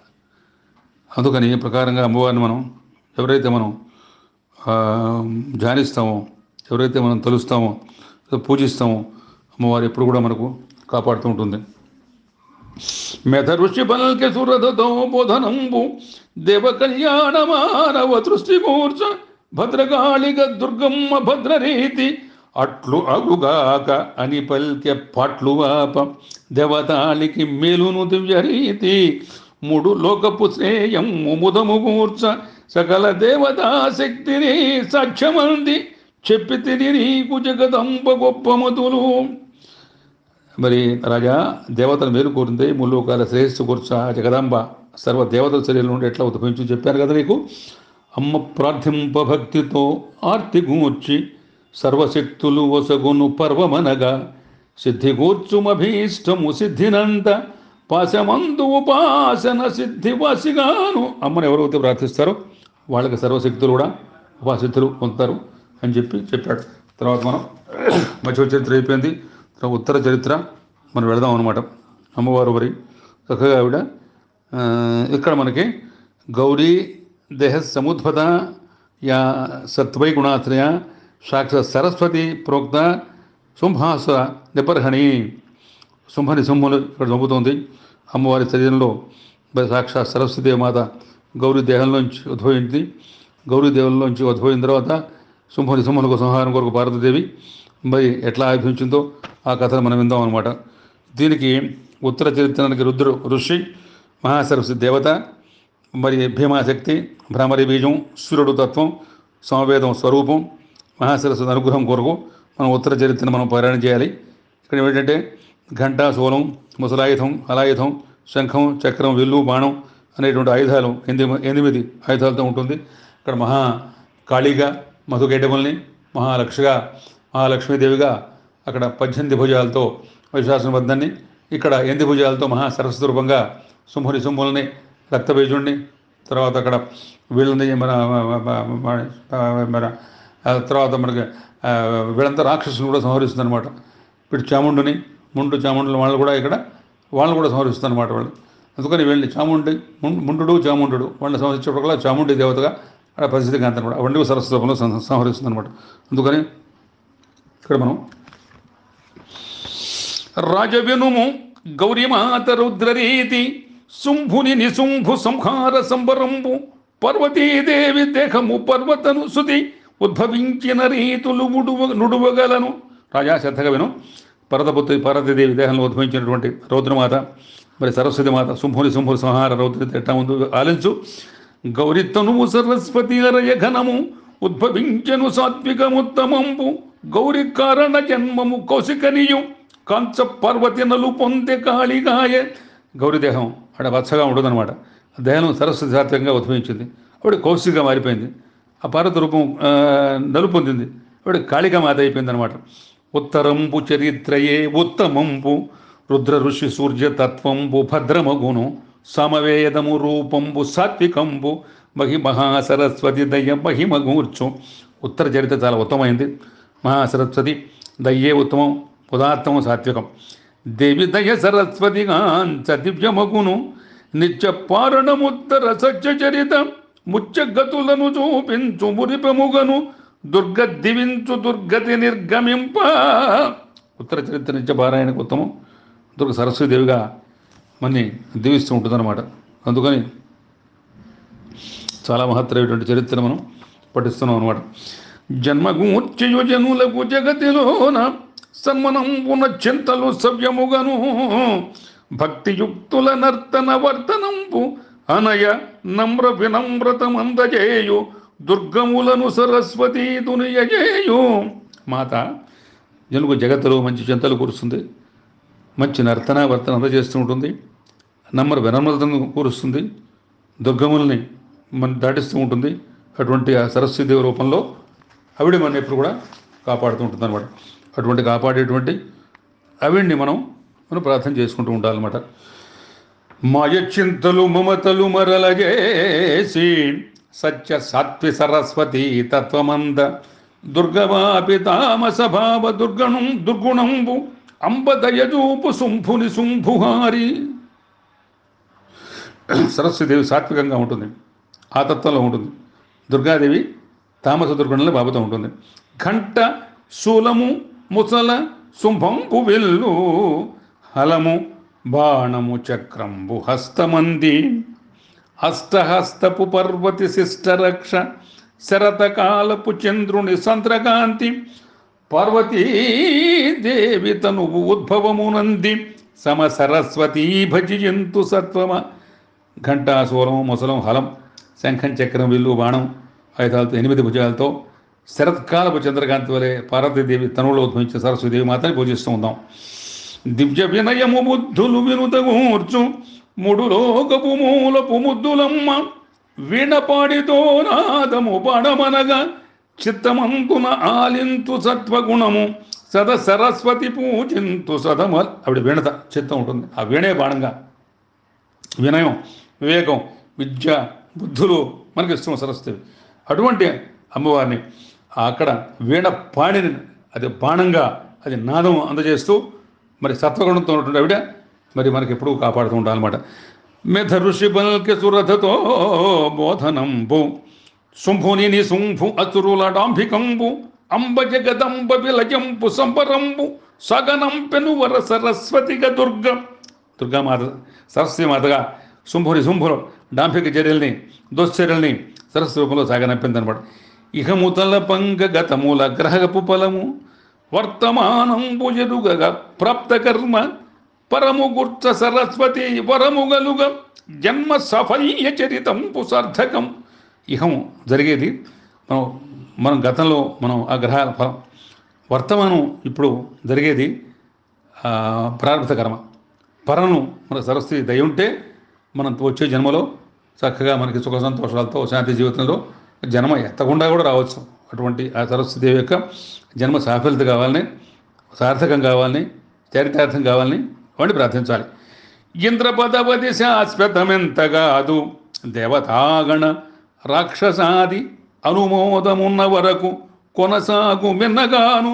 అందుకని ఈ ప్రకారంగా అమ్మవారిని మనం ఎవరైతే మనం ఆ, ధ్యానిస్తామో ఎవరైతే మనం తలుస్తామో పూజిస్తామో అమ్మవారు ఎప్పుడు కూడా మనకు కాపాడుతూ ఉంటుంది మెథ ఋషి బల్కె సురథతో బోధనంబు దేవ కళ్యాణ మానవ దృష్టి కూర్చ భద్రకాళిక దుర్గమ్మ భద్రరీతి అట్లు అగుగాక అని పల్కె పాట్లు వాప దేవతాళికి మేలును దివ్యరీతి మూడు లోకపు శ్రేయం ముదము కూర్చ సకల దేవతా శక్తిని సాక్ష్యమంది చెప్పి తిని నీకు జగదంబ గొప్ప మధులు మరి రాజా దేవతలు మేలు కోరింది ముల్లోకాల శ్రేయస్సు కూర్చ జగదాంబ సర్వ దేవతల శరీరం నుండి ఎట్లా ఉద్భవించి చెప్పారు కదా నీకు అమ్మ ప్రార్థింప భక్తితో ఆర్తి గూర్చి సర్వశక్తులు ఒసగును పర్వమనగా సిద్ధి కూర్చుమభీష్టము సిద్ధినంత పాశమందు ఉపాసన సిద్ధి వాసిగాను అమ్మను ఎవరైతే ప్రార్థిస్తారో వాళ్ళకి సర్వశక్తులు కూడా ఉపాసిద్ధులు పొందుతారు అని చెప్పి చెప్పాడు తర్వాత మనం మధ్య చరిత్ర అయిపోయింది తర్వాత ఉత్తర చరిత్ర మనం వెళదాం అనమాట అమ్మవారు మరి చక్కగా ఆవిడ ఆ, ఇక్కడ మనకి గౌరీ దేహ సముద్భత యా సత్వై గుణాశ్రయ సాక్షాత్ సరస్వతి ప్రోక్త శుంభాస నిపర్హణి శుంభని శుంభులు ఇక్కడ చంపుతోంది అమ్మవారి శరీరంలో మరి సాక్షాత్ సరస్వతి మాత గౌరీ దేహంలోంచి ఉద్భవించింది గౌరీ దేహంలోంచి ఉద్భవించిన తర్వాత శుంభని శుంభులకు సంహారం కొరకు పార్వతీదేవి మరి ఎట్లా ఆవిర్భించిందో ఆ కథను మనం విందాం అనమాట దీనికి ఉత్తర చరిత్రానికి రుద్రు ఋషి మహాసరస్వతి దేవత మరి భీమాశక్తి భ్రమరి బీజం సూర్యుడు తత్వం సమవేదం స్వరూపం మహాసరస్వతి అనుగ్రహం కొరకు మనం ఉత్తర చరిత్రను మనం పారాయణ చేయాలి ఇక్కడ ఏంటంటే ఘంటా శూలం ముసలాయుధం హలాయుధం శంఖం చక్రం విల్లు బాణం అనేటువంటి ఆయుధాలు ఎనిమిది ఎనిమిది ఆయుధాలతో ఉంటుంది ఇక్కడ మహా కాళీగా మధుకేటముల్ని మహాలక్షగా మహాలక్ష్మీదేవిగా అక్కడ పద్దెనిమిది భుజాలతో వైశాసనబద్ధాన్ని ఇక్కడ ఎనిమిది భుజాలతో మహా సరస్వతి రూపంగా శుంభుని శుంభుల్ని రక్తబీజుణ్ణి తర్వాత అక్కడ వీళ్ళని మన మన- మన ఆ తర్వాత మనకి ఆ, వీళ్ళంతా రాక్షసులు కూడా సంహరిస్తుంది అనమాట ఇప్పుడు చాముండుని ముండు చాముండుల వాళ్ళు కూడా ఇక్కడ వాళ్ళని కూడా సంహరిస్తుంది అనమాట వాళ్ళు అందుకని వీళ్ళని చాముండి ముం- ముండు చాముండు వాళ్ళని సంహరించేటప్పుడు చాముండి దేవతగా అక్కడ పరిస్థితి కాంత అనమాట అవన్నీ సరస్వతి రూపంలో సం- సంహరిస్తుంది అనమాట అందుకని ఇక్కడ మనం రాజవినుము గౌరీమాత రుద్రరీతి శుంభుని నిశుంభు సంహార సంబరంబు పర్వతీదేవి దేహము పర్వతను శుతి ఉద్భవించిన రీతులు ఉడువ నుడువగలను రాజా శ్రద్ధగా విను పరదపుత్రి పార్వతీదేవి దేహంలో ఉద్భవించినటువంటి రౌద్రమాత మరి సరస్వతి మాత శుంభుని శుంభుని సంహార రౌద్ర ఎట్టా ముందు ఆలించు గౌరితనువు సరస్వతి అరయ ఘనము ఉద్భవించను సాత్వికముత్తమంబు గౌరి కారణ జన్మము కౌశికనియు కాంచ పర్వతి నలు పొందే కాళిగాయ గౌరి దేహం ఆడ వత్సగా ఉండదన్నమాట ఆ దేహం సరస్వతి సాత్వికంగా ఉద్భవించింది ఆవిడ కౌశిగా మారిపోయింది ఆ పార్వతి రూపం ఆ, నలు పొందింది ఆవిడ కాళిగా మాత అయిపోయింది అనమాట ఉత్తరంబు చరిత్రయే ఉత్తమంబు రుద్ర ఋషి సూర్య తత్వంబు భద్రమగును సమవేదము రూపంబు సాత్వికంబు మహి మహాసరస్వతి దయ్య మహిమగూర్చు ఉత్తర చరిత్ర చాలా ఉత్తమమైంది మహాసరస్వతి దయ్యే ఉత్తమం ఉదాత్తమం సాత్వికం దేవి దయ సరస్వతిగాంచ దివ్యమగును నిత్య పారణముత్తర సత్య చరిత ముచ్చగతులను చూపించు మురిపెముగను దుర్గ దివించు దుర్గతి నిర్గమింప ఉత్తర చరిత్ర నిత్య పారాయణకు ఉత్తమం దుర్గ సరస్వతిదేవిగా మనని దీవిస్తూ ఉంటుందన్నమాట అందుకని చాలా మహత్తరమైనటువంటి చరిత్ర మనం పఠిస్తున్నాం అనమాట జన్మగూర్చయు జనులకు జగతిలోన సన్మనంబున చింతలు సవ్యముగను భక్తియుక్తుల నర్తన వర్తనంబు అనయ నమ్ర వినమ్రతమందజేయు దుర్గములను సరస్వతీ దునియజేయు మాత జనుకు జగత్తులో మంచి చింతలు కురుస్తుంది మంచి నర్తన వర్తన అందజేస్తూ ఉంటుంది నమ్మరు వినమ్రతను కూరుస్తుంది దుర్గముల్ని మన దాటిస్తూ ఉంటుంది అటువంటి ఆ సరస్వతీదేవి రూపంలో ఆవిడ మన ఎప్పుడు కూడా కాపాడుతూ ఉంటుంది అనమాట అటువంటి కాపాడేటువంటి ఆవిడ్ని మనం మనం ప్రార్థన చేసుకుంటూ ఉండాలన్నమాట మాయ చింతలు మమతలు మరలజేసి సత్య సాత్వి సరస్వతి తత్వమంద దుర్గవాపి తామస భావ దుర్గణం దుర్గుణంబు అంబదయజూపు శుంభుని శుంభుహారి సరస్వతిదేవి సాత్వికంగా ఉంటుంది ఆ తత్వంలో ఉంటుంది దుర్గాదేవి తామస దుర్గుణంలో బాబుతో ఉంటుంది ఘంట శూలము ముసల శుంభంపు వెల్లు హలము బాణము చక్రంబు హస్తమంది హస్తహస్తపు పర్వతి శిష్టరక్ష శరతకాలపు చంద్రుని సంద్రకాంతి పార్వతీదేవి తనువు ఉద్భవమునంది సమ సరస్వతీ భజియంతు సత్వమ ఘంటాసూరము ముసలం హలం శంఖం చక్రం విల్లు బాణం ఆయుధాలతో ఎనిమిది భుజాలతో శరత్కాలపు చంద్రకాంతి వలె పార్వతీదేవి తనువులో ఉద్భవించిన సరస్వతీదేవి మాతని పూజిస్తూ ఉందాం దివ్య వినయము బుద్ధులు వినుతగూర్చు ముడు లోకపు మూలపు ముద్దులమ్మ వీణపాడితో నాదము పాడమనగా చిత్తమంతున ఆలింతు సత్వగుణము సద సరస్వతి పూజింతు సదమ ఆవిడ వీణత చిత్తం ఉంటుంది ఆ వీణే బాణంగా వినయం వివేకం విద్య బుద్ధులు మనకి ఇష్టం సరస్వతి అటువంటి అమ్మవారిని అక్కడ వీణ పాడిని అది బాణంగా అది నాదం అందజేస్తూ మరి సత్వగుణంతో ఉన్నటువంటి ఆవిడ మరి మనకి ఎప్పుడూ కాపాడుతూ ఉండాలన్నమాట మెథ ఋషి బల్కి సురథతో బోధనంబు శుంభుని శుంభు అసురుల డాంభికంబు అంబ జగదంబ విలజంపు సంబరంబు సగనం పెనువర సరస్వతిగా దుర్గ దుర్గామాత సరస్వతి మాతగా శుంభుని శుంభులు డాంభిక చర్యల్ని దుశ్చర్యల్ని సరస్వతి రూపంలో సాగనంపిందనమాట ఇహముతల పంగ గతమూల గ్రహపు ఫలము వర్తమానంబు ఎరుగగా ప్రాప్త కర్మ పరము గుర్త సరస్వతి వరముగలుగ జన్మ సఫల్య చరితంపు సార్థకం ఇహం జరిగేది మనం మనం గతంలో మనం ఆ గ్రహాల ఫలం వర్తమానం ఇప్పుడు జరిగేది ఆ, ప్రారంభ కర్మ పరను మన సరస్వతి దయ ఉంటే మనం వచ్చే జన్మలో చక్కగా మనకి సుఖ సంతోషాలతో శాంతి జీవితంలో జన్మ ఎత్తకుండా కూడా రావచ్చు అటువంటి ఆ సరస్వతిదేవి యొక్క జన్మ సాఫల్యత కావాలని సార్థకం కావాలని చరితార్థం కావాలని వాడిని ప్రార్థించాలి ఇంద్ర పదవది శాశ్వతమెంతగాదు దేవతాగణ రాక్షసాది అనుమోదమున్న వరకు కొనసాగు మిన్నగాను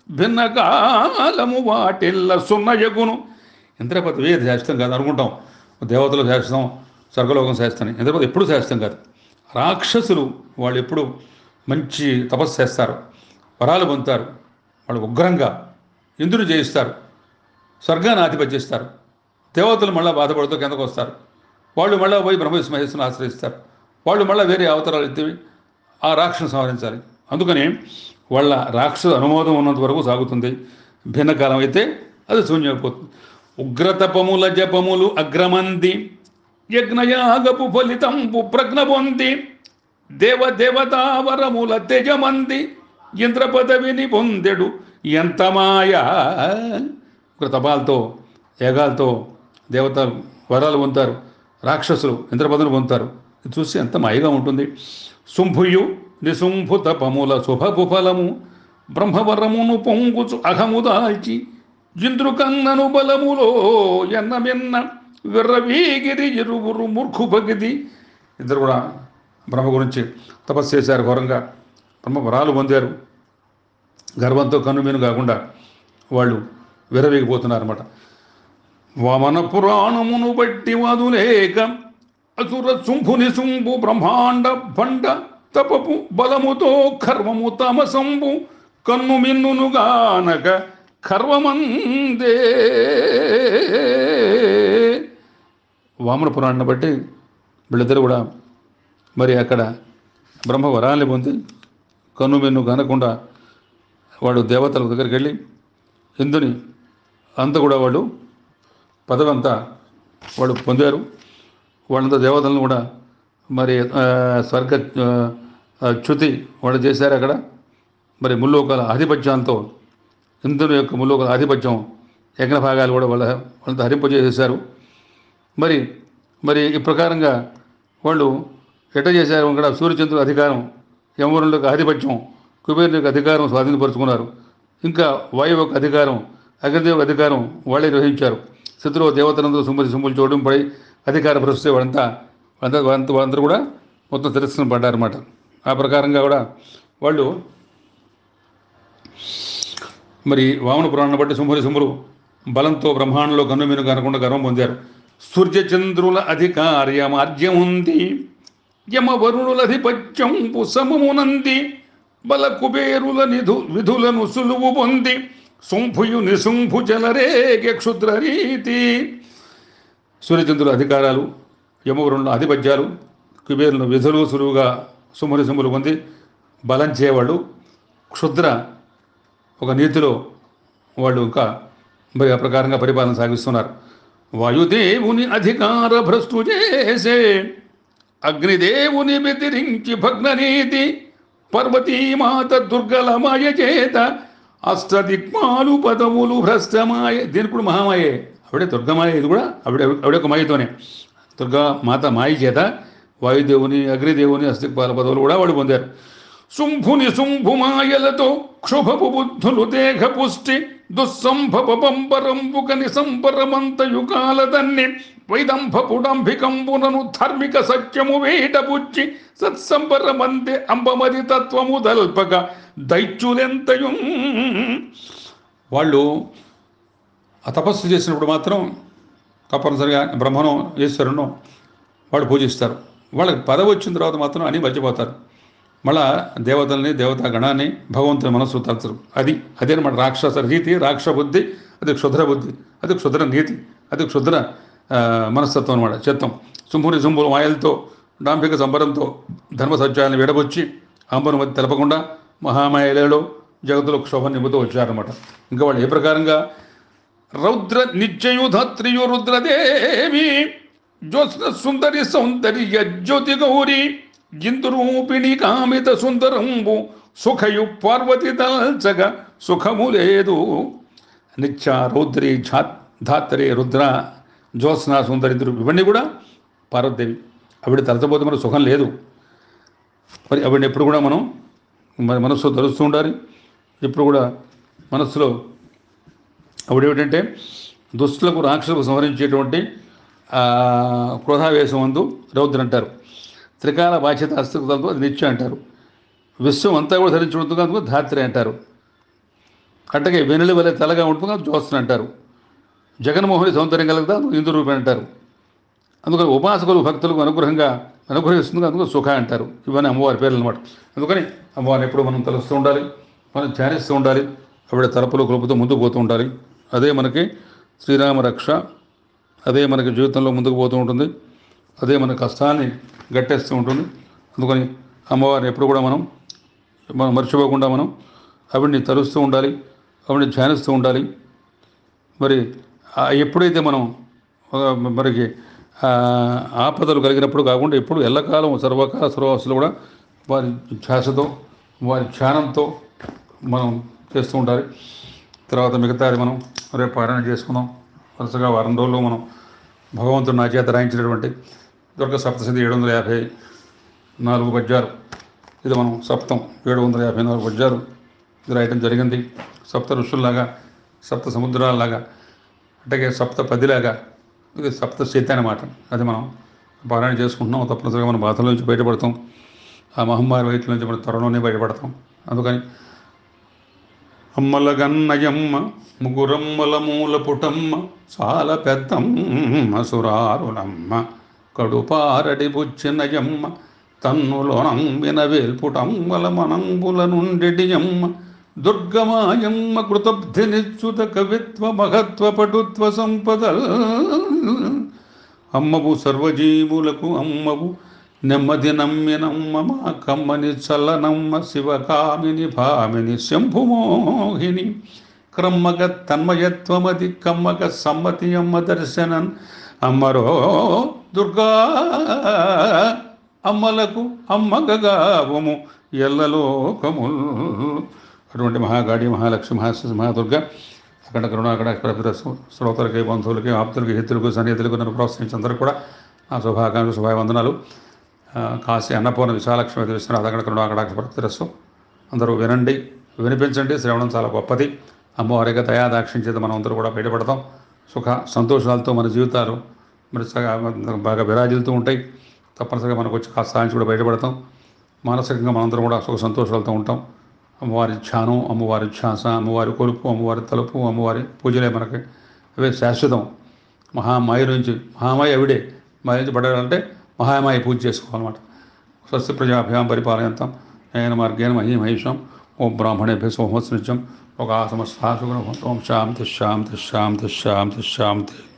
భిన్నకాలము వాటిల్ల సున్నయగును ఇంద్రపదవి అది శాశ్వతం కాదు అనుకుంటాం దేవతలు శాశ్వతం స్వర్గలోకం శాశ్వతం ఇంద్రపదవి ఎప్పుడు శాశ్వతం కాదు రాక్షసులు వాళ్ళు ఎప్పుడు మంచి తపస్సు చేస్తారు వరాలు పొందుతారు వాళ్ళు ఉగ్రంగా ఇంద్రుడు జయిస్తారు స్వర్గాన్ని ఆధిపత్యిస్తారు దేవతలు మళ్ళీ బాధపడుతూ కిందకు వస్తారు వాళ్ళు మళ్ళీ పోయి బ్రహ్మవిష్ణు మహేశ్వరుని ఆశ్రయిస్తారు వాళ్ళు మళ్ళీ వేరే అవతారాలు ఎత్తి ఆ రాక్షను సంహరించాలి అందుకని వాళ్ళ రాక్షస అనుమోదం ఉన్నంత వరకు సాగుతుంది భిన్నకాలం అయితే అది శూన్యమైపోతుంది ఉగ్రతపముల జపములు అగ్రమంది యజ్ఞయాగపు ఫలితంపు ప్రజ్ఞ పొంది దేవ దేవతావరముల తేజమంది ఇంద్ర పదవిని పొందెడు ఎంత మాయా ఒక తపాలతో యాగాలతో దేవతలు వరాలు పొందుతారు రాక్షసులు ఇంద్రపదవులు పొందుతారు ఇది చూసి ఎంత మాయగా ఉంటుంది శుంభుయు నిశుంభు తపముల శుభపు ఫలము బ్రహ్మవరమును పొంగుచు అహము దాల్చి ఇంద్రుకన్నను బలములో ఎన్నమెన్న విర్రవీగిరి ఇరువురు మూర్ఖు భగిది ఇద్దరు కూడా బ్రహ్మ గురించి తపస్సు చేశారు ఘోరంగా బ్రహ్మ వరాలు పొందారు గర్వంతో కన్నుమీను కాకుండా వాళ్ళు విరవీగిపోతున్నారన్నమాట వామన పురాణమును బట్టి వదులేక అసుర శుంభుని శుంభు బ్రహ్మాండ భండ తపపు బలముతో కర్మము తమసంబు కన్ను మిన్నునుగానక కర్వమందే వామన పురాణాన్ని బట్టి వీళ్ళిద్దరు కూడా మరి అక్కడ బ్రహ్మ వరాల్ని పొంది కన్ను మెన్ను కనకుండా వాడు దేవతల దగ్గరికి వెళ్ళి ఇందుని అంతా కూడా వాళ్ళు పదవి అంతా వాళ్ళు పొందారు వాళ్ళంతా దేవతలను కూడా మరి ఆ, స్వర్గ ఆ, ఆ, చ్యుతి వాళ్ళు చేశారు అక్కడ మరి ముల్లోకాల ఆధిపత్యంతో ఇంద్రుని యొక్క ముల్లోకాల ఆధిపత్యం యజ్ఞ భాగాలు కూడా వాళ్ళ వాళ్ళంతా హరింపజేసేశారు మరి మరి ఈ ప్రకారంగా వాళ్ళు ఎట్ట చేశారు ఇక్కడ సూర్యచంద్రుల అధికారం యమవరుల యొక్క ఆధిపత్యం కుబేరుని యొక్క అధికారం స్వాధీనపరుచుకున్నారు ఇంకా వాయువు యొక్క అధికారం అగ్నిదేవ అధికారం వాళ్ళే నిర్వహించారు శత్రువు దేవతలందరూ సుమ్మతి సుమ్ములు చూడడం పడి అధికార భ్రష్టే వాళ్ళంతా వాళ్ళంతా వాళ్ళంతా వాళ్ళందరూ కూడా మొత్తం తిరస్కరణ పడ్డారన్నమాట ఆ ప్రకారంగా కూడా వాళ్ళు మరి వామన పురాణం బట్టి సుంభుని సుంభులు బలంతో బ్రహ్మాండంలో కన్నుమీను కనకుండా గర్వం పొందారు సూర్యచంద్రుల అధికార్యమార్జ్యముంది యమవరుణులధిపత్యంపు సమమునంది బల కుబేరుల నిధు విధులను సులువు పొంది శుంభుయు నిశుంభు జలరేగ క్షుద్ర రీతి సూర్యచంద్రుల అధికారాలు యమవరుణుల ఆధిపత్యాలు కుబేరుల విధులు సులువుగా సుముని సుములు పొంది బలం చేయవాళ్ళు క్షుద్ర ఒక నీతిలో వాళ్ళు ఇంకా మరి ఆ ప్రకారంగా పరిపాలన సాగిస్తున్నారు వాయుదేవుని అధికార భ్రష్టు చేసే అగ్నిదేవుని బెదిరించి భగ్ననీతి పర్వతీమాత దుర్గల మాయ చేత అష్టదిక్మాలు పదములు భ్రష్టమాయ దీని కూడా మహామాయే ఆవిడే దుర్గమాయ ఇది కూడా ఆవిడ ఆవిడ ఒక మాయతోనే దుర్గా మాత మాయ చేత వాయుదేవుని అగ్నిదేవుని అస్థిక్పాల పదవులు కూడా వాడు పొందారు శుంభుని శుంభుమాయలతో క్షుభపు బుద్ధులు దేహ పుష్టి దుస్సంభవ పంపరంబుక నిసంపరమంతయు కాలదన్ని వైదంభపుడంభికంబునను ధార్మిక సత్యము వేటబుచ్చి సత్సంపరమంతే అంబమది తత్వము దల్పక దైత్యులెంతయు వాళ్ళు ఆ తపస్సు చేసినప్పుడు మాత్రం తప్పనిసరిగా బ్రహ్మను ఈశ్వరును వాళ్ళు పూజిస్తారు వాళ్ళకి పదవి వచ్చిన తర్వాత మాత్రం అని మర్చిపోతారు మళ్ళా దేవతల్ని దేవతా గణాన్ని భగవంతుని మనస్సు తలచరు అది అదేనమాట రాక్షస రీతి రాక్ష బుద్ధి అది క్షుద్ర బుద్ధి అది క్షుద్ర నీతి అది క్షుద్ర ఆ, మనస్తత్వం అనమాట చిత్తం శుంభుని శుంభుల మాయలతో డాంభిక సంబరంతో ధర్మ సత్యాలను విడబొచ్చి అంబను మధ్య తెలపకుండా మహామాయలలో జగత్తులో క్షోభ నింపుతూ వచ్చారనమాట ఇంకా వాళ్ళు ఏ ప్రకారంగా రౌద్ర నిత్యయుధాత్రియు రుద్రదేవి జ్యోత్స్న సుందరి సౌందర్య జ్యోతి గౌరి ఇందురూపిణి కామిత సుందరంబు సుఖయు పార్వతి తల్చగ సుఖము లేదు నిత్య రౌద్రి ఝా ధాత్రి రుద్ర జ్యోత్స్న సుందరి ఇంద్రు ఇవన్నీ కూడా పార్వతీదేవి ఆవిడ తలచబోతే మనకు సుఖం లేదు మరి ఆవిడని ఎప్పుడు కూడా మనం మన మనస్సులో తలుస్తూ ఉండాలి ఎప్పుడు కూడా మనస్సులో అప్పుడేమిటంటే దుస్తులకు రాక్షసులకు సంహరించేటువంటి ఆ, క్రోధావేశం అందు రౌద్ర అంటారు త్రికాల బాధ్యత అస్తిత్వంతో అది నిత్యం అంటారు విశ్వం అంతా కూడా ధరించి ఉంటుంది అందుకు ధాత్రి అంటారు అట్టగే వెనుల వలె తలగా ఉంటుంది జ్యోత్సన అంటారు జగన్మోహని సౌందర్యం కలుగుతా అందుకు ఇందు రూపి అంటారు అందుకని ఉపాసకులు భక్తులకు అనుగ్రహంగా అనుగ్రహిస్తుంది అందుకు సుఖ అంటారు ఇవన్నీ అమ్మవారి పేర్లు అనమాట అందుకని అమ్మవారిని ఎప్పుడు మనం తలుస్తూ ఉండాలి మనం ధ్యానిస్తూ ఉండాలి ఆవిడ తలపులు కలుపుతూ ముందుకు పోతూ ఉండాలి అదే మనకి శ్రీరామ రక్ష అదే మనకి జీవితంలో ముందుకు పోతూ ఉంటుంది అదే మన కష్టాన్ని గట్టేస్తూ ఉంటుంది అందుకని అమ్మవారిని ఎప్పుడు కూడా మనం మనం మర్చిపోకుండా మనం ఆవిడ్ని తలుస్తూ ఉండాలి ఆవిడ్ని ధ్యానిస్తూ ఉండాలి మరి ఆ ఎప్పుడైతే మనం ఆ, మనకి ఆ, ఆపదలు కలిగినప్పుడు కాకుండా ఎప్పుడు ఎల్లకాలం సర్వకాల సర్వవస్తులు కూడా వారి ధ్యాసతో వారి ధ్యానంతో మనం చేస్తూ ఉండాలి తర్వాత మిగతాది మనం రేపు పారాయణ చేసుకుందాం వరుసగా వారం రోజుల్లో మనం భగవంతుడు నా చేత రాయించినటువంటి దుర్గ సప్తశతి ఏడు వందల యాభై నాలుగు పద్యాలు ఇది మనం సప్తం ఏడు వందల యాభై నాలుగు పద్యాలు ఇది రాయటం జరిగింది సప్త ఋషుల్లాగా సప్త సముద్రాలలాగా అట్లాగే సప్త పదిలాగా ఇది సప్త శతి అన్నమాట అది మనం పారాయణ చేసుకుంటున్నాం తప్పనిసరిగా మన బాధల నుంచి బయటపడతాం ఆ మహమ్మారి వైద్యుల నుంచి మనం త్వరలోనే బయటపడతాం అందుకని అమ్మల గన్నయమ్మ ముగురమ్మల మూల పుటమ్మ సాల పెద్దమ్మ సురారులమ్మ కడుపారడి బుచ్చినయమ్మ తన్నులోనంబిన వేల్పుటమ్మల మనంబుల నుండియమ్మ దుర్గమాయమ్మ కృతబ్ధి నిచ్యుత కవిత్వ మహత్వ పటుత్వ సంపద అమ్మవు సర్వజీవులకు అమ్మవు నెమ్మది నమ్మినమ్మ మా కమ్మని చల్లనమ్మ శివకామిని భామిని శంభుమోహిని క్రమ్మగ తన్మయత్వమది కమ్మగ సమ్మతి అమ్మ దర్శనన్ అమ్మరో దుర్గా అమ్మలకు అమ్మగగావము ఎల్లలోకముల్ అటువంటి మహాగాడి మహాలక్ష్మి మహాశి మహాదుర్గ అక్కడ కరుణాకడ ప్రభిరస్సు శ్రోతలకి బంధువులకి ఆప్తులకి హితులకు సన్నిహితులకు నన్ను ప్రోత్సహించి అందరూ కూడా నా శుభాకాంక్ష శుభావందనాలు ఆ, కాశీ అన్నపూర్ణ విశాలక్ష్మి విశ్వనాథ అక్కడ కరుణాకడాక్ష ప్రభిరస్సు అందరూ వినండి వినిపించండి శ్రవణం చాలా గొప్పది అమ్మవారిగా దయా దాక్షించేది మనం అందరూ కూడా బయటపడతాం సుఖ సంతోషాలతో మన జీవితాలు మరి సగా- బాగా విరాజిల్తూ ఉంటాయి తప్పనిసరిగా మనకు వచ్చి కాస్త సాధించి కూడా బయటపడతాం మానసికంగా మనందరం కూడా సుఖ సంతోషాలతో ఉంటాం అమ్మవారి ధ్యానం అమ్మవారి ధ్యాస అమ్మవారి కొలుపు అమ్మవారి తలుపు అమ్మవారి పూజలే మనకి అవే శాశ్వతం మహామాయ నుంచి మహామాయ ఎవిడే మాయ నుంచి పడాలంటే మహామాయ పూజ చేసుకోవాలన్నమాట స్వస్తి ప్రజాభ్యాం పరిపాలయంతాం నేను మార్గేణ మహీ మహిషం ఓం బ్రాహ్మణేభ్య సోమస్నిత్యం ఒక ఆసమస్తా సుగుణ ఓం శాంతి శాంతి శాంతి శాంతి శాంతి